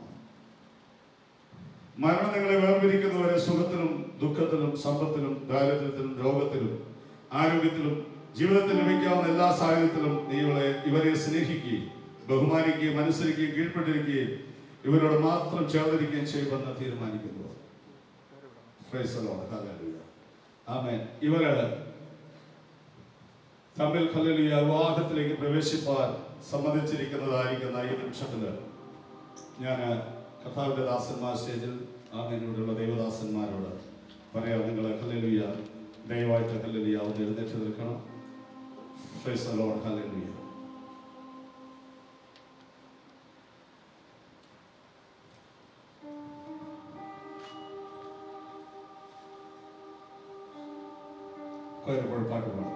മരണം നിങ്ങളെ വേർപിരിക്കുന്നവരെ സുഖത്തിലും ദുഃഖത്തിലും സമ്പത്തിലും ദാരിദ്ര്യത്തിലും രോഗത്തിലും ആരോഗ്യത്തിലും ജീവിതത്തിൽ ലഭിക്കാവുന്ന എല്ലാ സാഹചര്യത്തിലും നീ ഇവളെ ഇവരെ സ്നേഹിക്കുകയും ബഹുമാനിക്കുകയും അനുസരിക്കുകയും കീഴ്പ്പെട്ടിരിക്കുകയും ഇവരോട് മാത്രം ചേർന്നിരിക്കുകയും ചെയ്യുമെന്ന് തീരുമാനിക്കുന്നു Praise the Lord. Hallelujah. ആമേൻ ഇവര് തമ്മിൽ കല്ലിയ വിവാഹത്തിലേക്ക് പ്രവേശിപ്പാൻ സമ്മതിച്ചിരിക്കുന്നതായിരിക്കുന്ന ഈ നിമിഷത്തില് ഞാൻ കർത്താവിന്റെ ദാസന്മാർ സ്റ്റേജിൽ ആമേനോടുള്ള ദൈവദാസന്മാരോട് പറയാം നിങ്ങൾ കല്ലിയ ദയവായിട്ട് കല്ലിയ ഒന്ന് എഴുന്നേറ്റ് നിൽക്കണം Praise the Lord. Hallelujah. കൊയർപ്പോൾ പാട്ട് പാടും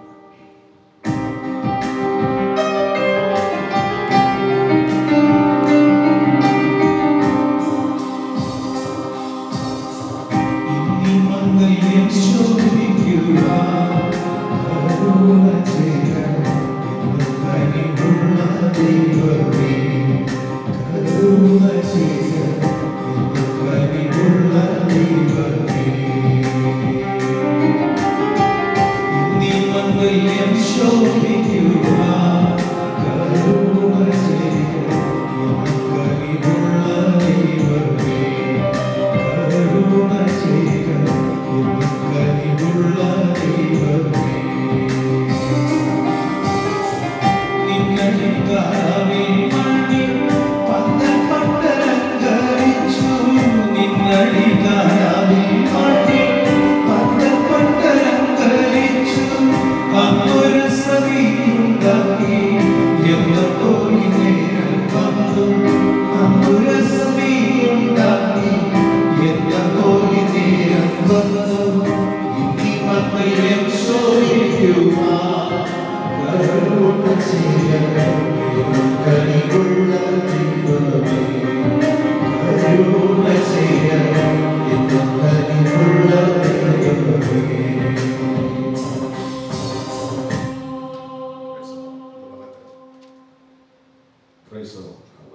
ഇനി മംഗല്യം ശോഭിക്കുക കരുണ ചെയ്യണം എന്ന് കനിവുള്ള ദൈവമേ കരുണ ചെയ്യണം എന്ന് കനിവുള്ള ദൈവമേ ഇനി മംഗല്യം ശോഭിക്കുക കരുണ ചെയ്യണം എന്ന് കനിവുള്ള ദൈവമേ കരുണ ചെയ്യണം എന്ന് കനിവുള്ള ദൈവമേ നിന്നടിക്കാവിൽ മണ്ണിൽ പന്തപ്പട്ടരങ്കരിച്ചു നിന്നടിക്കാവിൽ മണ്ണിൽ പന്തപ്പട്ടരങ്കരിച്ചു അന്നൊരു സവിയുണ്ടാക്കി എന്നപ്പോൾ നേരം വന്നു അന്നൊരു സവിയുണ്ടാക്കി എന്നപ്പോൾ നേരം വന്നു ഇനി മക്കളെയും ശോഭിക്കുവാൻ കരുണ ചെയ്യണം കനിവുള്ള ദൈവമേ കരുണ ചെയ്യണം എന്ന് കനിവുള്ള ദൈവമേ Praise the Lord.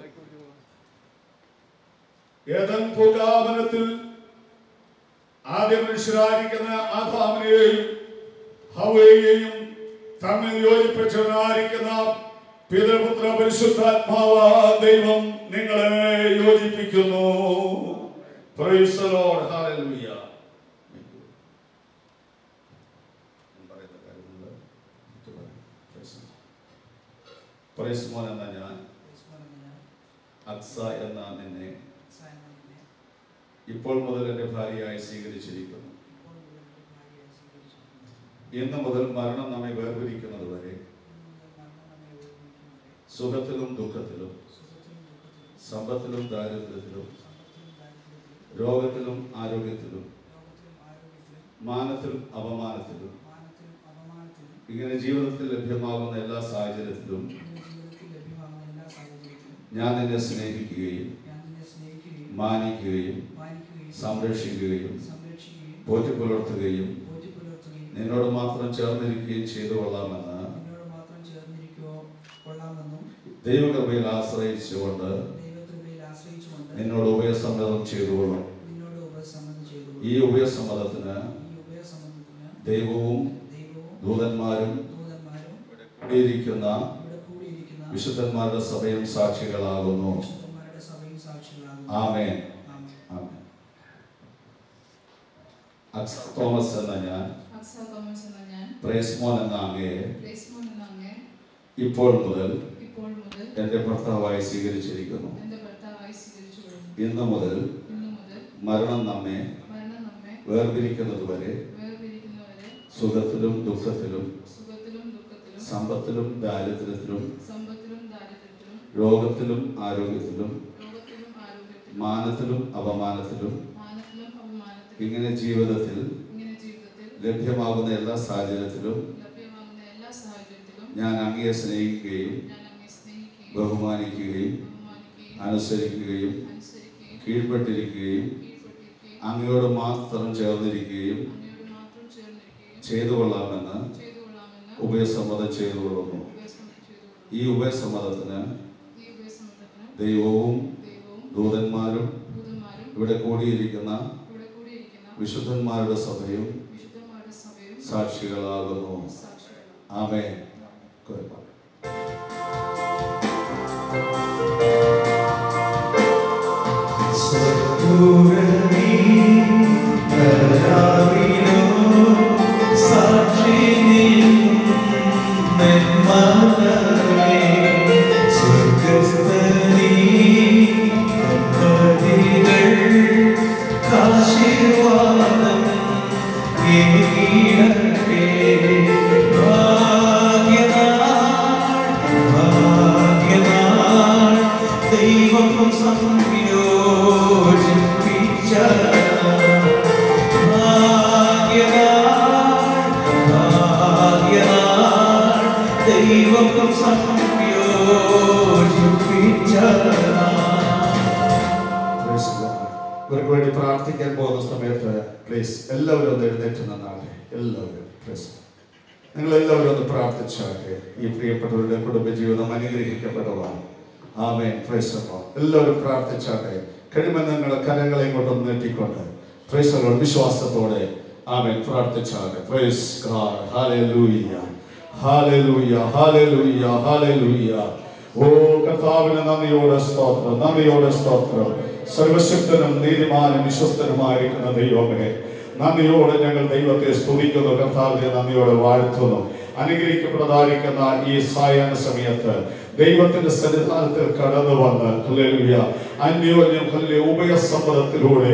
ഏതൻ പൂങ്കാവനത്തിൽ ആദ്യ മനുഷ്യരായിരിക്കുന്ന ആദാമിനെയും ഹവയെയും തമ്മിൽ യോജിപ്പിച്ചവനായിരിക്കുന്ന പിതൃപുത്ര പരിശുദ്ധാത്മാവ ദൈവം നിങ്ങളെ യോജിപ്പിക്കുന്നു Praise the Lord. Hallelujah. ഞാൻ പറയുന്ന കാര്യങ്ങൾ ഇത് പറയാം. Praise the Lord. Praise മോൻ എന്ന ഞാൻ അക്സ എന്ന നിന്നെ ഇപ്പോൾ മുതൽ എൻ്റെ ഭാര്യയായി സ്വീകരിച്ചിരിക്കുന്നു ഇന്ന് മുതൽ മരണം നമ്മെ വേർപിരിക്കുന്നത് വരെ സുഖത്തിലും ദുഃഖത്തിലും സമ്പത്തിലും ദാരിദ്ര്യത്തിലും രോഗത്തിലും ആരോഗ്യത്തിലും മാനത്തിലും അപമാനത്തിലും ഇങ്ങനെ ജീവിതത്തിൽ ലഭ്യമാകുന്ന എല്ലാ സാഹചര്യത്തിലും ഞാൻ നിന്നെ സ്നേഹിക്കുകയും മാനിക്കുകയും സംരക്ഷിക്കുകയും പോറ്റി പുലർത്തുകയും നിന്നോട് മാത്രം ചേർന്നിരിക്കുകയും ചെയ്തു കൊള്ളാമെന്ന് ദൈവകൃപയിൽ ആശ്രയിച്ചുകൊണ്ട് നിന്നോട് ഉഭയസമ്മതം ചെയ്തുകൊള്ളും ഈ ഉഭയസമ്മതത്തിന് ദൈവവും ദൂതന്മാരും കൂടിയിരിക്കുന്ന വിശുദ്ധന്മാരുടെ സഭയും സാക്ഷികളാകുന്നു ആമേൻ ആമേൻ അക്സ തോമസ് എന്ന ഞാൻ അക്സ തോമസ് എന്ന ഞാൻ പ്രേസ്മോൻ എന്ന അങ്ങയെ ഗ്രേസ്മോൻ എന്ന അങ്ങേ ഇപ്പോൾ മുതൽ ഇപ്പോൾ മുതൽ എന്റെ ഭർത്താവായി സ്വീകരിച്ചിരിക്കുന്നു എന്റെ ഭർത്താവായി സ്വീകരിച്ചു കൊള്ളുന്നു ഇന്നു മുതൽ ഇന്നു മുതൽ മരണം നമ്മെ മരണം നമ്മെ വേർപിരിക്കുന്നതുവരെ വേർപിരിക്കുന്നവരെ സുഖത്തിലും ദുഃഖത്തിലും സുഖത്തിലും ദുഃഖത്തിലും സമ്പത്തിലും ദാരിദ്ര്യത്തിലും സമ്പത്തിലും ദാരിദ്ര്യത്തിലും രോഗത്തിലും ആരോഗ്യത്തിലും രോഗത്തിലും ആരോഗ്യത്തിലും മാനത്തിലും അപമാനത്തിലും മാനത്തിലും അപമാനത്തിലും ഇങ്ങനെ ജീവിതത്തിൽ ഇങ്ങനെ ജീവിതത്തിൽ ലഭ്യമാകുന്ന എല്ലാ സാഹചര്യത്തിലും ലഭ്യമാകുന്ന എല്ലാ സാഹചര്യത്തിലും ഞാൻ അങ്ങയെ സ്നേഹിക്കുകയും ഞാൻ അങ്ങേ സ്നേഹിക്കുകയും ബഹുമാനിക്കുകയും ബഹുമാനിക്കുകയും അനുസരിക്കുകയും അനുസരിക്കുകയും കീഴ്പ്പെട്ടിരിക്കുകയും കീഴ്പ്പെട്ടിരിക്കുകയും അങ്ങയോട് മാത്രം ചേർന്നിരിക്കുകയും അങ്ങയോട് മാത്രം ചേർന്നിരിക്കുകയും ചെയ്തു കൊള്ളാമെന്ന് ചെയ്തു കൊള്ളാമെന്ന് ഉഭയസമ്മതം ചെയ്തു കൊള്ളുന്നു ഉപസംഹരണം ചെയ്തു കൊള്ളുന്നു. ഈ ഉഭയസമ്മതത്തിന് ഈ ഉപസംഹരണത്തിന് ദൈവവും ദൈവവും ദൂതന്മാരും ദൂതന്മാരും ഇവിടെ കൂടിയിരിക്കുന്ന ഇവിടെ കൂടിയിരിക്കുന്ന വിശുദ്ധന്മാരുടെ സഭയും വിശുദ്ധന്മാരുടെ സഭയും സാക്ഷികളാകുന്നു സാക്ഷികളാണ് ആമേ കുഴപ്പം സ്വദൂരനീ കരാവിലോ സാക്ഷി നിന്മനമേ സ്വർഗസ്ഥനീ ദമ്പതികൾ ആശീർവാദം ഏകിടട്ടെ ഭാഗ്യനാൾ ഭാഗ്യനാൾ ദൈവം സംയോജിപ്പിച്ച ഭാഗ്യനാൾ ഭാഗ്യനാൾ ദൈവം സംയോജിപ്പിച്ച Praise the Lord. ഇവർക്ക് വേണ്ടി പ്രാർത്ഥിക്കാൻ പോകുന്ന സമയത്ത് പ്ലീസ് എല്ലാവരും ഒന്ന് എഴുന്നേറ്റ് നിന്നാട്ടെ എല്ലാവരും പ്ലീസ് നിങ്ങൾ എല്ലാവരും ഒന്ന് പ്രാർത്ഥിച്ചാട്ടെ ഈ പ്രിയപ്പെട്ടവരുടെ കുടുംബജീവിതം അനുഗ്രഹിക്കപ്പെടുവാൻ ആമേൻ പ്രൈസ് the Lord. എല്ലാവരും പ്രാർത്ഥിച്ചാട്ടെ കഴിയുമെന്ന് നിങ്ങളുടെ കരങ്ങളെ ഇങ്ങോട്ടൊന്ന് നീട്ടിക്കൊണ്ട് പ്രൈസ് the Lord. വിശ്വാസത്തോടെ ആമേൻ പ്രാർത്ഥിച്ചാട്ടെ praise God. Hallelujah. Hallelujah. Hallelujah. Hallelujah. ഓ കർത്താവിന് നന്ദിയോടെ സ്തോത്രം നന്ദിയോടെ സ്തോത്രം സർവശക്തനും നീതിമാനും വിശ്വസ്തനുമായിരിക്കുന്ന ദൈവമേ നന്ദിയോടെ ഞങ്ങൾ ദൈവത്തെ സ്തുതിക്കുന്നു കർത്താവിനെ നന്ദിയോടെ വാഴ്ത്തുന്നു അനുഗ്രഹിക്കപ്പെട്ടതായിരിക്കുന്ന ഈ സായാഹ്ന സമയത്ത് ദൈവത്തിന്റെ സന്നിധാനത്തിൽ കടന്നു വന്ന് ഹല്ലേലൂയ അന്യോന്യം ഹല്ലെ ഉഭയസമ്മതത്തിലൂടെ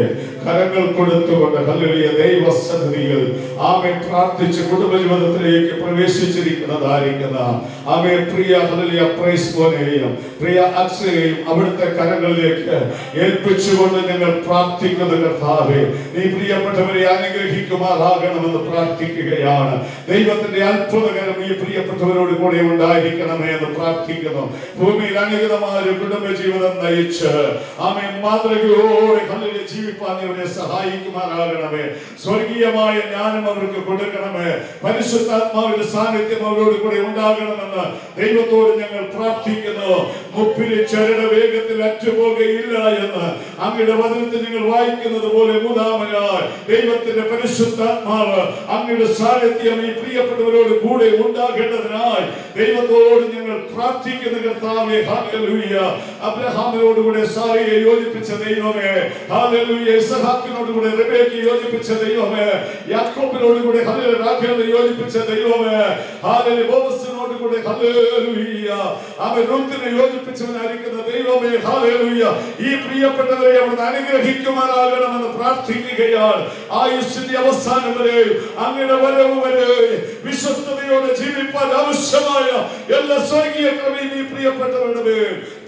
കരങ്ങൾ കൊടുത്തുകൊണ്ട് ഹല്ലേലൂയ ദൈവസന്നിധിയിൽ ആമെ പ്രാർത്ഥിച്ച് കുടുംബജീവിതത്തിലേക്ക് പ്രവേശിച്ചിരിക്കുന്നതായിരിക്കുന്ന ആമെ പ്രിയ ഹല്ലേലൂയ പ്രൈസ് പോലെയും പ്രിയ അക്ഷയെയും അവിടുത്തെ കരങ്ങളിലേക്ക് ഏൽപ്പിച്ചുകൊണ്ട് ഞങ്ങൾ പ്രാർത്ഥിക്കുന്ന കർത്താവെ നീ പ്രിയപ്പെട്ടവരെ അനുഗ്രഹിക്കുമാറാകണമെന്ന് പ്രാർത്ഥിക്കുകയാണ് ദൈവത്തിന്റെ അത്ഭുതകരം ഈ പ്രിയപ്പെട്ടവരോട് കൂടെ ഉണ്ടായിരിക്കണമേ എന്ന് പ്രാർത്ഥിക്കുന്നു ഭൂമിയിൽ അനുഗതമായ ഒരു കുടുംബ ജീവിതം നയിച്ച് ആമെ മാതൃകയോടെ കല്ലിലെ ജീവിപ്പാൻ നീ അവരെ സഹായിക്കുമാറാകണമേ സ്വർഗീയമായ ജ്ഞാനം അവർക്ക് കൊടുക്കണമേ പരിശുദ്ധാത്മാവിന്റെ സാന്നിധ്യം അവരോട് കൂടെ ഉണ്ടാകണമെന്ന് ദൈവത്തോട് ഞങ്ങൾ പ്രാർത്ഥിക്കുന്നു മുപ്പിന് ചരട വേഗത്തിൽ അറ്റുപോകയില്ല എന്ന് അങ്ങയുടെ വചനത്തിൽ നിങ്ങൾ വായിക്കുന്നത് പോലെ മൂന്നാമനായി ദൈവത്തിന്റെ പരിശുദ്ധാത്മാവ് അങ്ങയുടെ സാന്നിധ്യം ഈ പ്രിയപ്പെട്ടവരോട് കൂടെ ഉണ്ടാകേണ്ടതിനായി ദൈവത്തോട് ഞങ്ങൾ പ്രാർത്ഥിക്കുന്ന കർത്താവെ ഹാലലൂയ അബ്രഹാമിനോട് കൂടെ സാറിയെ യോജിപ്പിച്ച ദൈവമേ ഹാലലൂയ ഇസഹാക്കിനോട് കൂടെ റബേക്ക് യോജിപ്പിച്ച ദൈവമേ യാക്കോബിനോട് കൂടെ ഹല്ലേലൂയ രാഖേലിനെ യോജിപ്പിച്ച ദൈവമേ ഹാലലൂയ ബോവസിനോട് കൂടെ ഹല്ലേലൂയ അവൻ റുത്തിനെ യോജിപ്പിച്ചവനായിരിക്കുന്ന ദൈവമേ ഹാലലൂയ ഈ പ്രിയപ്പെട്ടവരെ അവിടുന്ന് അനുഗ്രഹിക്കുമാറാകണമെന്ന് പ്രാർത്ഥിക്കുകയാണ് ആയുഷിന്റെ അവസാനം വരെ അങ്ങയുടെ വരവ് വരെ വിശ്വസ്തയോടെ ജീവിപ്പാൻ ആവശ്യമായ എല്ലാ സ്വർഗീയ കൃപയും ഈ പ്രിയപ്പെട്ടവരുടെ മേൽ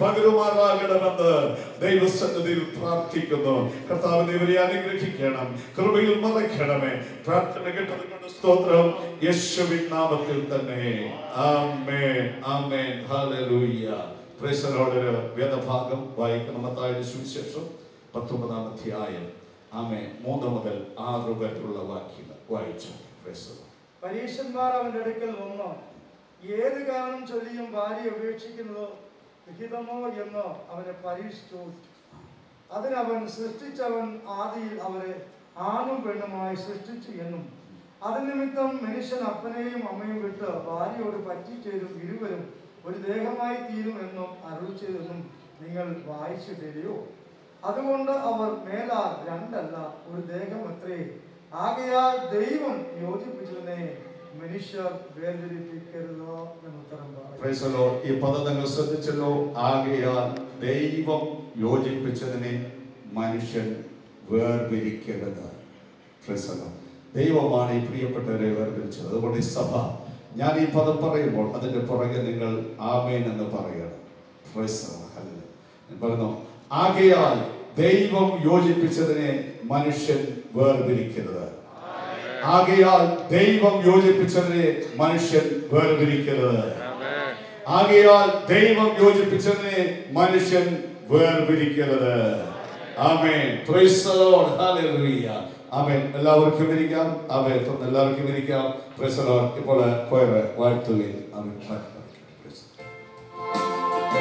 പകരുമാറാകണമെന്ന് ദൈവസന്നിധിയിൽ പ്രാർത്ഥിക്കുന്നു കർത്താവിനെ ഇവരെ അനുഗ്രഹിക്കണം കൃപയിൽ മറയ്ക്കണമേ പ്രാർത്ഥന കേട്ടത് കൊണ്ട് സ്തോത്രം യേശുവിൻ നാമത്തിൽ തന്നെ ആമേൻ ആമേൻ ഹല്ലേലൂയ പ്രൈസ് ദി ലോർഡ് ഒരു വേദഭാഗം വായിക്കണം മത്തായിയുടെ സുവിശേഷം പത്തൊമ്പതാം അധ്യായം ആമേൻ മൂന്ന് മുതൽ ആറ് വരെയുള്ള വാക്യങ്ങൾ വായിച്ചു പ്രൈസ് ദി ലോർഡ്. പരീക്ഷന്മാർ അവന്റെ അടുക്കൽ വന്നു ഏത് കാരണം ചൊല്ലിയും ഭാര്യ ഉപേക്ഷിക്കുന്നതോ വിഹിതമോ എന്ന് അവനെ പരീക്ഷിച്ചു അതിനവൻ സൃഷ്ടിച്ചവൻ ആദിയിൽ അവരെ ആണും പെണ്ണുമായി സൃഷ്ടിച്ചു എന്നും അത് നിമിത്തം മനുഷ്യൻ അപ്പനെയും അമ്മയും വിട്ട് ഭാര്യയോട് പറ്റിച്ചേരും ഇരുവരും ഒരു ദേഹമായി തീരും എന്നും അരുൾ ചെയ്തെന്നും നിങ്ങൾ വായിച്ചിട്ടില്ലയോ അതുകൊണ്ട് അവർ മേലാൽ രണ്ടല്ല ഒരു ദേഹം അത്രേ ആകയാൽ ദൈവം യോജിപ്പിച്ചതിനെ മനുഷ്യർ വേദനിപ്പിക്കരുതോ എന്ന് ഉത്തരം പറയും Praise the Lord. ഈ പദം നിങ്ങൾ ശ്രദ്ധിച്ചല്ലോ ആകയാൽ ദൈവം യോജിപ്പിച്ചതിനെ മനുഷ്യൻ വേർതിരിക്കരുത് Praise the Lord. ദൈവമാണ് ഈ പ്രിയപ്പെട്ടവരെ വേർതിരിച്ചത് അതുകൊണ്ട് ഈ സഭ ഞാൻ ഈ പദം പറയുമ്പോൾ അതിന്റെ പുറകെ നിങ്ങൾ ആമേൻ എന്ന് പറയണം Praise the Lord. Hallelujah. ഞാൻ പറഞ്ഞു ആകയാൽ ദൈവം യോജിപ്പിച്ചതിനെ മനുഷ്യൻ വേർതിരിക്കരുത് ആകയാൽ ദൈവം യോജിപ്പിച്ചതിനെ മനുഷ്യൻ വേർതിരിക്കരുത് ആകയാൽ ദൈവം യോജിപ്പിച്ചതിനെ മനുഷ്യൻ വേർതിരിക്കരുത് ആമേൻ Praise the Lord. Hallelujah. ആമേൻ എല്ലാവർക്കും ഇരിക്കാം ആമേൻ തുടർന്ന് എല്ലാവർക്കും ഇരിക്കാം Praise the Lord. ഇപ്പോൾ കൊയർ വാഴ്ത്തുകയും ആമേൻ Praise the Lord.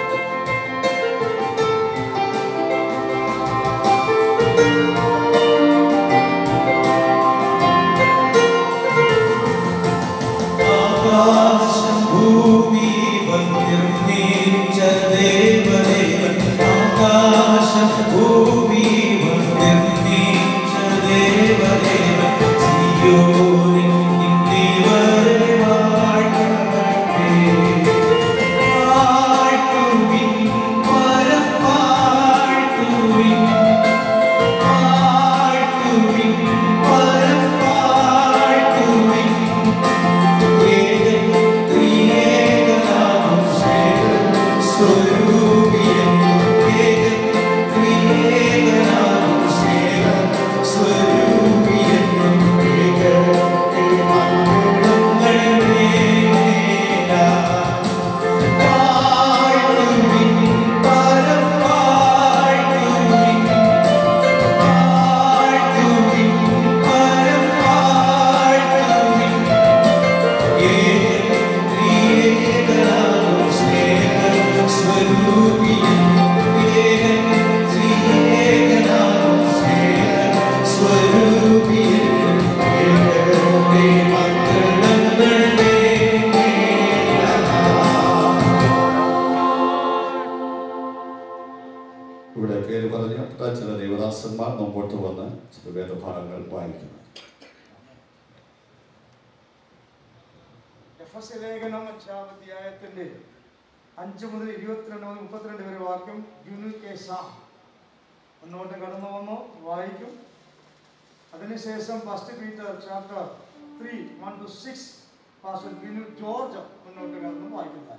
ആകാശം ഭൂമി നിർമ്മിച്ച ദേവദേവൻ ആകാശം ഭൂമി നിർമ്മിച്ച ദേവദേവൻ സിയോനിൽ ഇന്നിവരെ വാഴ്ത്തട്ടെ വാഴ്ത്തുവിൻ പരപ്പാഴ്ത്തുവിൻ വാഴ്ത്തുവിൻ പരപ്പാഴ്ത്തുവിൻ ഇവിടെ പേര് പറഞ്ഞ ചില ദേവദാസന്മാർ മുമ്പോട്ട് വന്ന് ചില വേദഭാഗങ്ങൾ വായിക്കുന്നു എഫസ് ലേഖനം അഞ്ചാം അധ്യായത്തിന്റെ അഞ്ച് മുതൽ ഇരുപത്തിരണ്ട് മുതൽ മുപ്പത്തിരണ്ട് വരെ വാക്യം ജുനു കേസ മുന്നോട്ട് കടന്നു വന്നു വായിക്കും അതിനുശേഷം first Peter chapter three one two six pastor Binu George മുന്നോട്ട് കടന്നു വായിക്കുന്നത്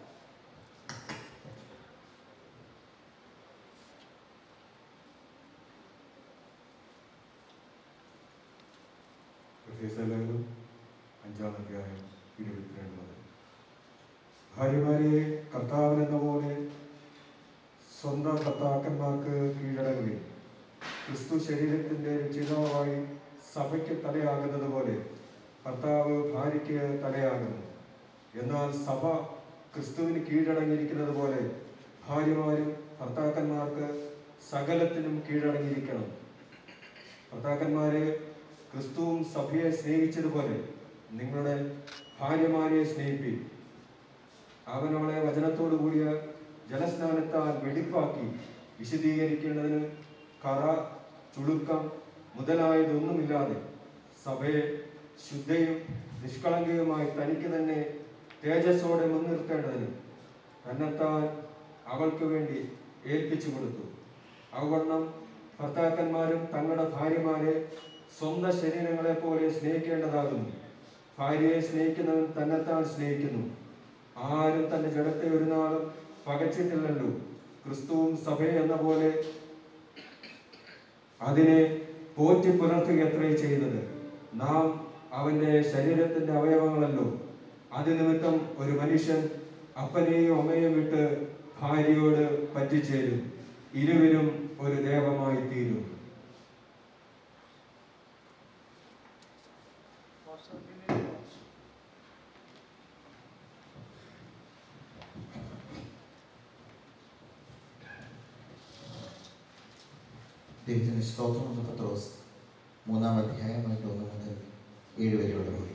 എഫേസ്യലേഖനം അഞ്ചാം അധ്യായം ഇരുപത്തിരണ്ട് മുതൽ ഭാര്യമാരെ കർത്താവിനെന്ന പോലെ സ്വന്തം കർത്താക്കന്മാർക്ക് കീഴടങ്ങുകയും ക്രിസ്തു ശരീരത്തിന്റെ രക്ഷിതാവായി സഭയ്ക്ക് തലയാകുന്നത് പോലെ കർത്താവ് ഭാര്യയ്ക്ക് തലയാകുന്നു എന്നാൽ സഭ ക്രിസ്തുവിന് കീഴടങ്ങിയിരിക്കുന്നത് പോലെ ഭാര്യമാരും ഭർത്താക്കന്മാർക്ക് സകലത്തിനും കീഴടങ്ങിയിരിക്കണം ഭർത്താക്കന്മാരെ ക്രിസ്തുവും സഭയെ സ്നേഹിച്ചതുപോലെ നിങ്ങളുടെ ഭാര്യമാരെ സ്നേഹിപ്പി അവൻ അവളെ വചനത്തോടു കൂടിയ ജലസ്നാനത്താൽ വെടിപ്പാക്കി വിശദീകരിക്കേണ്ടതിന് കറ ചുളുക്കം മുതലായതൊന്നുമില്ലാതെ സഭയെ ശുദ്ധയും നിഷ്കളങ്കയുമായി തനിക്ക് തന്നെ തേജസ്സോടെ മുൻനിർത്തേണ്ടതിന് തന്നെത്താൻ അവൾക്ക് വേണ്ടി ഏൽപ്പിച്ചു കൊടുത്തു അവണ്ണം ഭർത്താക്കന്മാരും തങ്ങളുടെ ഭാര്യമാരെ സ്വന്തം ശരീരങ്ങളെ പോലെ സ്നേഹിക്കേണ്ടതാകുന്നു ഭാര്യയെ സ്നേഹിക്കുന്നവൻ തന്നെത്താൻ സ്നേഹിക്കുന്നു ആരും തന്റെ ജഡത്തെ ഒരു നാളും പകച്ചിട്ടില്ലല്ലോ ക്രിസ്തുവും സഭയെ എന്ന പോലെ അതിനെ പോറ്റി പുലർത്തുകയത്രേ ചെയ്യുന്നത് നാം അവന്റെ ശരീരത്തിന്റെ അവയവങ്ങളല്ലോ അത് നിമിത്തം ഒരു മനുഷ്യൻ അപ്പനെയും അമ്മയും വിട്ട് ഭാര്യയോട് പറ്റിച്ചേരും ഇരുവരും ഒരു ദേവമായി തീരും ദൈവത്തിന് സ്തോത്രം എന്ന പത്രോസ് മൂന്നാം അധ്യായമായിട്ട് ഒന്ന് മുതൽ ഏഴ് വരെയുള്ള വാക്യം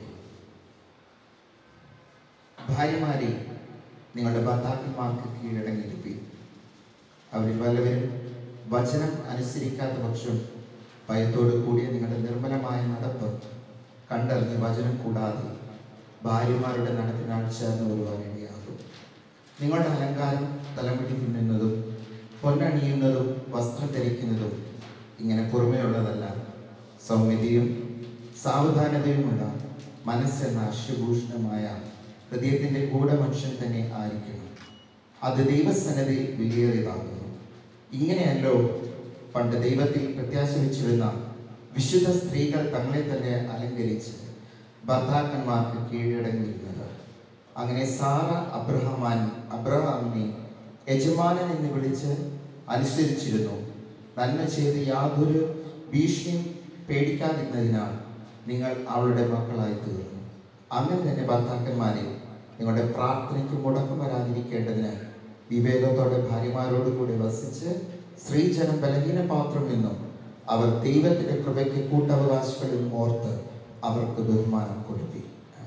ഭാര്യമാരെ നിങ്ങളുടെ ഭർത്താക്കന്മാർക്ക് കീഴടങ്ങിയിരിപ്പി അവരിൽ വല്ലവരും വചനം അനുസരിക്കാത്ത പക്ഷം ഭയത്തോട് കൂടിയ നിങ്ങളുടെ നിർമ്മലമായ നടപ്പ് കണ്ടറിഞ്ഞ് വചനം കൂടാതെ ഭാര്യമാരുടെ നടപ്പിനാൽ ചേർന്ന് വരുവാനിടയാകും നിങ്ങളുടെ അലങ്കാരം തലമുടി പിന്നുന്നതും പൊന്നണിയുന്നതും വസ്ത്രം ധരിക്കുന്നതും ഇങ്ങനെ പുറമേയുള്ളതല്ല സൗമ്യതയും സാവധാനതയുമുള്ള മനസ്സെന്ന അശ്വഭൂഷണമായ ഹൃദയത്തിന്റെ ഗൂഢമനുഷ്യൻ തന്നെ ആയിരിക്കണം അത് ദൈവസന്നതയിൽ വിലയേറിയതാകുന്നു ഇങ്ങനെയല്ലോ പണ്ട് ദൈവത്തിൽ പ്രത്യാശ വെച്ചിരുന്ന വിശുദ്ധ സ്ത്രീകൾ തങ്ങളെ തന്നെ അലങ്കരിച്ച് ഭർത്താക്കന്മാർക്ക് കീഴടങ്ങിയിരുന്നത് അങ്ങനെ സാറ അബ്രഹമാൻ അബ്രഹാമിനെ യജമാനൻ എന്ന് വിളിച്ച് അനുസരിച്ചിരുന്നു നന്മ ചെയ്ത് യാതൊരു ഭീഷണിയും പേടിക്കാതിരുന്നതിനാൽ നിങ്ങൾ അവളുടെ മക്കളായി തീർന്നു അങ്ങനെ തന്നെ ഭർത്താക്കന്മാരെ നിങ്ങളുടെ പ്രാർത്ഥനയ്ക്ക് മുടക്കം വരാതിരിക്കേണ്ടതിന് വിവേകത്തോടെ ഭാര്യമാരോട് കൂടി വസിച്ച് സ്ത്രീജനം ബലഹീന പാത്രം എന്നും അവർ ദൈവത്തിന്റെ കൃപയ്ക്ക് കൂട്ടവകാശികളും ഓർത്ത് അവർക്ക് ബഹുമാനം കൊടുത്തി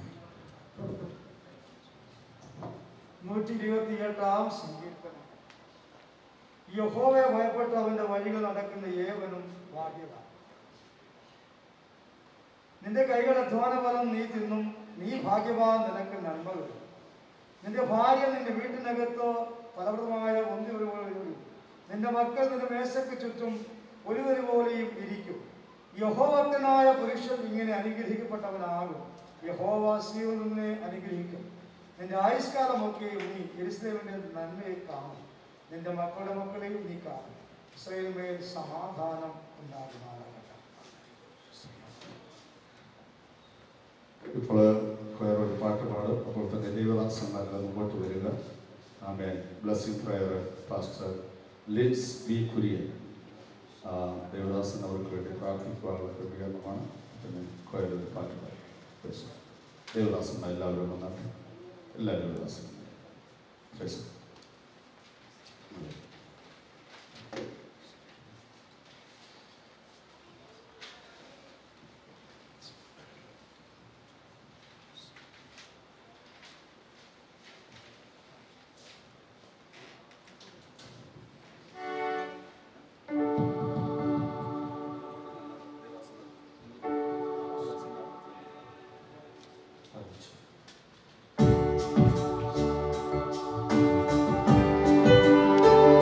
നൂറ്റി ഇരുപത്തി എട്ടാം സങ്കീർത്തനം യഹോവയെ ഭയപ്പെട്ട് അവന്റെ വഴികൾ നടക്കുന്ന ഏവനും ഭാഗ്യത നിന്റെ കൈകൾ അധ്വാനഫലം നീ തിന്നും നീ ഭാഗ്യവാൻ നിനക്ക് നന്മ വരും നിന്റെ ഭാര്യ നിന്റെ വീട്ടിനകത്ത് ഫലപ്രദമായ ഒന്നി ഒരു പോലെയും നിന്റെ മക്കൾ നിന്റെ മേശയ്ക്ക് ചുറ്റും ഒരു ഒരു പോലെയും ഇരിക്കും യഹോവക്കനായ പുരുഷൻ ഇങ്ങനെ അനുഗ്രഹിക്കപ്പെട്ടവനാകും യഹോവ സീവനെ അനുഗ്രഹിക്കും നിന്റെ ആയുഷ്കാലമൊക്കെയും നീ എരിസ്ലേമിന്റെ നന്മയെ കാണും നിന്റെ മക്കളുടെ മക്കളെയും നീ കാണും ഇസ്രയേൽമേൽ സമാധാനം ഉണ്ടാകുമാറാകട്ടെ ഇപ്പോൾ വേറൊരു പാട്ട് പാടും അപ്പോൾ തന്നെ ദൈവദാസന്മാരെല്ലാം മുമ്പോട്ട് വരിക ആമേൻ ബ്ലസ്സിംഗ് പ്രയർ പാസ്റ്റർ ലിൻസ് വി കുര്യൻ ആ, ദേവദാസൻ അവർക്ക് വേണ്ടി പ്രാർത്ഥിക്കുവാനുള്ള ക്രമീകരണമാണ് പിന്നെ കോയലൊരു പാട്ട് പാടി Praise God. ദേവദാസന്മാർ എല്ലാവരും വന്നാട്ടെ എല്ലാ ദേവദാസനും Praise God. ും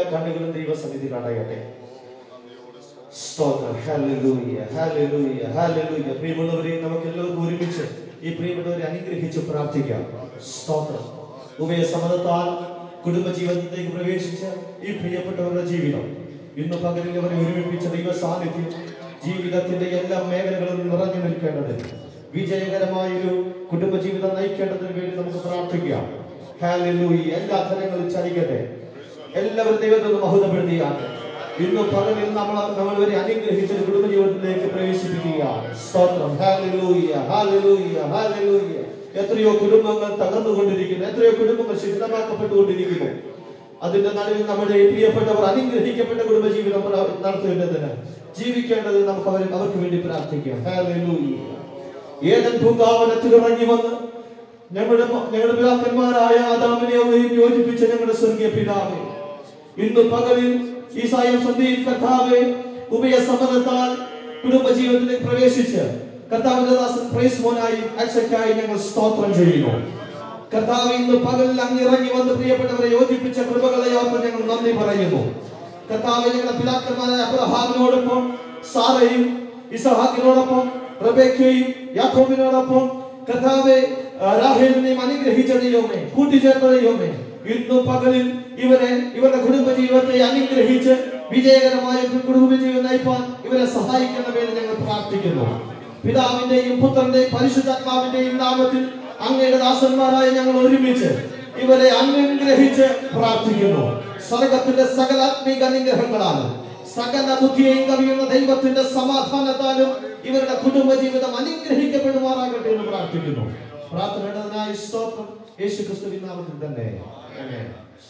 കണ്ണുകളും ദൈവസന്നിധി അടയട്ടെ സ്തോത്രം ഹല്ലേലൂയ ഹല്ലേലൂയ ഹല്ലേലൂയ പ്രിയമുള്ളവരെ നമുക്ക് എല്ലാവർക്കും ഒരുമിച്ച് ഈ പ്രിയപ്പെട്ടവരെ അനുഗ്രഹിച്ച് പ്രാർത്ഥിക്കാം സ്തോത്രം ഉഭയ സമ്മതത്താൽ കുടുംബജീവിതത്തിലേക്ക് പ്രവേശിച്ച ഈ പ്രിയപ്പെട്ടവരുടെ ജീവിതം ഇന്ന് പകലിൽ അവരെ ഒരുമിപ്പിച്ച ദൈവ സാന്നിധ്യം ജീവിതത്തിന്റെ എല്ലാ മേഖലകളിലും നിറഞ്ഞു നിൽക്കേണ്ടതിന് വിജയകരമായൊരു കുടുംബജീവിതം നയിക്കേണ്ടതിന് വേണ്ടി നമുക്ക് പ്രാർത്ഥിക്കാം ഹാലൂയി എല്ലാ തലങ്ങളും ചലിക്കട്ടെ എല്ലാവരും ദൈവത്തെ ഒന്ന് മഹത്വപ്പെടുത്തിയാണ് ഇന്ന് പകലിൽ നമ്മൾ നമ്മൾ വരെ അനുഗ്രഹിച്ച ഒരു കുടുംബജീവിതത്തിലേക്ക് പ്രവേശിപ്പിക്കുക സ്തോത്രം ഹാലൂയ ഹാലൂയ ഹാലൂയ എത്രയോ കുടുംബങ്ങൾ തകർന്നുകൊണ്ടിരിക്കുന്നു എത്രയോ കുടുംബങ്ങൾ ശിഥിലമാക്കപ്പെട്ടുകൊണ്ടിരിക്കുന്നു അതിന്റെ നടുവിൽ നമ്മുടെ പ്രിയപ്പെട്ടവർ അനുഗ്രഹിക്കപ്പെട്ട കുടുംബജീവിതം പ്ര- നടത്തേണ്ടതിന് ജീവിക്കേണ്ടത് നമുക്ക് അവർ അവർക്ക് വേണ്ടി പ്രാർത്ഥിക്കാം ഹാലൂയ ഏതൻ പൂങ്കാവനത്തിൽ ഇറങ്ങി വന്ന് ഞങ്ങളുടെ മ- ഞങ്ങളുടെ പിതാക്കന്മാരായ ആദാമിനെ അവയും യോജിപ്പിച്ച ഞങ്ങളുടെ സ്വർഗീയ പിതാവേ ഇന്ന് പകലിൽ ഈ സായം സന്ധ്യയിൽ കർത്താവെ ഉഭയ സമ്മതത്താൽ കുടുംബജീവിതത്തിലേക്ക് പ്രവേശിച്ച് കർത്താവിന്റെ ദാസൻ പ്രൈസ് മോനായി അക്ഷയ്ക്കായി ഞങ്ങൾ സ്തോത്രം ചെയ്യുന്നു കർത്താവ് ഇന്ന് പകലിൽ അങ്ങ് ഇറങ്ങി വന്ന് പ്രിയപ്പെട്ടവരെ യോജിപ്പിച്ച കൃപകളെ ഓർത്ത് ഞങ്ങൾ നന്ദി പറയുന്നു കർത്താവ് ഞങ്ങളുടെ പിതാക്കന്മാരായ അബ്രഹാമിനോടൊപ്പം സാറയും ഇസഹാക്കിനോടൊപ്പം റബേക്കയും യാക്കോബിനോടൊപ്പം കർത്താവെ ആ, രാഹേലിനെയും അനുഗ്രഹിച്ച ദൈവമേ കൂട്ടിച്ചേർത്ത ദൈവമേ ഇന്നു പകലിൽ ഇവരെ ഇവരുടെ കുടുംബജീവിതത്തെ അനുഗ്രഹിച്ച് വിജയകരമായ ഒരു കുടുംബജീവിതം നയിപ്പാൻ ഇവരെ സഹായിക്കണമെന്ന് ഞങ്ങൾ പ്രാർത്ഥിക്കുന്നു പിതാവിന്റെയും പുത്രന്റെയും പരിശുദ്ധാത്മാവിന്റെയും നാമത്തിൽ അങ്ങയുടെ ദാസന്മാരായ ഞങ്ങൾ ഒരുമിച്ച് ഇവരെ അനുഗ്രഹിച്ച് പ്രാർത്ഥിക്കുന്നു സ്വർഗത്തിന്റെ സകല ആത്മീക അനുഗ്രഹങ്ങളാലും സകല ബുദ്ധിയെയും കവിയുന്ന ദൈവത്തിന്റെ സമാധാനത്താലും ഇവരുടെ കുടുംബജീവിതം അനുഗ്രഹിക്കപ്പെടുമാറാകട്ടെ എന്ന് പ്രാർത്ഥിക്കുന്നു പ്രാർത്ഥനയുടേതിനായി സ്തോത്രം യേശു ക്രിസ്തുവിൻ നാമത്തിൽ തന്നെ ആമേൻ.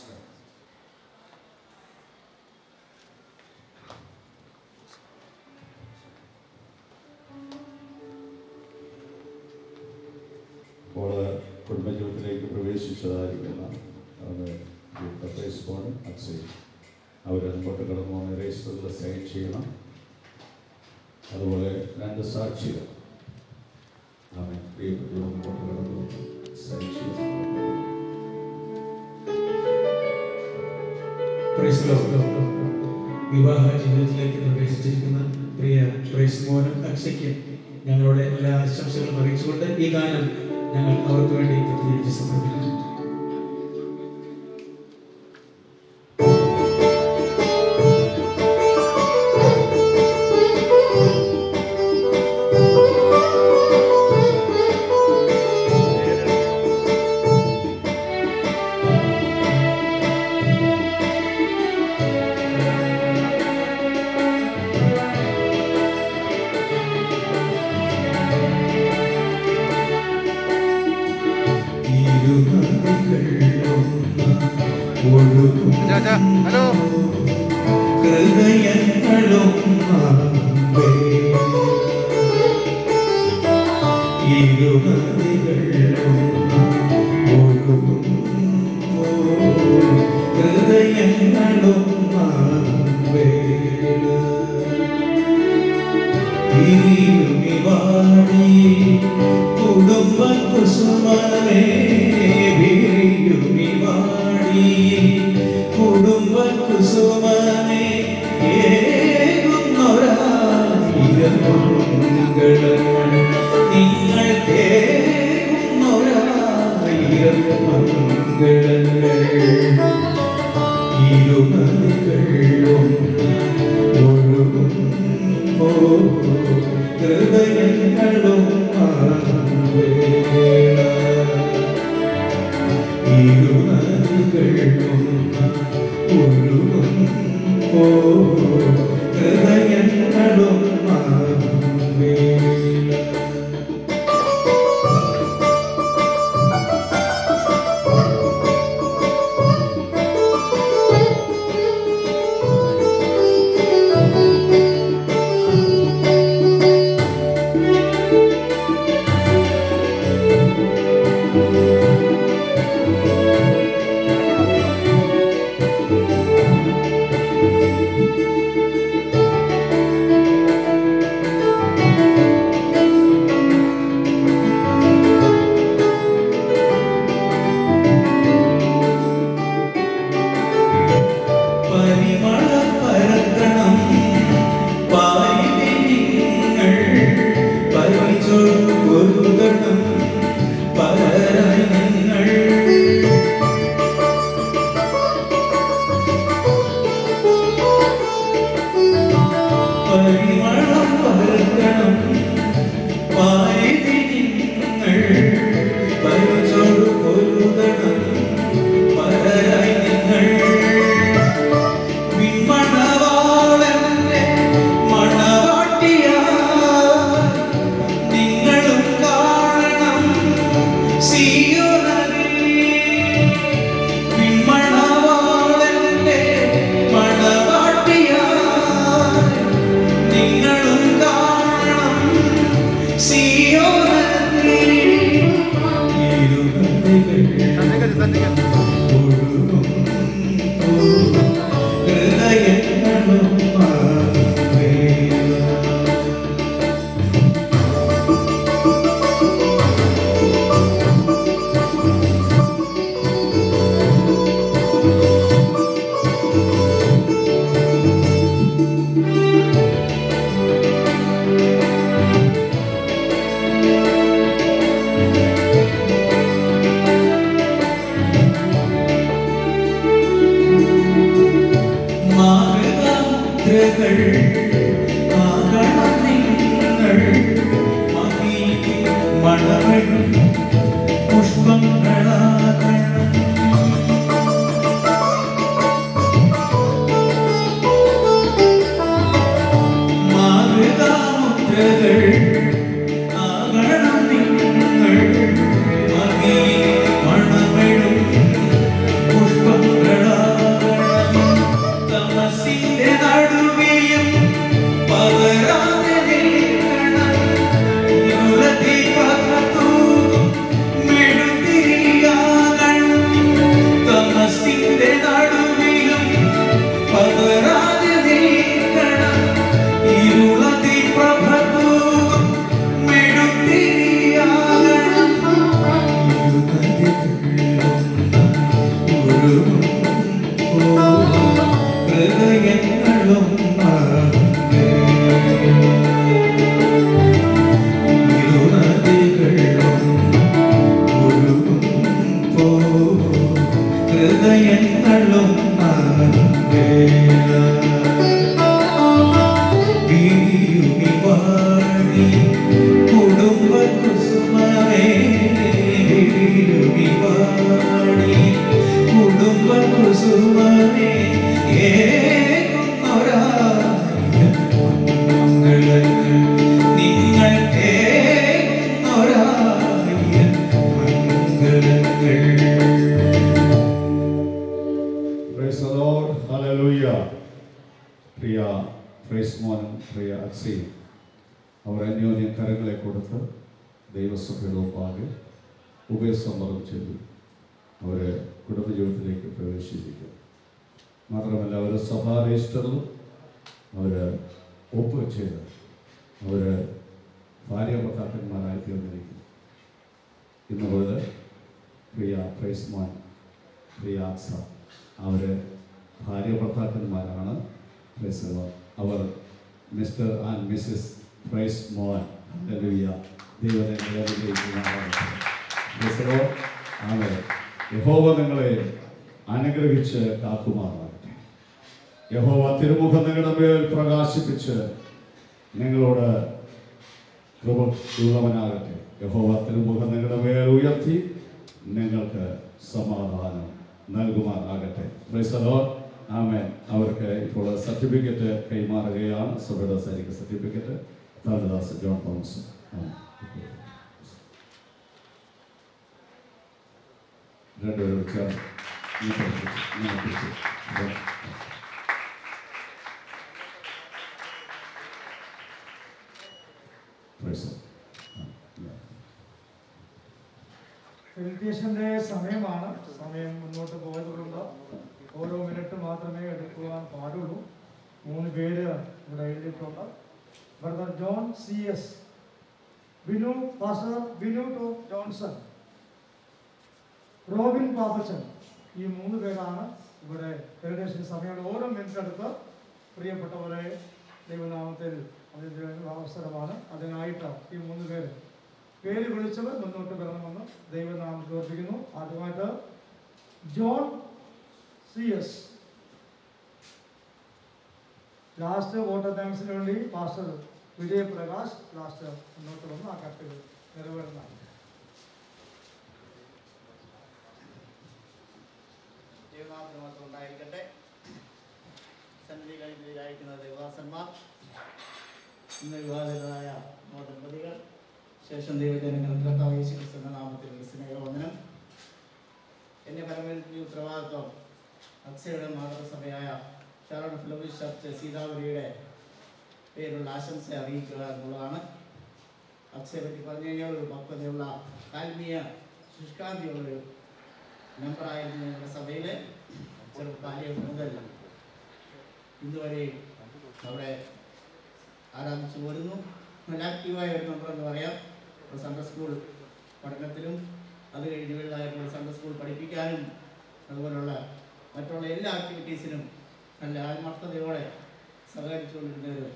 അപ്പോൾ കുടുംബജീവിതത്തിലേക്ക് പ്രവേശിച്ചതായിരിക്കുന്ന പ്രേസ്പോൺ അക്സൈ അവർ മുമ്പോട്ട് കടന്നു വന്ന് രജിസ്റ്ററിൽ സൈൻ ചെയ്യണം അതുപോലെ രണ്ട് സാക്ഷികൾ ആമേൻ. പ്രിയപ്പെട്ടവർ മുമ്പോട്ട് കടന്നു വന്ന് സൈൻ ചെയ്യണം പ്രൈസ് ദി ലോർഡ്. വിവാഹ ജീവിതത്തിലേക്ക് പ്രവേശിച്ചിരിക്കുന്ന പ്രിയ പ്രൈസ് മോനും അക്ഷയ്ക്ക് ഞങ്ങളുടെ എല്ലാ ആശംസകളും അറിയിച്ചുകൊണ്ട് ഈ ഗാനം ഞങ്ങൾ അവർക്ക് വേണ്ടി പ്രത്യേകിച്ച് സമർപ്പിക്കുന്നു ഹൃദയങ്ങളും ഹൃദയങ്ങളും കുടുംബ കുസുമേ വിരിയുമിവാടി കുടുംബ കുസുമേ ഏകുന്നൊരായിരം മംഗളങ്ങൾ നിങ്ങൾ കേൾക്കുന്നൊരായിരം മംഗളങ്ങൾ ഇരുമകളും ഒഴുകും ഓ ഹൃദയങ്ങളും ഇരുമകളും ഒഴുകും ഓ ഹൃദയങ്ങളും മുദ്രകൾ ആകണം നിങ്ങൾ മതി മണവൻ പുഷ്പങ്ങളാകണം മാതൃകാമുദ്രകൾ ആകണം നിങ്ങൾ മതി മണവഴും പുഷ്പങ്ങളാകണം തമസിന്റെ നടുവിലും പകരാതെ നിൽക്കണം ഇരുളതി പകർത്തു മെഴുതിരിയാകണം തമസിന്റെ നടുവിലും പകരാതെ നിൽക്കണം ഇരുളതി പ്രഭത്തു മെഴുതിരിയാകണം ഹൃദയങ്ങളും ഹൃദയങ്ങളും വാണി കുടുംബ കുസുമേ വാണി കുടുംബ കുസുമേ നിങ്ങൾ Praise the Lord. Hallelujah. പ്രിയ പ്രൈസ് മോനും പ്രിയ അക്സയും അവർ അന്യോന്യം കരങ്ങളെ കൊടുത്ത് ദൈവസഭയുടെ ഒപ്പാകെ ഉഭയസമ്മതം ചെയ്തു അവരെ കുടുംബജീവിതത്തിലേക്ക് പ്രവേശിപ്പിക്കും മാത്രമല്ല അവർ സഭാ രജിസ്റ്ററിലും അവർ ഒപ്പ് ചെയ്ത് അവർ ഭാര്യ ഭർത്താക്കന്മാരായി തീർന്നിരിക്കും ഇന്ന് മുതൽ പ്രിയ പ്രൈസ് മോൻ പ്രിയ അക്സ അവർ ഭാര്യ ഭർത്താക്കന്മാരാണ് Praise the Lord. അവർ Mr and Mrs Praisemon ഹല്ലേലൂയ ദൈവത്തെ നിലവിലിരിക്കുന്നതാണ് Praise the Lord. ആമേൻ. യഹോവ നിങ്ങളെ അനുഗ്രഹിച്ച് കാക്കുമാറാകട്ടെ യഹോവ തിരുമുഖം നിങ്ങളുടെ മേൽ പ്രകാശിപ്പിച്ച് നിങ്ങളോട് കൃപ ഉള്ളവനാകട്ടെ യഹോവ തിരുമുഖം നിങ്ങളുടെ മേൽ ഉയർത്തി നിങ്ങൾക്ക് സമാധാനം നൽകുമാറാകട്ടെ Praise the Lord. ആമേൻ അവർക്ക് ഇപ്പോൾ സർട്ടിഫിക്കറ്റ് കൈമാറുകയാണ് സഭയുടെ സൈനിക സർട്ടിഫിക്കറ്റ് താരദാസ് ജോൺ തോമസ് ആമേൻ. രണ്ടുപേരും ചേർന്ന് ഈ സർട്ടിഫിക്കറ്റ് ഇങ്ങനെ പിടിച്ച് ഇതാ. Praise the Lord. മെഡിറ്റേഷന്റെ സമയമാണ് സമയം മുന്നോട്ട് പോയതുകൊണ്ട് ഓരോ മിനിറ്റ് മാത്രമേ എടുക്കുവാൻ പാടുള്ളൂ മൂന്ന് പേര് ഇവിടെ എഴുതിയിട്ടുണ്ട് brother John C S Binu pastor Binu ടോ ജോൺസൺ റോബിൻ പാപ്പച്ചൻ ഈ മൂന്ന് പേരാണ് ഇവിടെ മെഡിറ്റേഷൻ സമയം ഓരോ മിനിറ്റ് എടുത്ത് പ്രിയപ്പെട്ടവരെ ദൈവനാമത്തിൽ അതിൻ്റെ അവസരമാണ് അതിനായിട്ട് ഈ മൂന്ന് പേര് പേര് വിളിച്ചവർ മുന്നോട്ട് വരണമെന്ന് ദൈവനാമത്തിൽ ഓർപ്പിക്കുന്നു ആദ്യമായിട്ട് John C S last vote of താങ്ക്സിന് വേണ്ടി പാസ്റ്റർ വിജയപ്രകാശ് ലാസ്റ്റ് മുന്നോട്ട് വന്ന് ആ കത്തുകൾ നിറവേറുന്നതാണ് ദൈവനാമത്തിന് മാത്രം ഉണ്ടായിരിക്കട്ടെ സന്നിധികളിലായിരിക്കുന്ന ദേവദാസന്മാർ ഇന്ന് വിവാഹിതരായ ദമ്പതികൾ ശേഷം ദൈവജനങ്ങൾ കർത്താവ് യേശു ക്രിസ്തുവിന്റെ നാമത്തിൽ സ്നേഹവന്ദനം എന്നെ പരമേൽപ്പിയ ഉത്തരവാദിത്വം അക്സയുടെ മാതൃസഭയായ ഷാരോൺ ഫിലോമിസ് ചർച്ച് സീതാപുരിയുടെ പേരുള്ള ആശംസ അറിയിക്കുക എന്നുള്ളതാണ് അക്സയെ പറ്റി പറഞ്ഞു കഴിഞ്ഞാൽ ഒരു പക്വതയുള്ള ആത്മീയ ശുഷ്കാന്തിയുള്ളൊരു മെമ്പറായിരുന്നു ഞങ്ങളുടെ സഭയിലെ ചെറുപ്പകാലം മുതൽ ഇന്നുവരെ അവിടെ ആരാധിച്ചു പോരുന്നു നല്ല ആക്റ്റീവായ ഒരു മെമ്പർ എന്ന് പറയാം ഇപ്പോൾ സൺഡേ സ്കൂൾ പഠനത്തിലും അത് കഴിഞ്ഞ് വലുതായപ്പോൾ സൺഡേ സ്കൂൾ പഠിപ്പിക്കാനും അതുപോലുള്ള മറ്റുള്ള എല്ലാ ആക്ടിവിറ്റീസിനും നല്ല ആത്മാർത്ഥതയോടെ സഹകരിച്ചുകൊണ്ടിരുന്ന ഒരു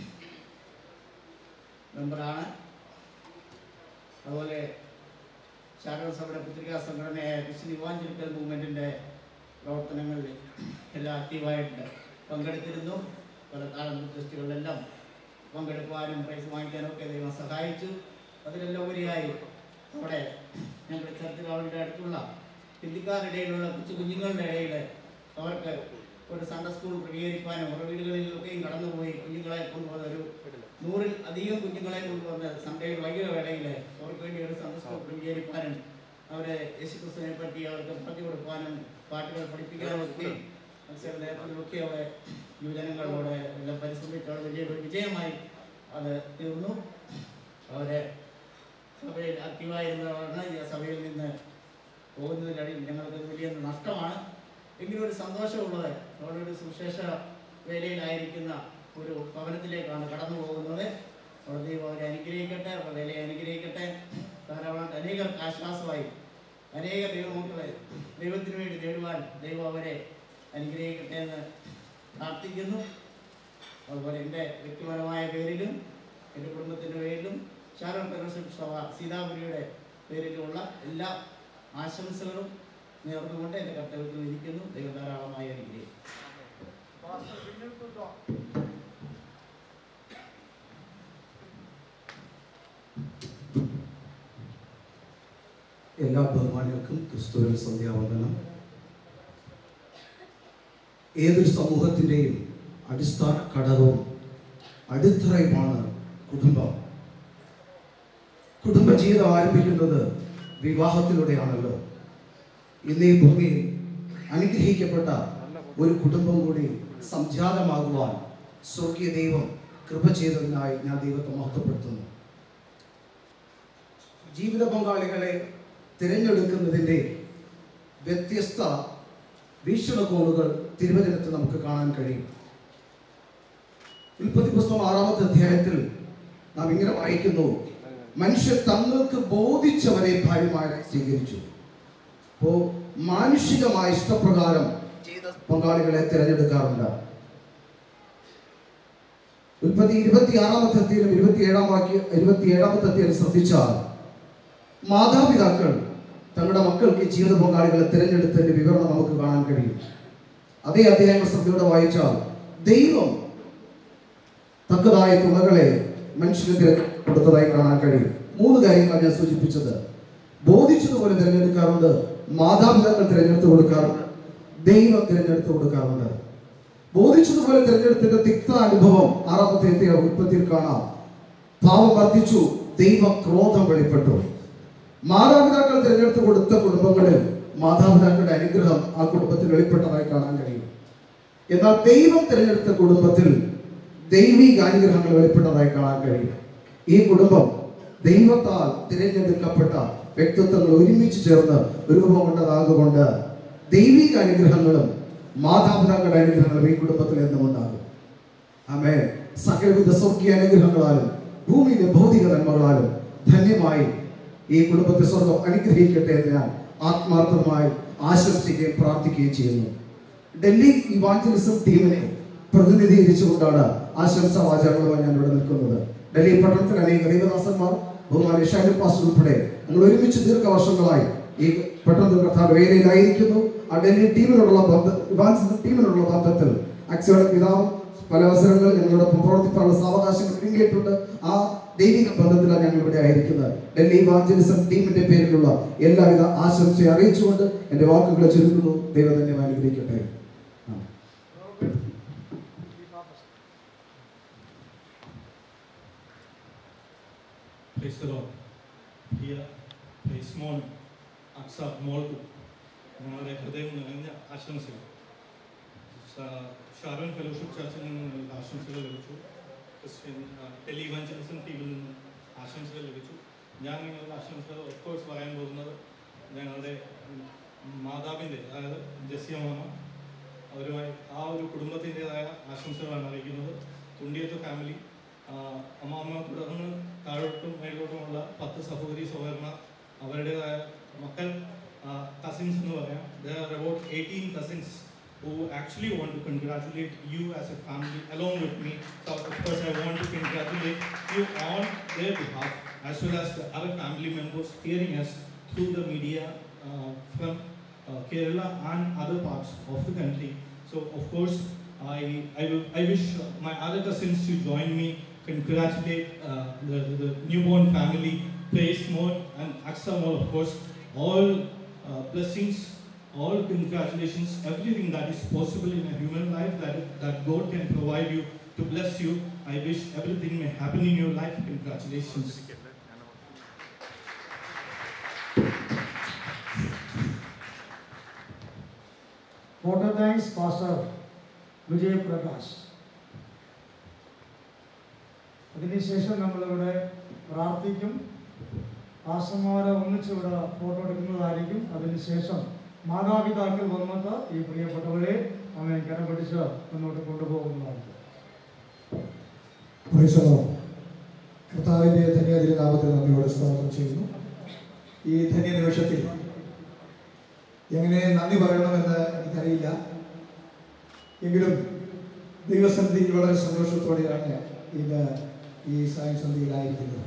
മെമ്പറാണ് അതുപോലെ ശാരദ സഭയുടെ പത്രികാ സംഘടനയായ ക്രിസ്ത്യൻ ഇവാഞ്ചലിക്കൽ മൂവ്മെൻറ്റിൻ്റെ പ്രവർത്തനങ്ങളിൽ എല്ലാം ആക്റ്റീവായിട്ട് പങ്കെടുത്തിരുന്നു പല താലന്ത് ടെസ്റ്റുകളിലെല്ലാം പങ്കെടുക്കുവാനും പ്രൈസ് വാങ്ങിക്കാനും ഒക്കെ ദൈവം സഹായിച്ചു അതിലെല്ലാം ഉപരിയായി അവിടെ ഞങ്ങളുടെ ചർച്ചിലാളുടെ അടുത്തുള്ള ഹിന്ദിക്കാരുടെയിലുള്ള കൊച്ചു കുഞ്ഞുങ്ങളുടെ ഇടയിൽ അവർക്ക് ഒരു സൺഡേ സ്കൂൾ ക്രമീകരിക്കാനും അവരുടെ വീടുകളിലൊക്കെയും കടന്നുപോയി കുഞ്ഞുങ്ങളെ കൊണ്ടുവന്ന് ഒരു നൂറിൽ അധികം കുഞ്ഞുങ്ങളെ കൊണ്ടുവന്ന് സൺഡേ വൈകിയ വേളയിൽ അവർക്ക് വേണ്ടി ഒരു സൺഡേ സ്കൂൾ ക്രമീകരിക്കാനും അവരെ യേശുക്രിസ്തുവിനെ പറ്റി അവർക്ക് പറഞ്ഞു കൊടുക്കാനും പാട്ടുകൾ പഠിപ്പിക്കാനും ഒക്കെ മത്സര നേരത്തിലൊക്കെ അവരെ യുവജനങ്ങളോട് എല്ലാം പരിശ്രമിച്ചവിടെ വലിയൊരു വിജയമായി അത് തീർന്നു അവരെ സഭയിൽ ആക്റ്റീവായിരുന്നവരാണ് ഈ സഭയിൽ നിന്ന് പോകുന്നതിനിടയിൽ ഞങ്ങൾക്ക് വലിയ നഷ്ടമാണ് എങ്കിലും ഒരു സന്തോഷമുള്ളത് അവിടെ ഒരു സുവിശേഷ വേലയിലായിരിക്കുന്ന ഒരു ഭവനത്തിലേക്കാണ് കടന്നു പോകുന്നത് അവിടെ ദൈവം അവരെ അനുഗ്രഹിക്കട്ടെ അവരുടെ വേലയെ അനുഗ്രഹിക്കട്ടെ ധാരാളം അനേകർക്ക് ആശ്വാസമായി അനേക ദൈവമക്കളെ ദൈവത്തിന് വേണ്ടി നേടുവാൻ ദൈവം അവരെ അനുഗ്രഹിക്കട്ടെ എന്ന് പ്രാർത്ഥിക്കുന്നു അതുപോലെ എൻ്റെ വ്യക്തിപരമായ പേരിലും എൻ്റെ കുടുംബത്തിൻ്റെ പേരിലും ഷാരോൺ ഫെലോഷിപ്പ് സഭ സീതാപുരിയുടെ പേരിലുള്ള എല്ലാ ആശംസകളും നേർന്നുകൊണ്ട് എൻ്റെ കർത്തവ്യത്തിൽ ഇരിക്കുന്നു ദൈവം ധാരാളമായി അനുഗ്രഹിക്കും എല്ലാ ബഹുമാനികൾക്കും ക്രിസ്തുവിൽ സന്ധ്യാവന്ദനം ഏതൊരു സമൂഹത്തിൻ്റെയും അടിസ്ഥാന ഘടകവും അടിത്തറയുമാണ് കുടുംബം കുടുംബജീവിതം ആരംഭിക്കുന്നത് വിവാഹത്തിലൂടെയാണല്ലോ ഇന്ന് ഈ ഭൂമിയിൽ അനുഗ്രഹിക്കപ്പെട്ട ഒരു കുടുംബം കൂടി സംജാതമാകുവാൻ സ്വർഗീയ ദൈവം കൃപ ചെയ്തതിനായി ഞാൻ ദൈവത്തെ മഹത്വപ്പെടുത്തുന്നു ജീവിത പങ്കാളികളെ തിരഞ്ഞെടുക്കുന്നതിൻ്റെ വ്യത്യസ്ത വീക്ഷണകോണുകൾ തിരുവചനത്തിൽ നമുക്ക് കാണാൻ കഴിയും ഉൽപ്പത്തി പുസ്തകം ആറാമത്തെ അധ്യായത്തിൽ നാം ഇങ്ങനെ വായിക്കുന്നു മനുഷ്യർ തങ്ങൾക്ക് ബോധിച്ചവരെ ഭാര്യമാരായി സ്വീകരിച്ചു അപ്പോ മാനുഷികമായ ഇഷ്ടപ്രകാരം ചെയ്ത പങ്കാളികളെ തിരഞ്ഞെടുക്കാറുണ്ട് ഉൽപ്പത്തി ഇരുപത്തിയാറാമത്തെ അധ്യയനം ഇരുപത്തിയേഴാം വാക്യ ഇരുപത്തിയേഴാമത്തെ അധ്യയനം ശ്രദ്ധിച്ചാൽ മാതാപിതാക്കൾ തങ്ങളുടെ മക്കൾക്ക് ജീവിത പങ്കാളികളെ തിരഞ്ഞെടുത്തതിന്റെ വിവരണം നമുക്ക് കാണാൻ കഴിയും അതേ അധ്യായങ്ങൾ ശ്രദ്ധയോടെ വായിച്ചാൽ ദൈവം തക്കതായ തുണകളെ മനുഷ്യന് തിരഞ്ഞെടുപ്പ് കൊടുത്തതായി കാണാൻ കഴിയും മൂന്ന് കാര്യങ്ങളാണ് ഞാൻ സൂചിപ്പിച്ചത് ബോധിച്ചതുപോലെ തിരഞ്ഞെടുക്കാറുണ്ട് മാതാപിതാക്കൾ തിരഞ്ഞെടുത്ത് കൊടുക്കാറുണ്ട് ദൈവം തിരഞ്ഞെടുത്ത് കൊടുക്കാറുണ്ട് ബോധിച്ചതുപോലെ തിരഞ്ഞെടുത്തിന്റെ തിക്ത അനുഭവം ആറാമത്തെ ഉൽപ്പത്തിയിൽ കാണാം പാവം വർദ്ധിച്ചു ദൈവ ക്രോധം വെളിപ്പെട്ടു മാതാപിതാക്കൾ തിരഞ്ഞെടുത്ത് കൊടുത്ത കുടുംബങ്ങളിൽ മാതാപിതാക്കളുടെ അനുഗ്രഹം ആ കുടുംബത്തിൽ വെളിപ്പെട്ടതായി കാണാൻ കഴിയും എന്നാൽ ദൈവം തിരഞ്ഞെടുത്ത കുടുംബത്തിൽ ദൈവിക അനുഗ്രഹങ്ങൾ വെളിപ്പെട്ടതായി കാണാൻ കഴിയും ഈ കുടുംബം ദൈവത്താൽ തിരഞ്ഞെടുക്കപ്പെട്ട വ്യക്തിത്വങ്ങൾ ഒരുമിച്ച് ചേർന്ന് രൂപം കൊണ്ടതാകൊണ്ട് ദൈവിക അനുഗ്രഹങ്ങളും മാതാപിതാക്കളുടെ അനുഗ്രഹങ്ങളും ഈ കുടുംബത്തിൽ എന്നും ഉണ്ടാകും ആമേ സകലവിധ സ്വർഗീയ അനുഗ്രഹങ്ങളാലും ഭൂമിയിലെ ഭൗതിക നന്മകളാലും ധന്യമായി ഈ കുടുംബത്തെ സ്വർഗം അനുഗ്രഹിക്കട്ടെ എന്ന് ഞാൻ ആത്മാർത്ഥമായി ആശംസിക്കുകയും പ്രാർത്ഥിക്കുകയും ചെയ്യുന്നു ഡൽഹി ഇവാഞ്ചലിസം ടീമിനെ പ്രതിനിധീകരിച്ചുകൊണ്ടാണ് ആശംസ വാചകങ്ങളുമായി ഞാൻ ഇവിടെ നിൽക്കുന്നത് ഡൽഹി പട്ടണത്തിൽ അനേക ദൈവദാസന്മാർ ബഹുമാനി ഷാനു പാസ് ഉൾപ്പെടെ ഞങ്ങൾ ഒരുമിച്ച് ദീർഘവർഷങ്ങളായി ഈ പട്ടണത്തിൽ കർത്താവ് വേദിയിലായിരിക്കുന്നു ആ ഡൽഹി ടീമിനോടുള്ള ബന്ധ ഇവാഞ്ചലിസം ടീമിനോടുള്ള ബന്ധത്തിൽ അക്സിയുടെ പിതാവ് പല അവസരങ്ങളിൽ ഞങ്ങളോടൊപ്പം പ്രവർത്തിക്കാനുള്ള സാവകാശങ്ങൾ ഒരുങ്ങിയിട്ടുണ്ട് ആ ദൈവിക ബന്ധത്തിലാണ് ഞങ്ങൾ ഇവിടെ ആയിരിക്കുന്നത് ഡൽഹി ഇവാഞ്ചലിസം ടീമിന്റെ പേരിലുള്ള എല്ലാവിധ ആശംസയും അറിയിച്ചുകൊണ്ട് എൻ്റെ വാക്കുകളെ ചുരുക്കുന്നു ദൈവം തന്നെ അനുഗ്രഹിക്കട്ടെ Praise the Lord. Dear praise മോൻ അക്സ മോൾക്കും ഞങ്ങളുടെ ഹൃദയം നിറഞ്ഞ ആശംസകൾ സ- ഷാരോൺ ഫെലോഷിപ്പ് ചർച്ചിൽ നിന്ന് ഞങ്ങൾക്ക് ആശംസകൾ ലഭിച്ചു ക്രിസ്ത്യൻ ടെലി ഇവാഞ്ചലിസം ടീമിൽ നിന്ന് ആശംസകൾ ലഭിച്ചു ഞാൻ നിങ്ങളുടെ ആശംസകൾ ഓഫ്കോഴ്സ് പറയാൻ പോകുന്നത് ഞങ്ങളുടെ മാതാവിൻ്റെ അതായത് ജസിയ മാമ അവരുമായി ആ ഒരു കുടുംബത്തിൻ്റെതായ ആശംസകളാണ് അറിയിക്കുന്നത് തുണ്ടിയത്ത് ഫാമിലി അമ്മാമ്മ തുടർന്ന് താഴോട്ടും മേലോട്ടുമുള്ള പത്ത് സഹോദരി സഹോദരന്മാർ അവരുടേതായ മക്കൾ കസിൻസ് എന്ന് പറയാം there are about eighteen cousins who actually want to congratulate you as a family along with me. So of course I want to congratulate you on their behalf as well as the other family members hearing us through the media uh, from uh, Kerala and other parts of the country. So of course I, I, will- I wish my other cousins to join me, congratulate uh, the, the newborn family, praise more, and Aksa more, of course. All uh, blessings, all congratulations, everything that is possible in a human life that, that God can provide you to bless you. I wish everything may happen in your life. Congratulations. Vote of thanks pastor Vijaya Prakash അതിനുശേഷം നമ്മളിവിടെ പ്രാർത്ഥിക്കും പാസ്റ്റർമാരെ ഒന്നിച്ചിവിടെ photo എടുക്കുന്നതായിരിക്കും അതിനുശേഷം മാതാപിതാക്കൾ വന്നിട്ട് ഈ പ്രിയപ്പെട്ടവരെ അവനെ കരം പിടിച്ച് മുന്നോട്ട് കൊണ്ടുപോകുന്നതായിരിക്കും പ്രൈസലോ കർത്താവിൻ്റെ ധന്യതിരി നാമത്തിൽ നന്ദിയോടെ സ്വാഗതം ചെയ്യുന്നു ഈ ധന്യ നിമിഷത്തിൽ എങ്ങനെ നന്ദി പറയണമെന്ന് എനിക്കറിയില്ല എങ്കിലും ദൈവസന്നിധിയിൽ വളരെ സന്തോഷത്തോടെയാണ് ഇന്ന് ഈ സായം സന്ധിയിലായിരിക്കുന്നത്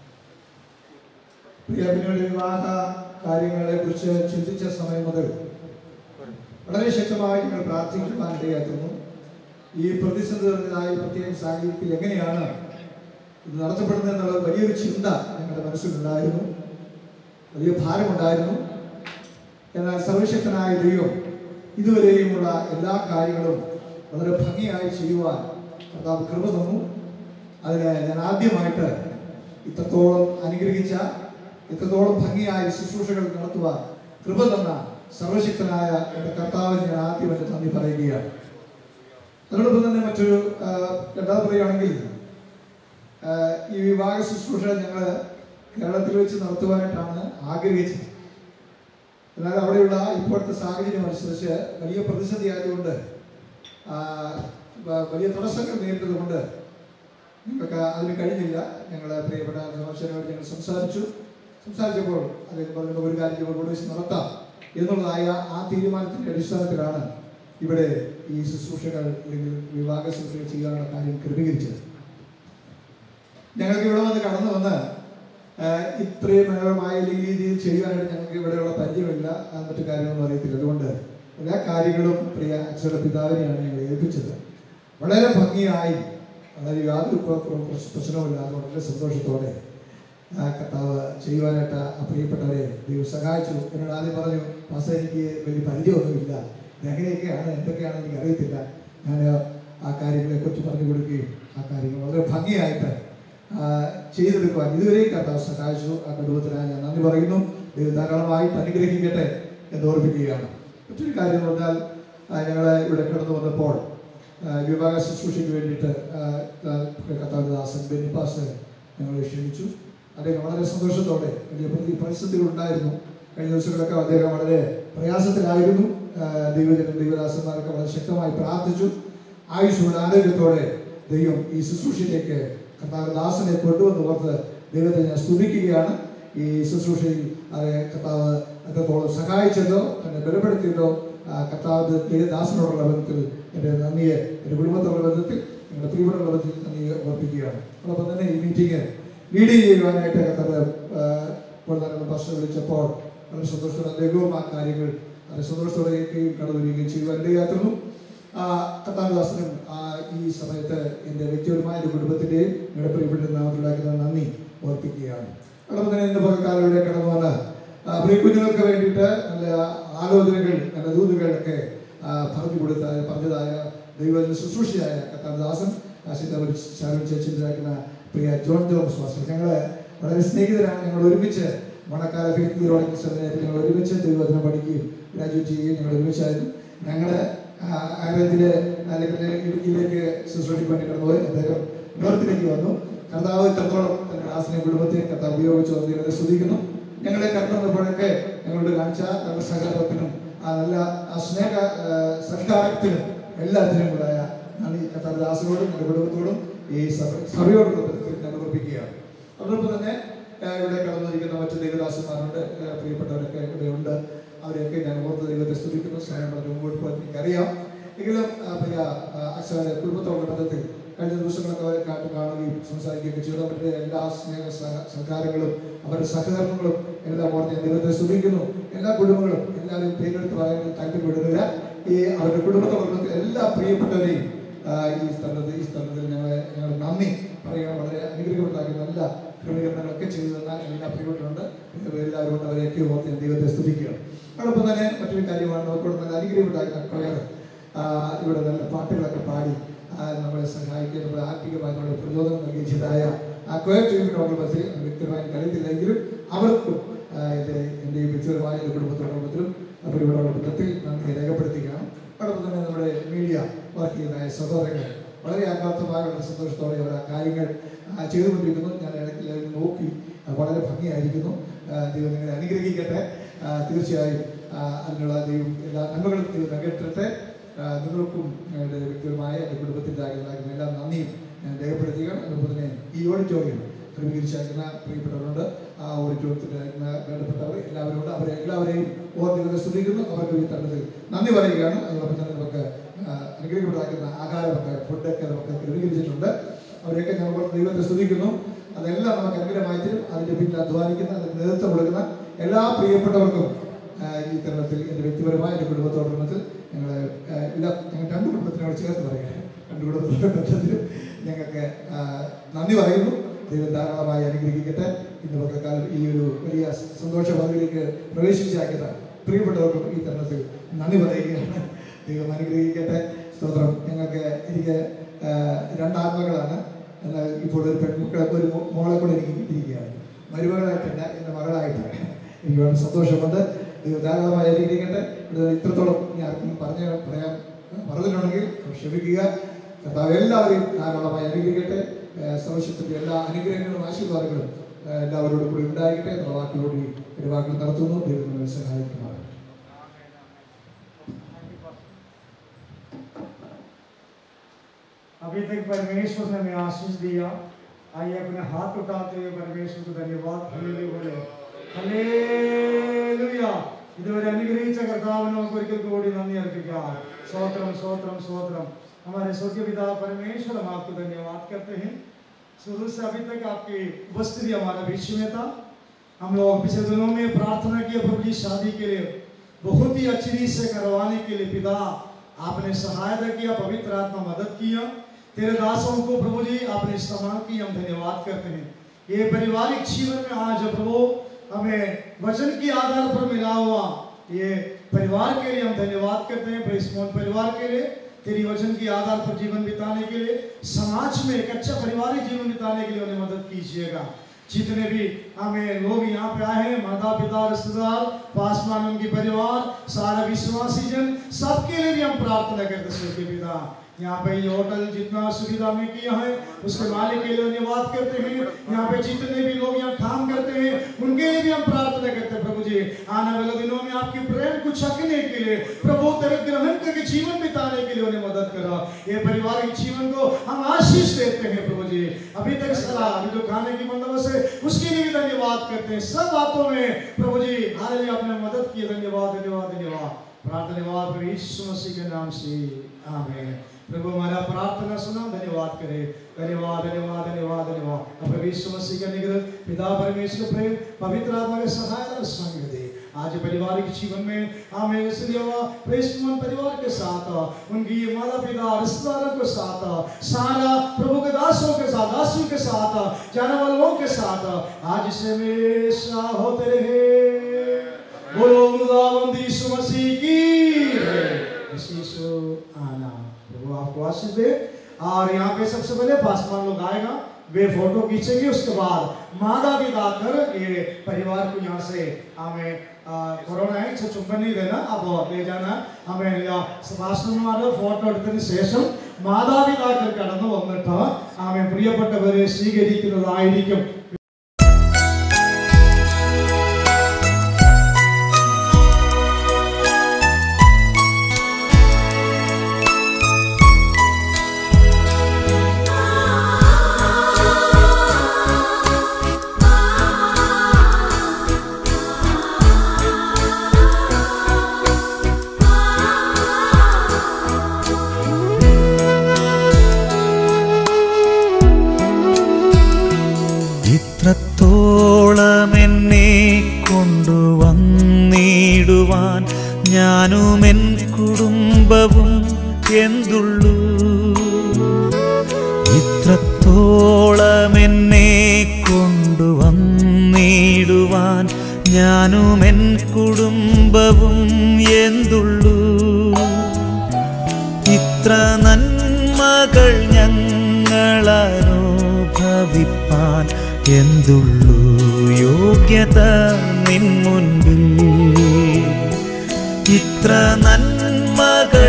പ്രിയപ്പിനയുടെ വിവാഹ കാര്യങ്ങളെ കുറിച്ച് ചിന്തിച്ച സമയം മുതൽ വളരെ ശക്തമായി ഞങ്ങൾ പ്രാർത്ഥിക്കുവാൻ ഇടയാക്കുന്നു ഈ പ്രതിസന്ധി നിറഞ്ഞതായ പ്രത്യേക സാഹചര്യത്തിൽ എങ്ങനെയാണ് ഇത് നടത്തപ്പെടുന്നത് എന്നുള്ള വലിയൊരു ചിന്ത ഞങ്ങളുടെ മനസ്സിലുണ്ടായിരുന്നു വലിയ ഭാരമുണ്ടായിരുന്നു എന്നാൽ സർവശക്തനായ ദൈവം ഇതുവരെയുമുള്ള എല്ലാ കാര്യങ്ങളും വളരെ ഭംഗിയായി ചെയ്യുവാൻ കർത്താവ് കൃപ തന്നു അതിന് ഞാൻ ആദ്യമായിട്ട് ഇത്രത്തോളം അനുഗ്രഹിച്ച ഇത്രത്തോളം ഭംഗിയായ ശുശ്രൂഷകൾ നടത്തുവാൻ കൃപ തന്ന സർവശക്തനായ എൻ്റെ കർത്താവിന് ഞാൻ ആദ്യം എൻ്റെ നന്ദി പറയുകയാണ് അതോടൊപ്പം തന്നെ മറ്റൊരു ആ, രണ്ടാമത് പറയുകയാണെങ്കിൽ ആ, ഈ വിവാഹ ശുശ്രൂഷ ഞങ്ങൾ കേരളത്തിൽ വെച്ച് നടത്തുവാനായിട്ടാണ് ആഗ്രഹിച്ചത് എന്നാൽ അവിടെയുള്ള ഇപ്പോഴത്തെ സാഹചര്യം അനുസരിച്ച് വലിയ പ്രതിസന്ധി ആയതുകൊണ്ട് ആ, വ- വലിയ തടസ്സങ്ങൾ നേരിട്ടതുകൊണ്ട് ഞങ്ങൾക്ക് അതിന് കഴിഞ്ഞില്ല ഞങ്ങൾ പ്രിയപ്പെട്ട സമാശനുമായിട്ട് ഞങ്ങൾ സംസാരിച്ചു സംസാരിച്ചപ്പോൾ അദ്ദേഹം പറഞ്ഞ ഒരു കാര്യം ഇവിടെ വെച്ച് നടത്താം എന്നുള്ളതായ ആ തീരുമാനത്തിന്റെ അടിസ്ഥാനത്തിലാണ് ഇവിടെ ഈ ശുശ്രൂഷകൾ അല്ലെങ്കിൽ വിവാഹ ശുശ്രൂഷ ചെയ്യാനുള്ള കാര്യം ക്രമീകരിച്ചത് ഞങ്ങൾക്ക് ഇവിടെ വന്ന് കടന്നു വന്ന് ആ, ഇത്രയും മനോഹരമായ രീതിയിൽ ചെയ്യുവാനായിട്ട് ഞങ്ങൾക്ക് ഇവിടെയുള്ള പരിചയമില്ല ആ, മറ്റു കാര്യങ്ങളൊന്നും അറിയത്തില്ല അതുകൊണ്ട് എല്ലാ കാര്യങ്ങളും പ്രിയ അക്ഷര പിതാവിനെയാണ് ഞങ്ങൾ ഏൽപ്പിച്ചത് വളരെ ഭംഗിയായി വളരെ യാതൊരു പ്ര- പ്ര- പ്രശ്- പ്രശ്നവുമില്ലാതെ വളരെ സന്തോഷത്തോടെ ആ കർത്താവ് ചെയ്യുവാനായിട്ട് ആ പ്രിയപ്പെട്ടവരെ ദൈവം സഹായിച്ചു എന്നോട് ആദ്യം പറഞ്ഞു പാസ എനിക്ക് വലിയ പരിചയമൊന്നുമില്ല എങ്ങനെയൊക്കെയാണ് എന്തൊക്കെയാണ് എനിക്ക് അറിയത്തില്ല ഞാൻ ആ കാര്യങ്ങളെ കുറിച്ച് പറഞ്ഞു കൊടുക്കുകയും ആ കാര്യങ്ങൾ വളരെ ഭംഗിയായിട്ട് ആ, ചെയ്തെടുക്കുവാൻ ഇതുവരെയും കർത്താവ് സഹായിച്ചു ആ കുടുംബത്തിനായി ഞാൻ നന്ദി പറയുന്നു ദൈവം ധാരാളമായിട്ട് അനുഗ്രഹിക്കട്ടെ എന്ന് ഓർമ്മിക്കുകയാണ് മറ്റൊരു കാര്യം എന്ന് പറഞ്ഞാൽ ഞങ്ങൾ ഇവിടെ കടന്നു വന്നപ്പോൾ ആ, വിവാഹ ശുശ്രൂഷയ്ക്ക് വേണ്ടിയിട്ട് ആ, ആ, കർത്താവ് ദാസൻ ബെന്നിപ്പാസ് ഞങ്ങളെ ക്ഷണിച്ചു അദ്ദേഹം വളരെ സന്തോഷത്തോടെ വലിയ പ്രതി പരിസ്ഥിതികൾ ഉണ്ടായിരുന്നു കഴിഞ്ഞ ദിവസങ്ങളൊക്കെ അദ്ദേഹം വളരെ പ്രയാസത്തിലായിരുന്നു ആ, ദൈവജനം ദൈവദാസന്മാരൊക്കെ വളരെ ശക്തമായി പ്രാർത്ഥിച്ചു ആയുഷുള്ള ആരോഗ്യത്തോടെ ദൈവം ഈ ശുശ്രൂഷയിലേക്ക് കർത്താവ് ദാസനെ കൊണ്ടുവന്ന് ഓർത്ത് ദൈവത്തെ ഞാൻ സ്തുതിക്കുകയാണ് ഈ ശുശ്രൂഷയിൽ അത് കർത്താവ് എത്രത്തോളം സഹായിച്ചതോ തന്നെ ബലപ്പെടുത്തിയതോ ആ, കർത്താവ് ദൈവദാസനോടുള്ള ബന്ധത്തിൽ എൻ്റെ നന്ദിയെ എൻ്റെ കുടുംബത്തോടുള്ള ബന്ധത്തിൽ നിങ്ങളുടെ പ്രിയപ്പെട്ട ബന്ധത്തിൽ നന്ദി ഓർപ്പിക്കുകയാണ് അതോടൊപ്പം തന്നെ ഈ മീറ്റിംഗ് ലീഡ് ചെയ്യുവാനായിട്ട് കർത്താവ് ആ, ഇപ്പോൾ തന്നെ പ്രശ്നം വിളിച്ചപ്പോൾ വളരെ സന്തോഷത്തോടെ അദ്ദേഹവും ആ കാര്യങ്ങൾ വളരെ സന്തോഷത്തോടെ ഏൽക്കുകയും കടന്നു വരികയും ചെയ്യുവാൻ ഇടയാക്കുന്നു ആ, കർത്താവദാസനും ആ, ഈ സമയത്ത് എൻ്റെ വ്യക്തിപരമായ ഒരു കുടുംബത്തിൻ്റെയും നിങ്ങളുടെ പ്രിയപ്പെട്ട നാമത്തിലാക്കുന്ന നന്ദി ഓർപ്പിക്കുകയാണ് അതോടൊപ്പം തന്നെ ഇന്ന് പകൽക്കാലം ഇവിടെ കടന്നു വന്ന് ആ, പ്രിയ കുഞ്ഞുങ്ങൾക്ക് വേണ്ടിയിട്ട് നല്ല ആലോചനകൾ നല്ല ദൂതുകളൊക്കെ ആ, പറഞ്ഞു കൊടുത്ത പറഞ്ഞതായ ദൈവ ശുശ്രൂഷയായ കർത്താവദാസൻ ആശിതവർ ശാരൻ ചേച്ചിൻ്റെ പ്രിയ ജോൺ ജോൺസ് മാസ്റ്റർ ഞങ്ങൾ വളരെ സ്നേഹിതരാണ് ഞങ്ങൾ ഒരുമിച്ച് മണക്കാല ഫെയ്ത്ത് തിരുവോണിക്കൽ സെമിനാരിൽ ഞങ്ങൾ ഒരുമിച്ച് ദൈവവചനം പഠിക്കുകയും ഗ്രാജുവേറ്റ് ചെയ്യുകയും ഞങ്ങൾ ഒരുമിച്ചായിരുന്നു ഞങ്ങൾ ആഗ്രഹത്തിലെ അല്ലെങ്കിൽ ഇടുക്കിയിലേക്ക് ശുശ്രൂഷയ്ക്ക് വേണ്ടി കടന്നുപോയി അദ്ദേഹം നോർത്തിലേക്ക് വന്നു കർത്താവ് ഇത്രത്തോളം തന്റെ ദാസിനെ കുടുംബത്തെ കർത്താവ് ഉപയോഗിച്ചു ദൈവത്തെ സ്തുതിക്കുന്നു ഞങ്ങളെ കടന്നു വന്നപ്പോഴൊക്കെ ഞങ്ങളോട് കാണിച്ച നല്ല സഹകരണത്തിനും ആ നല്ല ആ സ്നേഹ ആ, സൽക്കാരത്തിനും എല്ലാത്തിനും കൂടായ നന്ദി കർത്താവ് ദാസിനോടും എൻ്റെ കുടുംബത്തോടും ഈ സഭ- സഭയോടുള്ള ബന്ധത്തിൽ ഞാൻ ഓർപ്പിക്കുകയാണ് അതോടൊപ്പം തന്നെ ആ, ഇവിടെ കടന്നിരിക്കുന്ന മറ്റു ദൈവദാസന്മാരുണ്ട് ആ, പ്രിയപ്പെട്ടവരൊക്കെ ഇവിടെ ഉണ്ട് അവരെയൊക്കെ ഞാൻ ഓർത്ത് ദൈവത്തെ സ്തുതിക്കുന്നു സ്നേഹം വളരെ മുമ്പോട്ട് പോകാൻ എനിക്കറിയാം എങ്കിലും ആ, പ്രിയ അക്ഷര കുടുംബത്തോടുള്ള ബന്ധത്തിൽ കഴിഞ്ഞ ദിവസങ്ങളൊക്കെ അവരെ കാട്ട് കാണുകയും സംസാരിക്കുകയൊക്കെ ചെയ്തു അവരുടെ എല്ലാ സ്നേഹ സഹ- സഹകാരങ്ങളും അവരുടെ സഹകരണങ്ങളും എല്ലാം ഓർത്ത് ഞാൻ ദൈവത്തെ സ്തുതിക്കുന്നു എല്ലാ കുടുംബങ്ങളും എല്ലാവരും പേരെടുത്ത് പറയാൻ താല്പര്യപ്പെടുന്നില്ല ഈ അവരുടെ കുടുംബത്തോടൊപ്പം എല്ലാ പ്രിയപ്പെട്ടവരെയും ആ, ഈ സ്ഥലത്ത് ഈ സ്ഥലത്തിൽ ഞങ്ങളെ ഞങ്ങൾ നന്ദി പറയുക വളരെ അനുഗ്രഹമുണ്ടാക്കി നല്ല ക്രമീകരണങ്ങളൊക്കെ ചെയ്തു തന്ന എല്ലാ പ്രിയപ്പെട്ടവരുണ്ട് എല്ലാവരും കൊണ്ട് അവരെയൊക്കെ ഓർത്ത് ഞാൻ ദൈവത്തെ സ്തുതിക്കുകയാണ് അതോടൊപ്പം തന്നെ മറ്റൊരു കാര്യമാണ് നമുക്കിവിടെ നല്ല അനുഗ്രഹമുണ്ടാക്കുന്ന കൊയർ ഇവിടെ നല്ല പാട്ടുകളൊക്കെ പാടി ആ, നമ്മളെ സഹായിക്കുക നമ്മളെ ആത്മീയമായി നമ്മളെ പ്രചോദനം നൽകി ചെയ്തായ ആ കൊയർ ടീമിനോട് ബസ്സിൽ വ്യക്തമായി കഴിയത്തില്ലെങ്കിലും അവർക്കും ആ, എൻ്റെ എൻ്റെ ഈ വ്യക്തിപരമായ എൻ്റെ കുടുംബത്തോടൊപ്പത്തിലും അവരുടെ ബന്ധത്തിൽ നന്ദി രേഖപ്പെടുത്തുകയാണ് അതോടൊപ്പം തന്നെ നമ്മുടെ മീഡിയ വർക്ക് ചെയ്യുന്ന സഹോദരങ്ങൾ വളരെ ആത്മാർത്ഥമായ വളരെ സന്തോഷത്തോടെ അവർ ആ കാര്യങ്ങൾ ആ, ചെയ്തുകൊണ്ടിരിക്കുന്നു ഞാൻ ഇടയ്ക്ക് എല്ലാവരും നോക്കി ആ, വളരെ ഭംഗിയായിരിക്കുന്നു ആ, ദൈവം നിങ്ങളെ അനുഗ്രഹിക്കട്ടെ ആ, തീർച്ചയായും ആ, അതിനുള്ള ദൈവം എല്ലാ നന്മകളും ദൈവം നൽകട്ടെ ആ, നിങ്ങൾക്കും നിങ്ങളുടെ വ്യക്തിപരമായ എൻ്റെ കുടുംബത്തിൻ്റെ ആഗ്രഹമാക്കുന്ന എല്ലാ നന്ദിയും ഞാൻ രേഖപ്പെടുത്തുകയാണ് അതുപോലെ തന്നെ ഈ ഓഡിറ്റോറിയം ക്രമീകരിച്ചയക്കുന്ന പ്രിയപ്പെട്ടവരുണ്ട് ആ ഓഡിറ്റോറിയത്തിൽ വേണ്ടപ്പെട്ടവർ എല്ലാവരും ഉണ്ട് അവരെ എല്ലാവരെയും ഓർമ്മ സ്തുതിക്കുന്നു അവർക്ക് ഈ തരണത്തിൽ നന്ദി പറയുകയാണ് അതോടൊപ്പം തന്നെ നമുക്ക് ആ, അനുഗ്രഹിക്കപ്പെടാക്കുന്ന ആഹാരമൊക്കെ ഫുഡൊക്കെ നമുക്ക് ക്രമീകരിച്ചിട്ടുണ്ട് അവരെയൊക്കെ ഞങ്ങൾ ദൈവത്തെ സ്തുതിക്കുന്നു അതെല്ലാം നമുക്ക് അനുഗ്രഹമായി തരും അതിന്റെ പിന്നിൽ അധ്വാനിക്കുന്ന അതിന് നേതൃത്വം കൊടുക്കുന്ന എല്ലാ പ്രിയപ്പെട്ടവർക്കും ആ, ഈ തരണത്തിൽ എൻ്റെ വ്യക്തിപരമായ എൻ്റെ കുടുംബത്തോടൊപ്പത്തിൽ ഞങ്ങൾ ഇല്ല ഞങ്ങൾ രണ്ട് കുടുംബത്തിനോട് ചേർത്ത് പറയുക രണ്ട് കുടുംബത്തിൻ്റെ ബന്ധത്തിലും ഞങ്ങൾക്ക് ആ, നന്ദി പറയുന്നു ദൈവം ധാരാളമായി അനുഗ്രഹിക്കട്ടെ ഇന്ന് പക്കക്കാലം ഈ ഒരു വലിയ സന്തോഷ പദവിയിലേക്ക് പ്രവേശിച്ചാക്കിയ പ്രിയപ്പെട്ടവർക്കും ഈ തരണത്തിൽ നന്ദി പറയുകയാണ് ദൈവം അനുഗ്രഹിക്കട്ടെ സ്തോത്രം ഞങ്ങൾക്ക് എനിക്ക് ആ, രണ്ടാത്മകളാണ് എന്നാൽ ഇപ്പോൾ ഒരു പെൺമക്കളെ ഒരു മോ- മോളെ കൂടെ എനിക്ക് കിട്ടിയിരിക്കുകയാണ് മരുമകളായിട്ടല്ല എൻ്റെ മകളായിട്ടാണ് എനിക്ക് വളരെ സന്തോഷമുണ്ട് ദൈവം ധാരാളമായി അനുഗ്രഹിക്കട്ടെ ഇത് ഇത്രത്തോളം ഞാൻ ആർക്കും പറഞ്ഞ പറയാൻ പറഞ്ഞിട്ടുണ്ടെങ്കിൽ ക്ഷമിക്കുക കർത്താവ് എല്ലാവരെയും ധാരാളമായി അനുഗ്രഹിക്കട്ടെ സൗശ്യത്തിൻ്റെ എല്ലാ അനുഗ്രഹങ്ങളും ആശീർവാദങ്ങളും ആ, എല്ലാവരോടും കൂടി ഉണ്ടായിരിക്കട്ടെ എന്നുള്ള വാക്കിലൂടെ ഒരു വാക്കിൽ നടത്തുന്നു ദൈവം നമ്മെ സഹായിക്കുമാറാകട്ടെ अभी तक परमेश्वर ने हमें आशीष दिया आइए अपने हाथ उठाते हुए परमेश्वर को धन्यवाद हल्लेलुया बोले ഹല്ലേലൂയ ഇതുവരെ അനുഗ്രഹിച്ച കർത്താവിന് നമുക്ക് ഒരിക്കൽ കൂടി നന്ദി അർപ്പിക്കാം സ്വോത്രം സ്വോത്രം സ്വോത്രം हमारे स्वर्गीय पिता परमेश्वर हम आपको धन्यवाद करते हैं शुरू से अभी तक आपकी उपस्थिति हमारे बीच में था हम लोग पिछले दिनों में प्रार्थना किए प्रभु जी शादी के लिए बहुत ही अच्छी रीत से करवाने के लिए पिता आपने सहायता किया पवित्र आत्मा मदद किया तेरे दासों को प्रभु जी आपने इस्तेमाल किया हम धन्यवाद करते हैं ये पारिवारिक जीवन में आज प्रभु हमें वचन के आधार पर मिला हुआ ये परिवार के लिए हम धन्यवाद करते हैं प्रेसमोन परिवार के लिए तेरी वचन के आधार पर जीवन बिताने के लिए समाज में एक अच्छा पारिवारिक जीवन बिताने के लिए उन्हें मदद कीजिएगा जितने भी हमें लोग यहाँ पे आए हैं माता पिता रिश्तेदार पासमान उनके परिवार सारा विश्वासी जन सबके लिए भी हम प्रार्थना करते हैं के पिता यहाँ पे ये होटल जितना सुविधा में किया है उसके मालिक के लिए धन्यवाद करते हैं यहाँ पे जितने भी लोग यहाँ काम करते हैं उनके लिए भी हम प्रार्थना करते हैं प्रभु जी आने वाले दिनों में आपके प्रेम को छकने के लिए प्रभु तेरे ग्रहण करके जीवन बिताने के लिए उन्हें मदद करो ये पारिवारिक जीवन को हम आशीष देते हैं प्रभु जी अभी तक सलाह अभी जो खाने की बंदोबस्त है उसके लिए भी धन्यवाद करते हैं सब बातों में प्रभु जी हाल आपने मदद की धन्यवाद धन्यवाद धन्यवाद प्रार्थना धन्यवाद प्रभु यीशु मसीह के नाम से आमीन प्रभु हमारा प्रार्थना सुना धन्यवाद करे धन्यवाद धन्यवाद धन्यवाद धन्यवाद अब प्रभु यीशु मसीह का निग्रह पिता परमेश्वर प्रेम पवित्र आत्मा के सहायता और संग दे आज पारिवारिक जीवन में हमें इसलिए प्रेषमन परिवार के साथ उनकी माता पिता रिश्तेदारों के साथ सारा प्रभु के दासों के साथ दासियों के साथ जाने वालों के साथ आज से हमेशा होते रहे बोलो खुदावंद यीशु मसीह की यीशु आना प्रभु आपको आशीष दे और यहाँ पे सबसे पहले पासवान लोग आएगा वे फोटो खींचेंगे उसके बाद मादा पिता कर ये परिवार को यहाँ से हमें ആ, കൊറോണ ആയി ചുംബൻ ഇതല്ല അപ്പോ ലേജാന ആമേൻ സഭാഷണന്മാരുടെ ഫോട്ടോ എടുത്തതിന് ശേഷം മാതാപിതാക്കൾ കടന്നു വന്നിട്ട് ആമേ പ്രിയപ്പെട്ടവരെ സ്വീകരിക്കുന്നതായിരിക്കും കുടുംബവും എന്തുള്ളൂ ഇത്രത്തോളം എന്നെ കൊണ്ടുവന്നിടുവാൻ ഞാനും എൻ കുടുംബവും എന്തുള്ളൂ ഇത്ര നന്മകൾ ഞങ്ങളനുഭവിപ്പാൻ എന്തുള്ളൂ യോഗ്യത നിൻ മുൻപിൽ ഇത്ര നന്മകൾ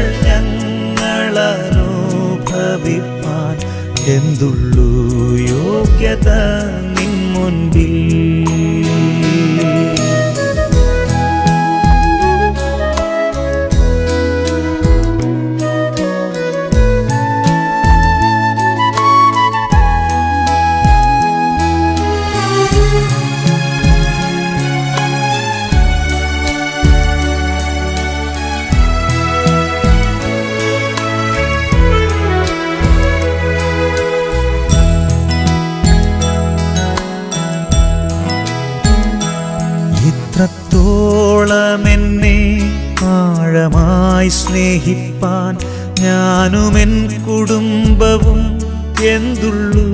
ഞങ്ങളനുഭവിപ്പാൻ എന്തുള്ളൂ യോഗ്യത നിൻ മുൻപിൽ ഇത്രത്തോളം എന്നെ ആഴമായി സ്നേഹിപ്പാൻ ഞാനും എൻ കുടുംബവും എന്തുള്ളൂ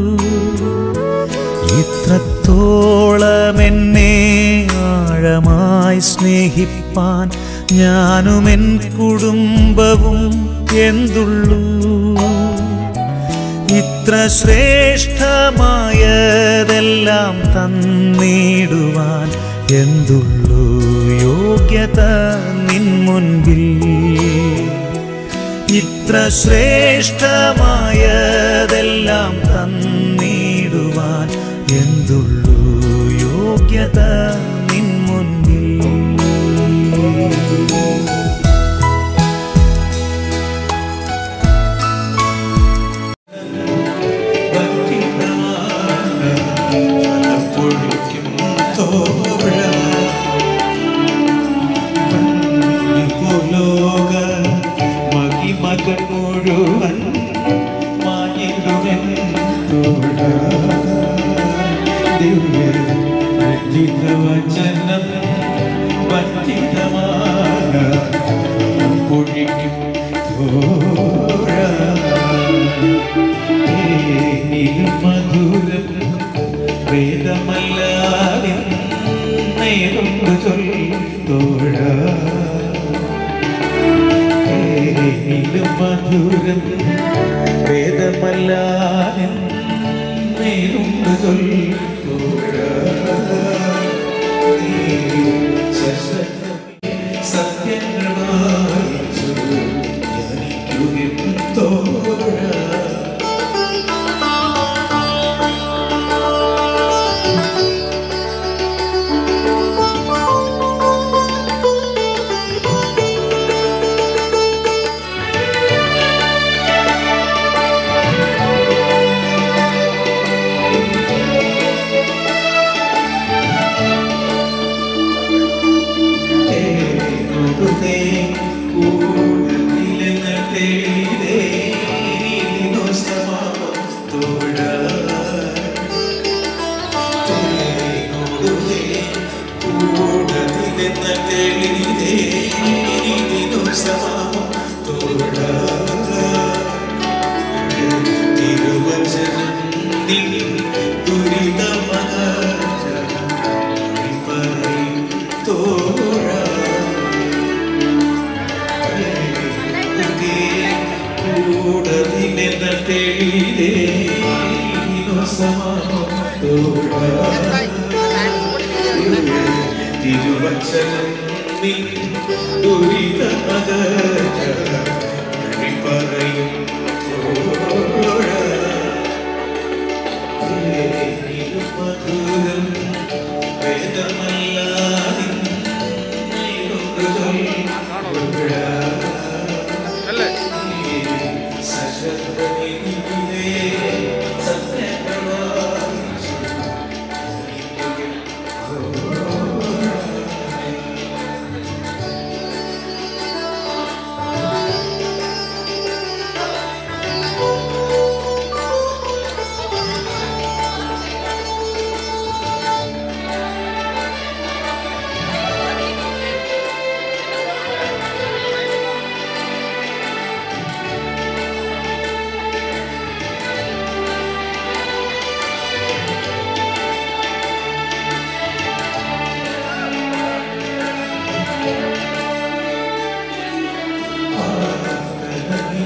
ഇത്രത്തോളം എന്നെ ആഴമായി സ്നേഹിപ്പാൻ ഞാനും എൻ കുടുംബവും എന്തുള്ളൂ ഇത്ര ശ്രേഷ്ഠമായതെല്ലാം തന്നിടുവാൻ എന്തുള്ളൂ യോഗ്യത നിൻ മുൻപിൽ ഇത്ര ശ്രേഷ്ഠമായതെല്ലാം തന്നിടുവാൻ എന്തുള്ളൂ യോഗ്യത നിൻ മുൻപിൽ പൊഴിക്കും തോഴ ഭൂലോക മഹിമകൾ മുഴുവൻ മായിടുവൻ തോഴ ദിവ്യ രഞ്ജിതവചനം വഞ്ചിതമായ പൊഴിക്കും തോഴ ഏനിലും മധുരം വേദമല്ലാതെ നേരുണ്ട് ചൊല്ലോഴ ഏനിലും മധുരം വേദമല്ലാതെ നേരുണ്ട് ചൊല്ലോഴ സത്യങ്ങളായി ധ്യാനിക്കുകയും തോഴ കൊടുത്തേ കൂടുതൽ തേടേ സമാപം തോഴ കൊടുത്തേ കൂടുതൽ തെളിതേ സമാപം തോഴ തിരുവചനം നിൻ ദുരിതമക പറയും തോഴ കൂടതിനെന്ന തെളിതേ തിരുവച്ചനം നിൻ ദുരിതമക പറയും തോഴ മധുരം വേദമല്ലാതെ സത്യ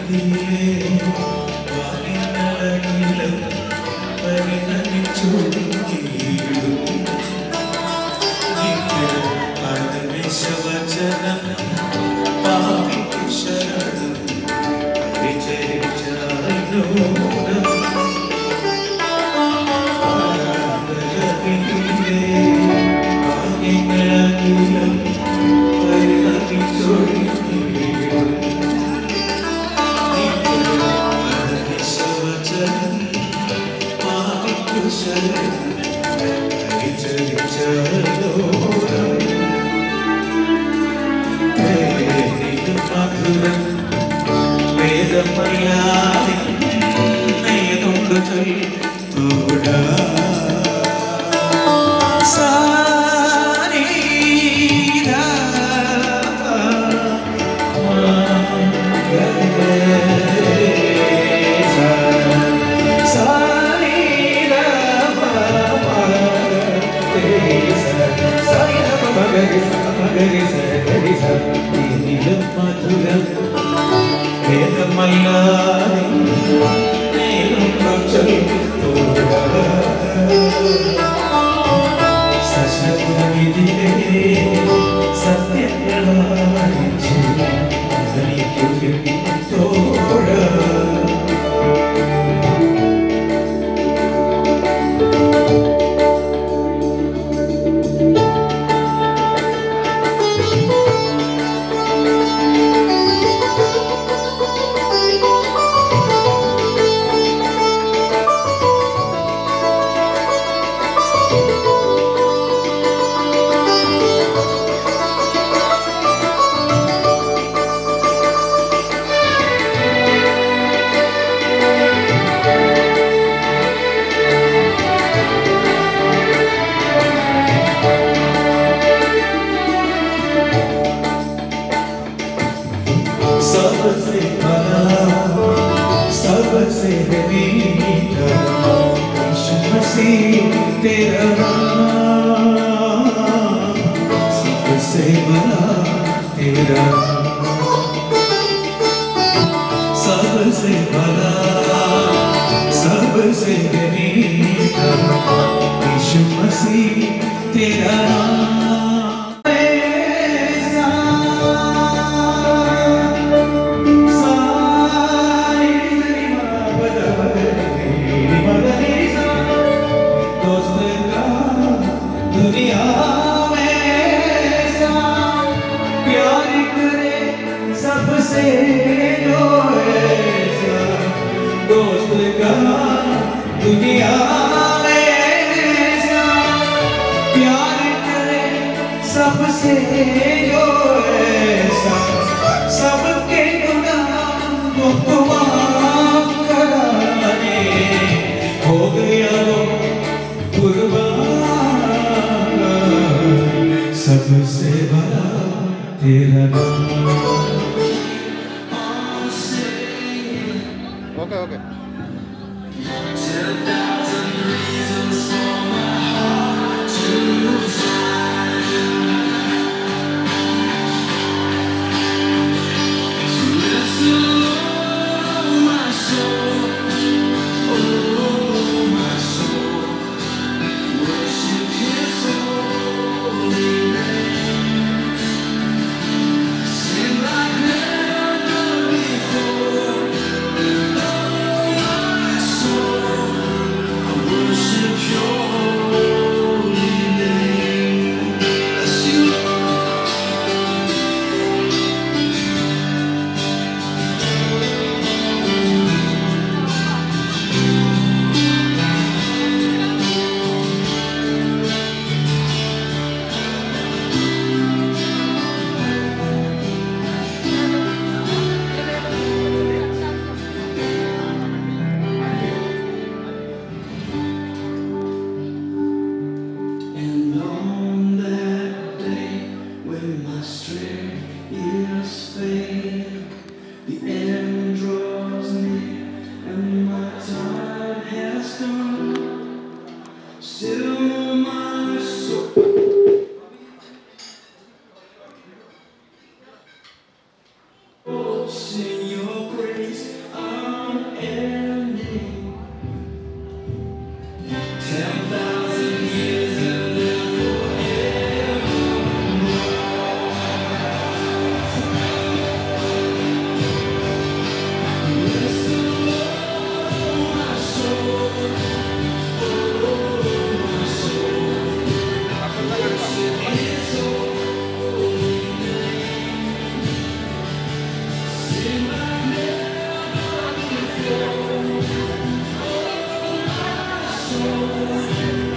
सबसे बड़ा सबसे मीठा यीशु मसीह तेरा नाम सबसे बड़ा तेरा सबसे बड़ा सबसे मीठा यीशु मसीह तेरा नाम दुनिया में ऐसा प्यार करे सबसे जो ऐसा दोस्त का दुनिया में ऐसा प्यार करे सबसे जो ऐसा सबके गुनाहों को माफ कराने हो गया वो कुर्बान सबसे बड़ा तेरा नाम okay okay And on that day when my strength is failed, the end draws near and my time has come. Still my soul. Sing your praise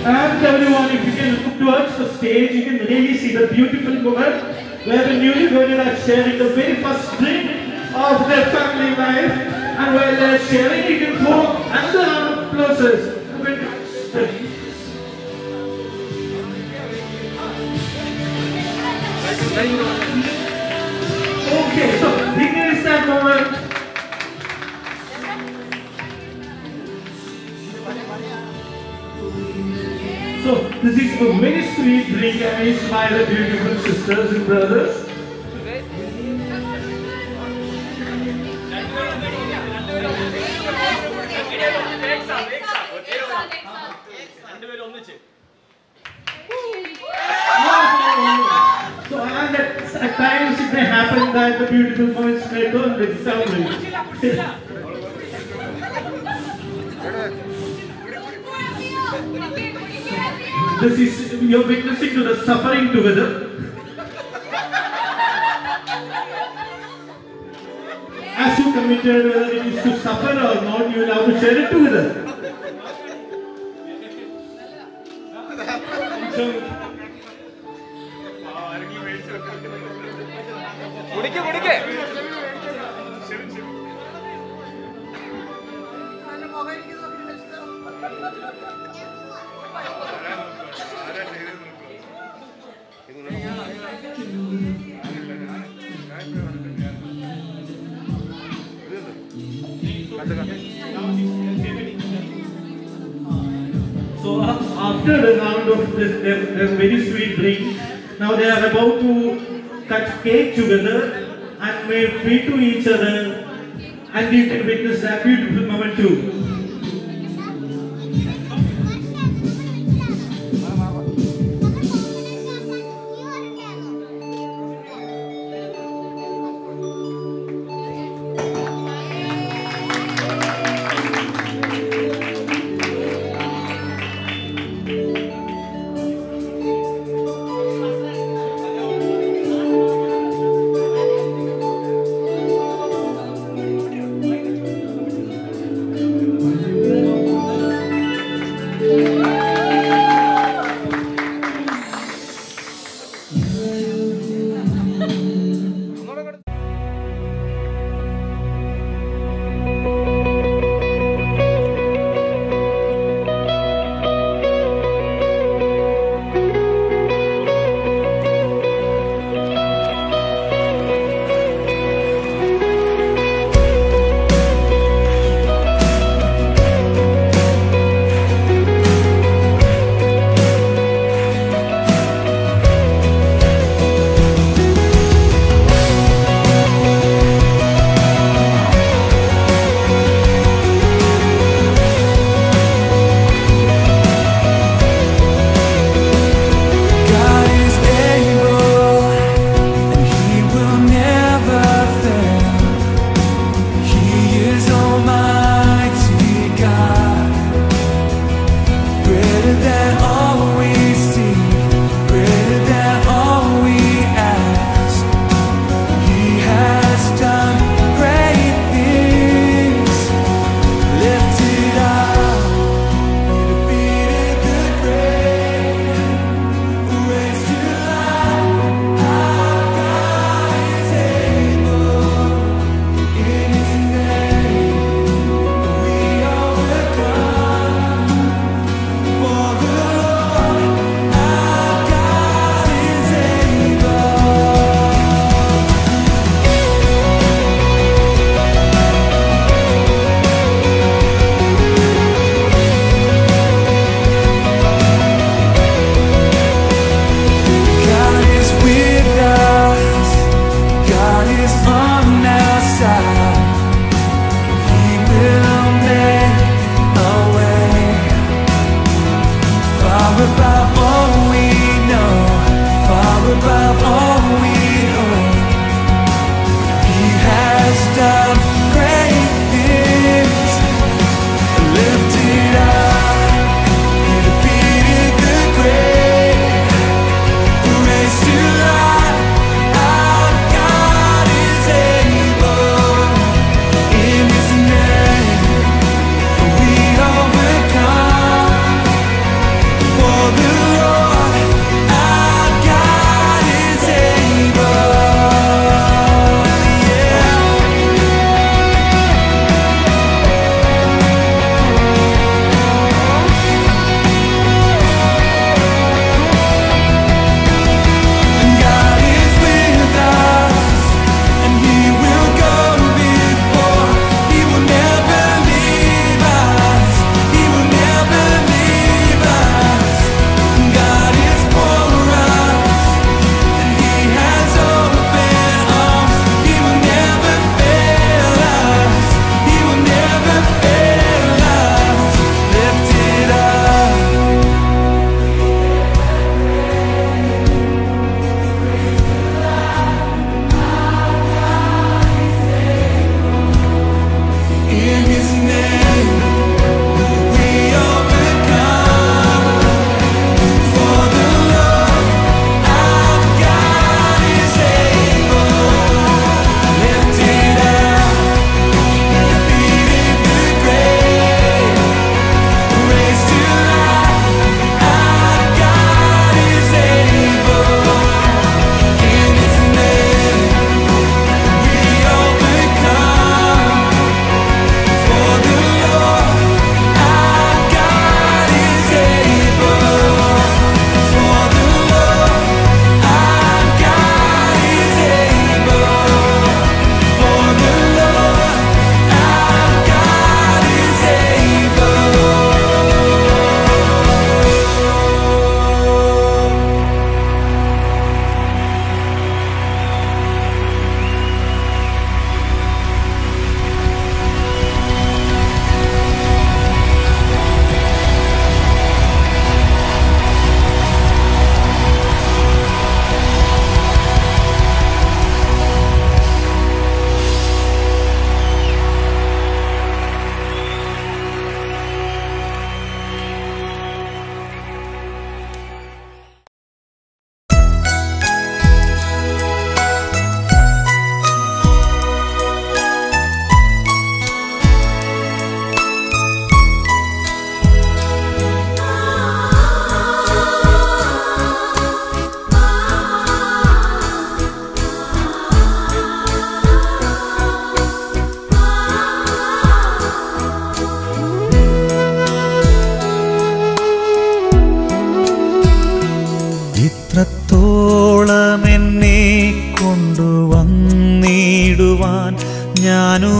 And everyone, if you can look towards the stage, you can really see the beautiful moment where the newly wedded are sharing the very first drink of their family life. And while they're sharing, you can throw another round of applauses. Okay, so here is that moment. So this is a very sweet drink arranged by the beautiful sisters and brothers. So and at, at times it may happen that the beautiful moments may turn with suffering. This is you're witnessing to the suffering together. As you committed whether it is to suffer or not, you will have to share it together. So, കുടിക്ക് കുടിക്ക് So uh, after the round of this, their, their very sweet drink, now they are about to cut cake together and may feed to each other, and you can witness that beautiful moment too.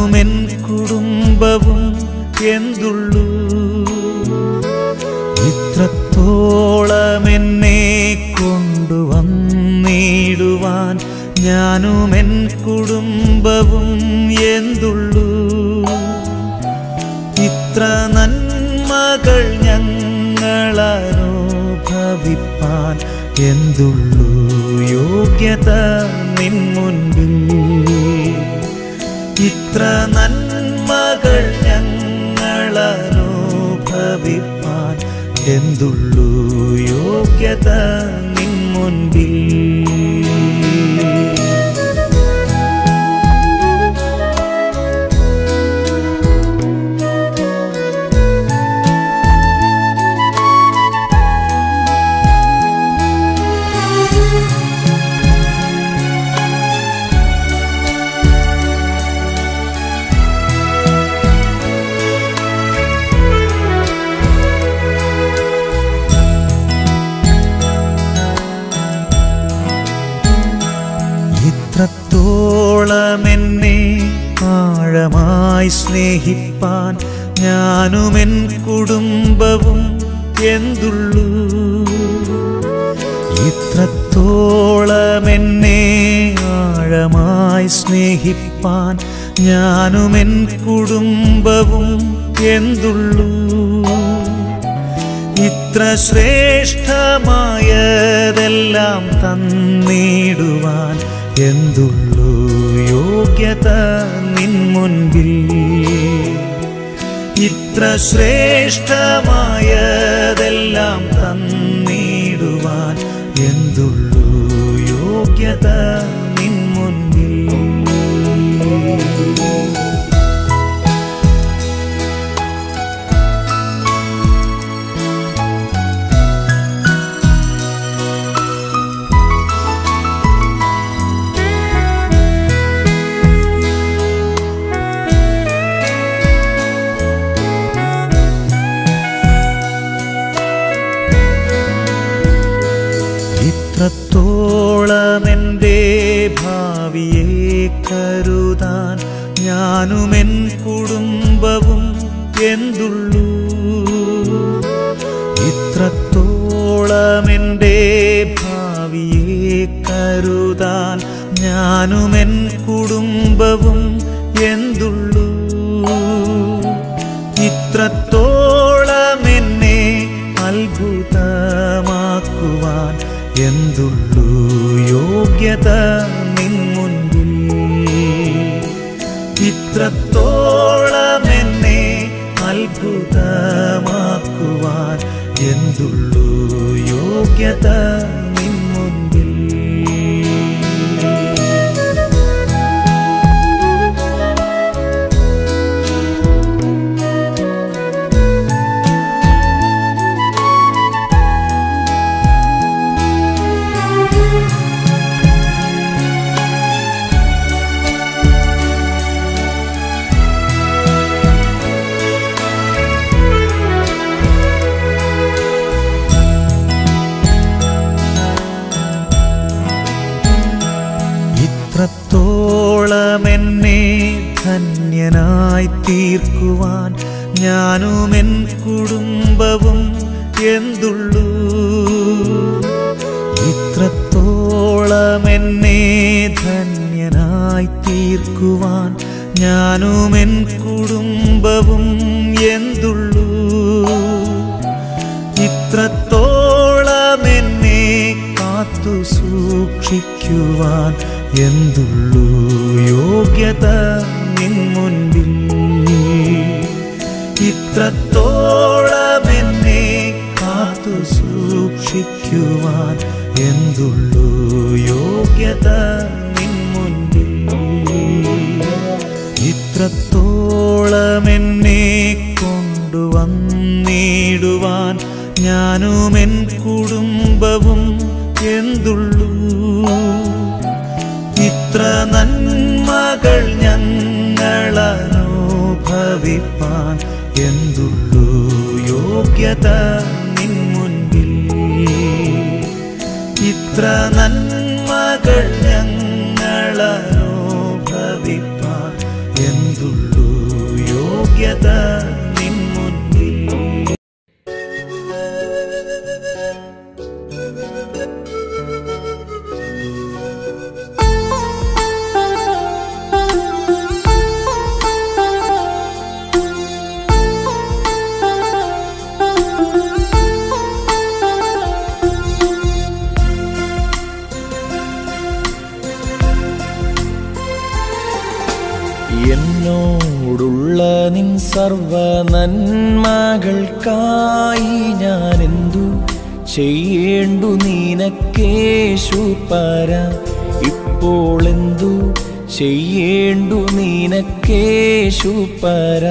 ഞാനുമെൻ കുടുംബവും എന്തുള്ളൂ ഇത്രത്തോളം എന്നെ കൊണ്ടുവന്നിടുവാൻ ഞാനുമെൻ കുടുംബവും എന്തുള്ളൂ ഇത്ര നന്മകൾ ഞങ്ങളനുഭവിപ്പാൻ എന്തുള്ളൂ യോഗ്യത നിൻ മുൻപിൽ ഇത്ര നന്മകൾ ഞങ്ങളനുഭവിപ്പാൻ എന്തുള്ളൂ യോഗ്യത നിൻ മുൻപിൽ ഇത്രത്തോളം എന്നെ ആഴമായി സ്നേഹിപ്പാൻ ഞാനുമെൻ കുടുംബവും എന്തുള്ളൂ ഇത്രത്തോളം എന്നെ ആഴമായി സ്നേഹിപ്പാൻ ഞാനുമെൻ കുടുംബവും എന്തുള്ളൂ ഇത്ര ശ്രേഷ്ഠമായതെല്ലാം തന്നിടുവാൻ എന്തുള്ളൂ യോഗ്യത നിൻ മുൻപിൽ ഇത്ര ശ്രേഷ്ഠമായതെല്ലാം തന്നിടുവാൻ എന്തുള്ളൂ യോഗ്യത നിൻ മുൻപിൽ ഇത്രത്തോളം എൻ്റെ ഭാവിയെ കരുതാൻ ഞാനുമെൻ കുടുംബവും എന്തുള്ളൂ ഇത്രത്തോളം എൻ്റെ ഭാവിയെ കരുതാൻ ഞാനുമെൻ കുടുംബവും എന്തുള്ളൂ ഇത്രത്തോളം എന്നെ അത്ഭുതമാക്കുവാൻ എന്തുള്ളൂ യോഗ്യത നിൻ മുൻപിൽ ഇത്രത്തോളം എന്നെ അത്ഭുതമാക്കുവാൻ എന്തുള്ളൂ യോഗ്യത നിൻ മുൻപിൽ ഇത്രത്തോളം എന്നെ ധന്യനായി തീർക്കുവാൻ ഞാനുമെൻ കുടുംബവും എന്തുള്ളൂ ഇത്രത്തോളം എന്നെ ധന്യനായി തീർക്കുവാൻ ഞാനുമെൻ കുടുംബവും എന്തുള്ളൂ ഇത്രത്തോളം എന്നെ കാത്തു സൂക്ഷിക്കുവാൻ എന്തുള്ളൂ യോഗ്യത നിൻ മുൻപിൽ ഇത്രത്തോളം എന്നെ കാത്തു സൂക്ഷിക്കുവാൻ എന്തുള്ളൂ യോഗ്യത നിൻ മുൻപിൽ ഇത്രത്തോളം എന്നെ കൊണ്ടുവന്നിടുവാൻ ഞാനുമെൻ കുടുംബവും എന്തുള്ളൂ ഇത്ര നന്മകൾ ഞങ്ങളനുഭവിപ്പാൻ എന്തുള്ളൂ യോഗ്യത നിൻ മുൻപിൽ ഇത്ര നന്മകൾ ഞങ്ങളനുഭവിപ്പാൻ എന്തുള്ളൂ യോഗ്യത നിൻ മുൻപിൽ എന്നോടുള്ള നിൻ സർവ നന്മകൾക്കായി ഞാൻ എന്തു ചെയ്യേണ്ടു നീനക്കേശു പര ഇപ്പോൾ എന്തു ചെയ്യേണ്ടു നീനക്കേശു പര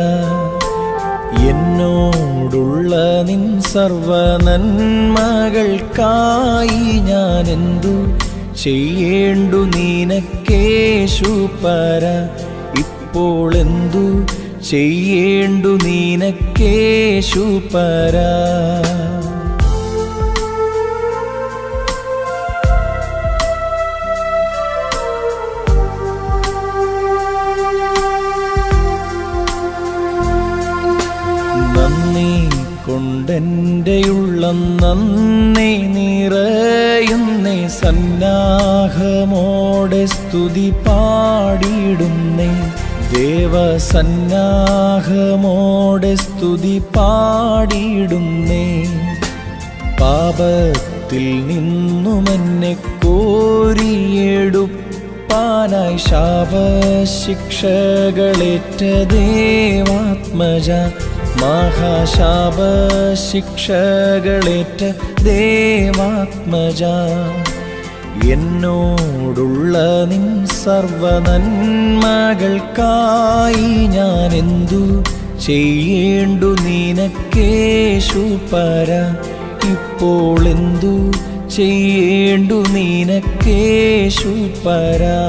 എന്നോടുള്ള നിൻ സർവ നന്മകൾക്കായി ഞാൻ എന്തു ചെയ്യേണ്ടു നീനക്കേശു പര ഇപ്പോൾ എന്തു ചെയ്യേണ്ടു നീനക്കേശു പരാ നന്ദി കൊണ്ടെൻ്റെ ഉള്ളം നന്ദി നിറയുന്നേ സന്നാഹമോടെ സ്തുതി പാടിയിടുന്നേ ദേവസന്നാഹമോടെ സ്തുതി പാടിയിടുന്നേ പാപത്തിൽ നിന്നുമെന്നെ കോരിയെടുപ്പാനായി ശാപശിക്ഷകളേറ്റ ദേവാത്മജ മഹാശാപശിക്ഷകളേറ്റ ദേവാത്മജ എന്നോടുള്ള നിൻ സർവ നന്മകൾക്കായി ഞാൻ എന്തു ചെയ്യേണ്ടു നീനക്കേശു പര ഇപ്പോൾ എന്തു ചെയ്യേണ്ടു നീനക്കേശു പരാ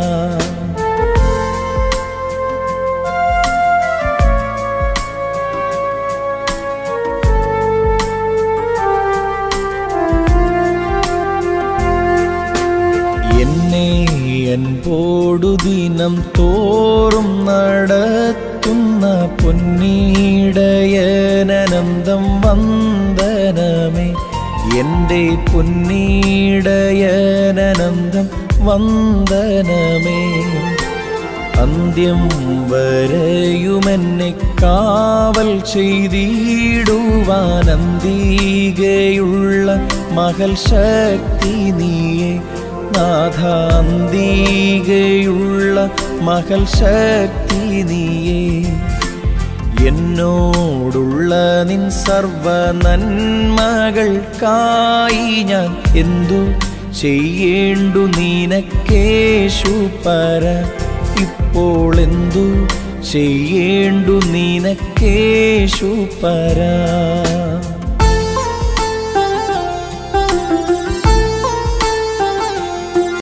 എന്നെ അൻപോടു ദിനം തോറും നടത്തുന്ന പൊന്നീടയനന്തം വന്ദനമേ എൻ്റെ പൊന്നീടയനന്തം വന്ദനമേ അന്ത്യം വരെയുമെന്നെ കാവൽ ചെയ്തിടുവാൻ അന്തികയുള്ള മകൾ ശക്തി നീയെ നാഥാന്തികയുള്ള മകൾ ശക്തി നീയേ എന്നോടുള്ള നിൻ സർവ നന്മകൾക്കായി ഞാൻ എന്തു ചെയ്യേണ്ടു നീനക്കേശു പര ഇപ്പോൾ എന്തു ചെയ്യേണ്ടു നീനക്കേശു പരാ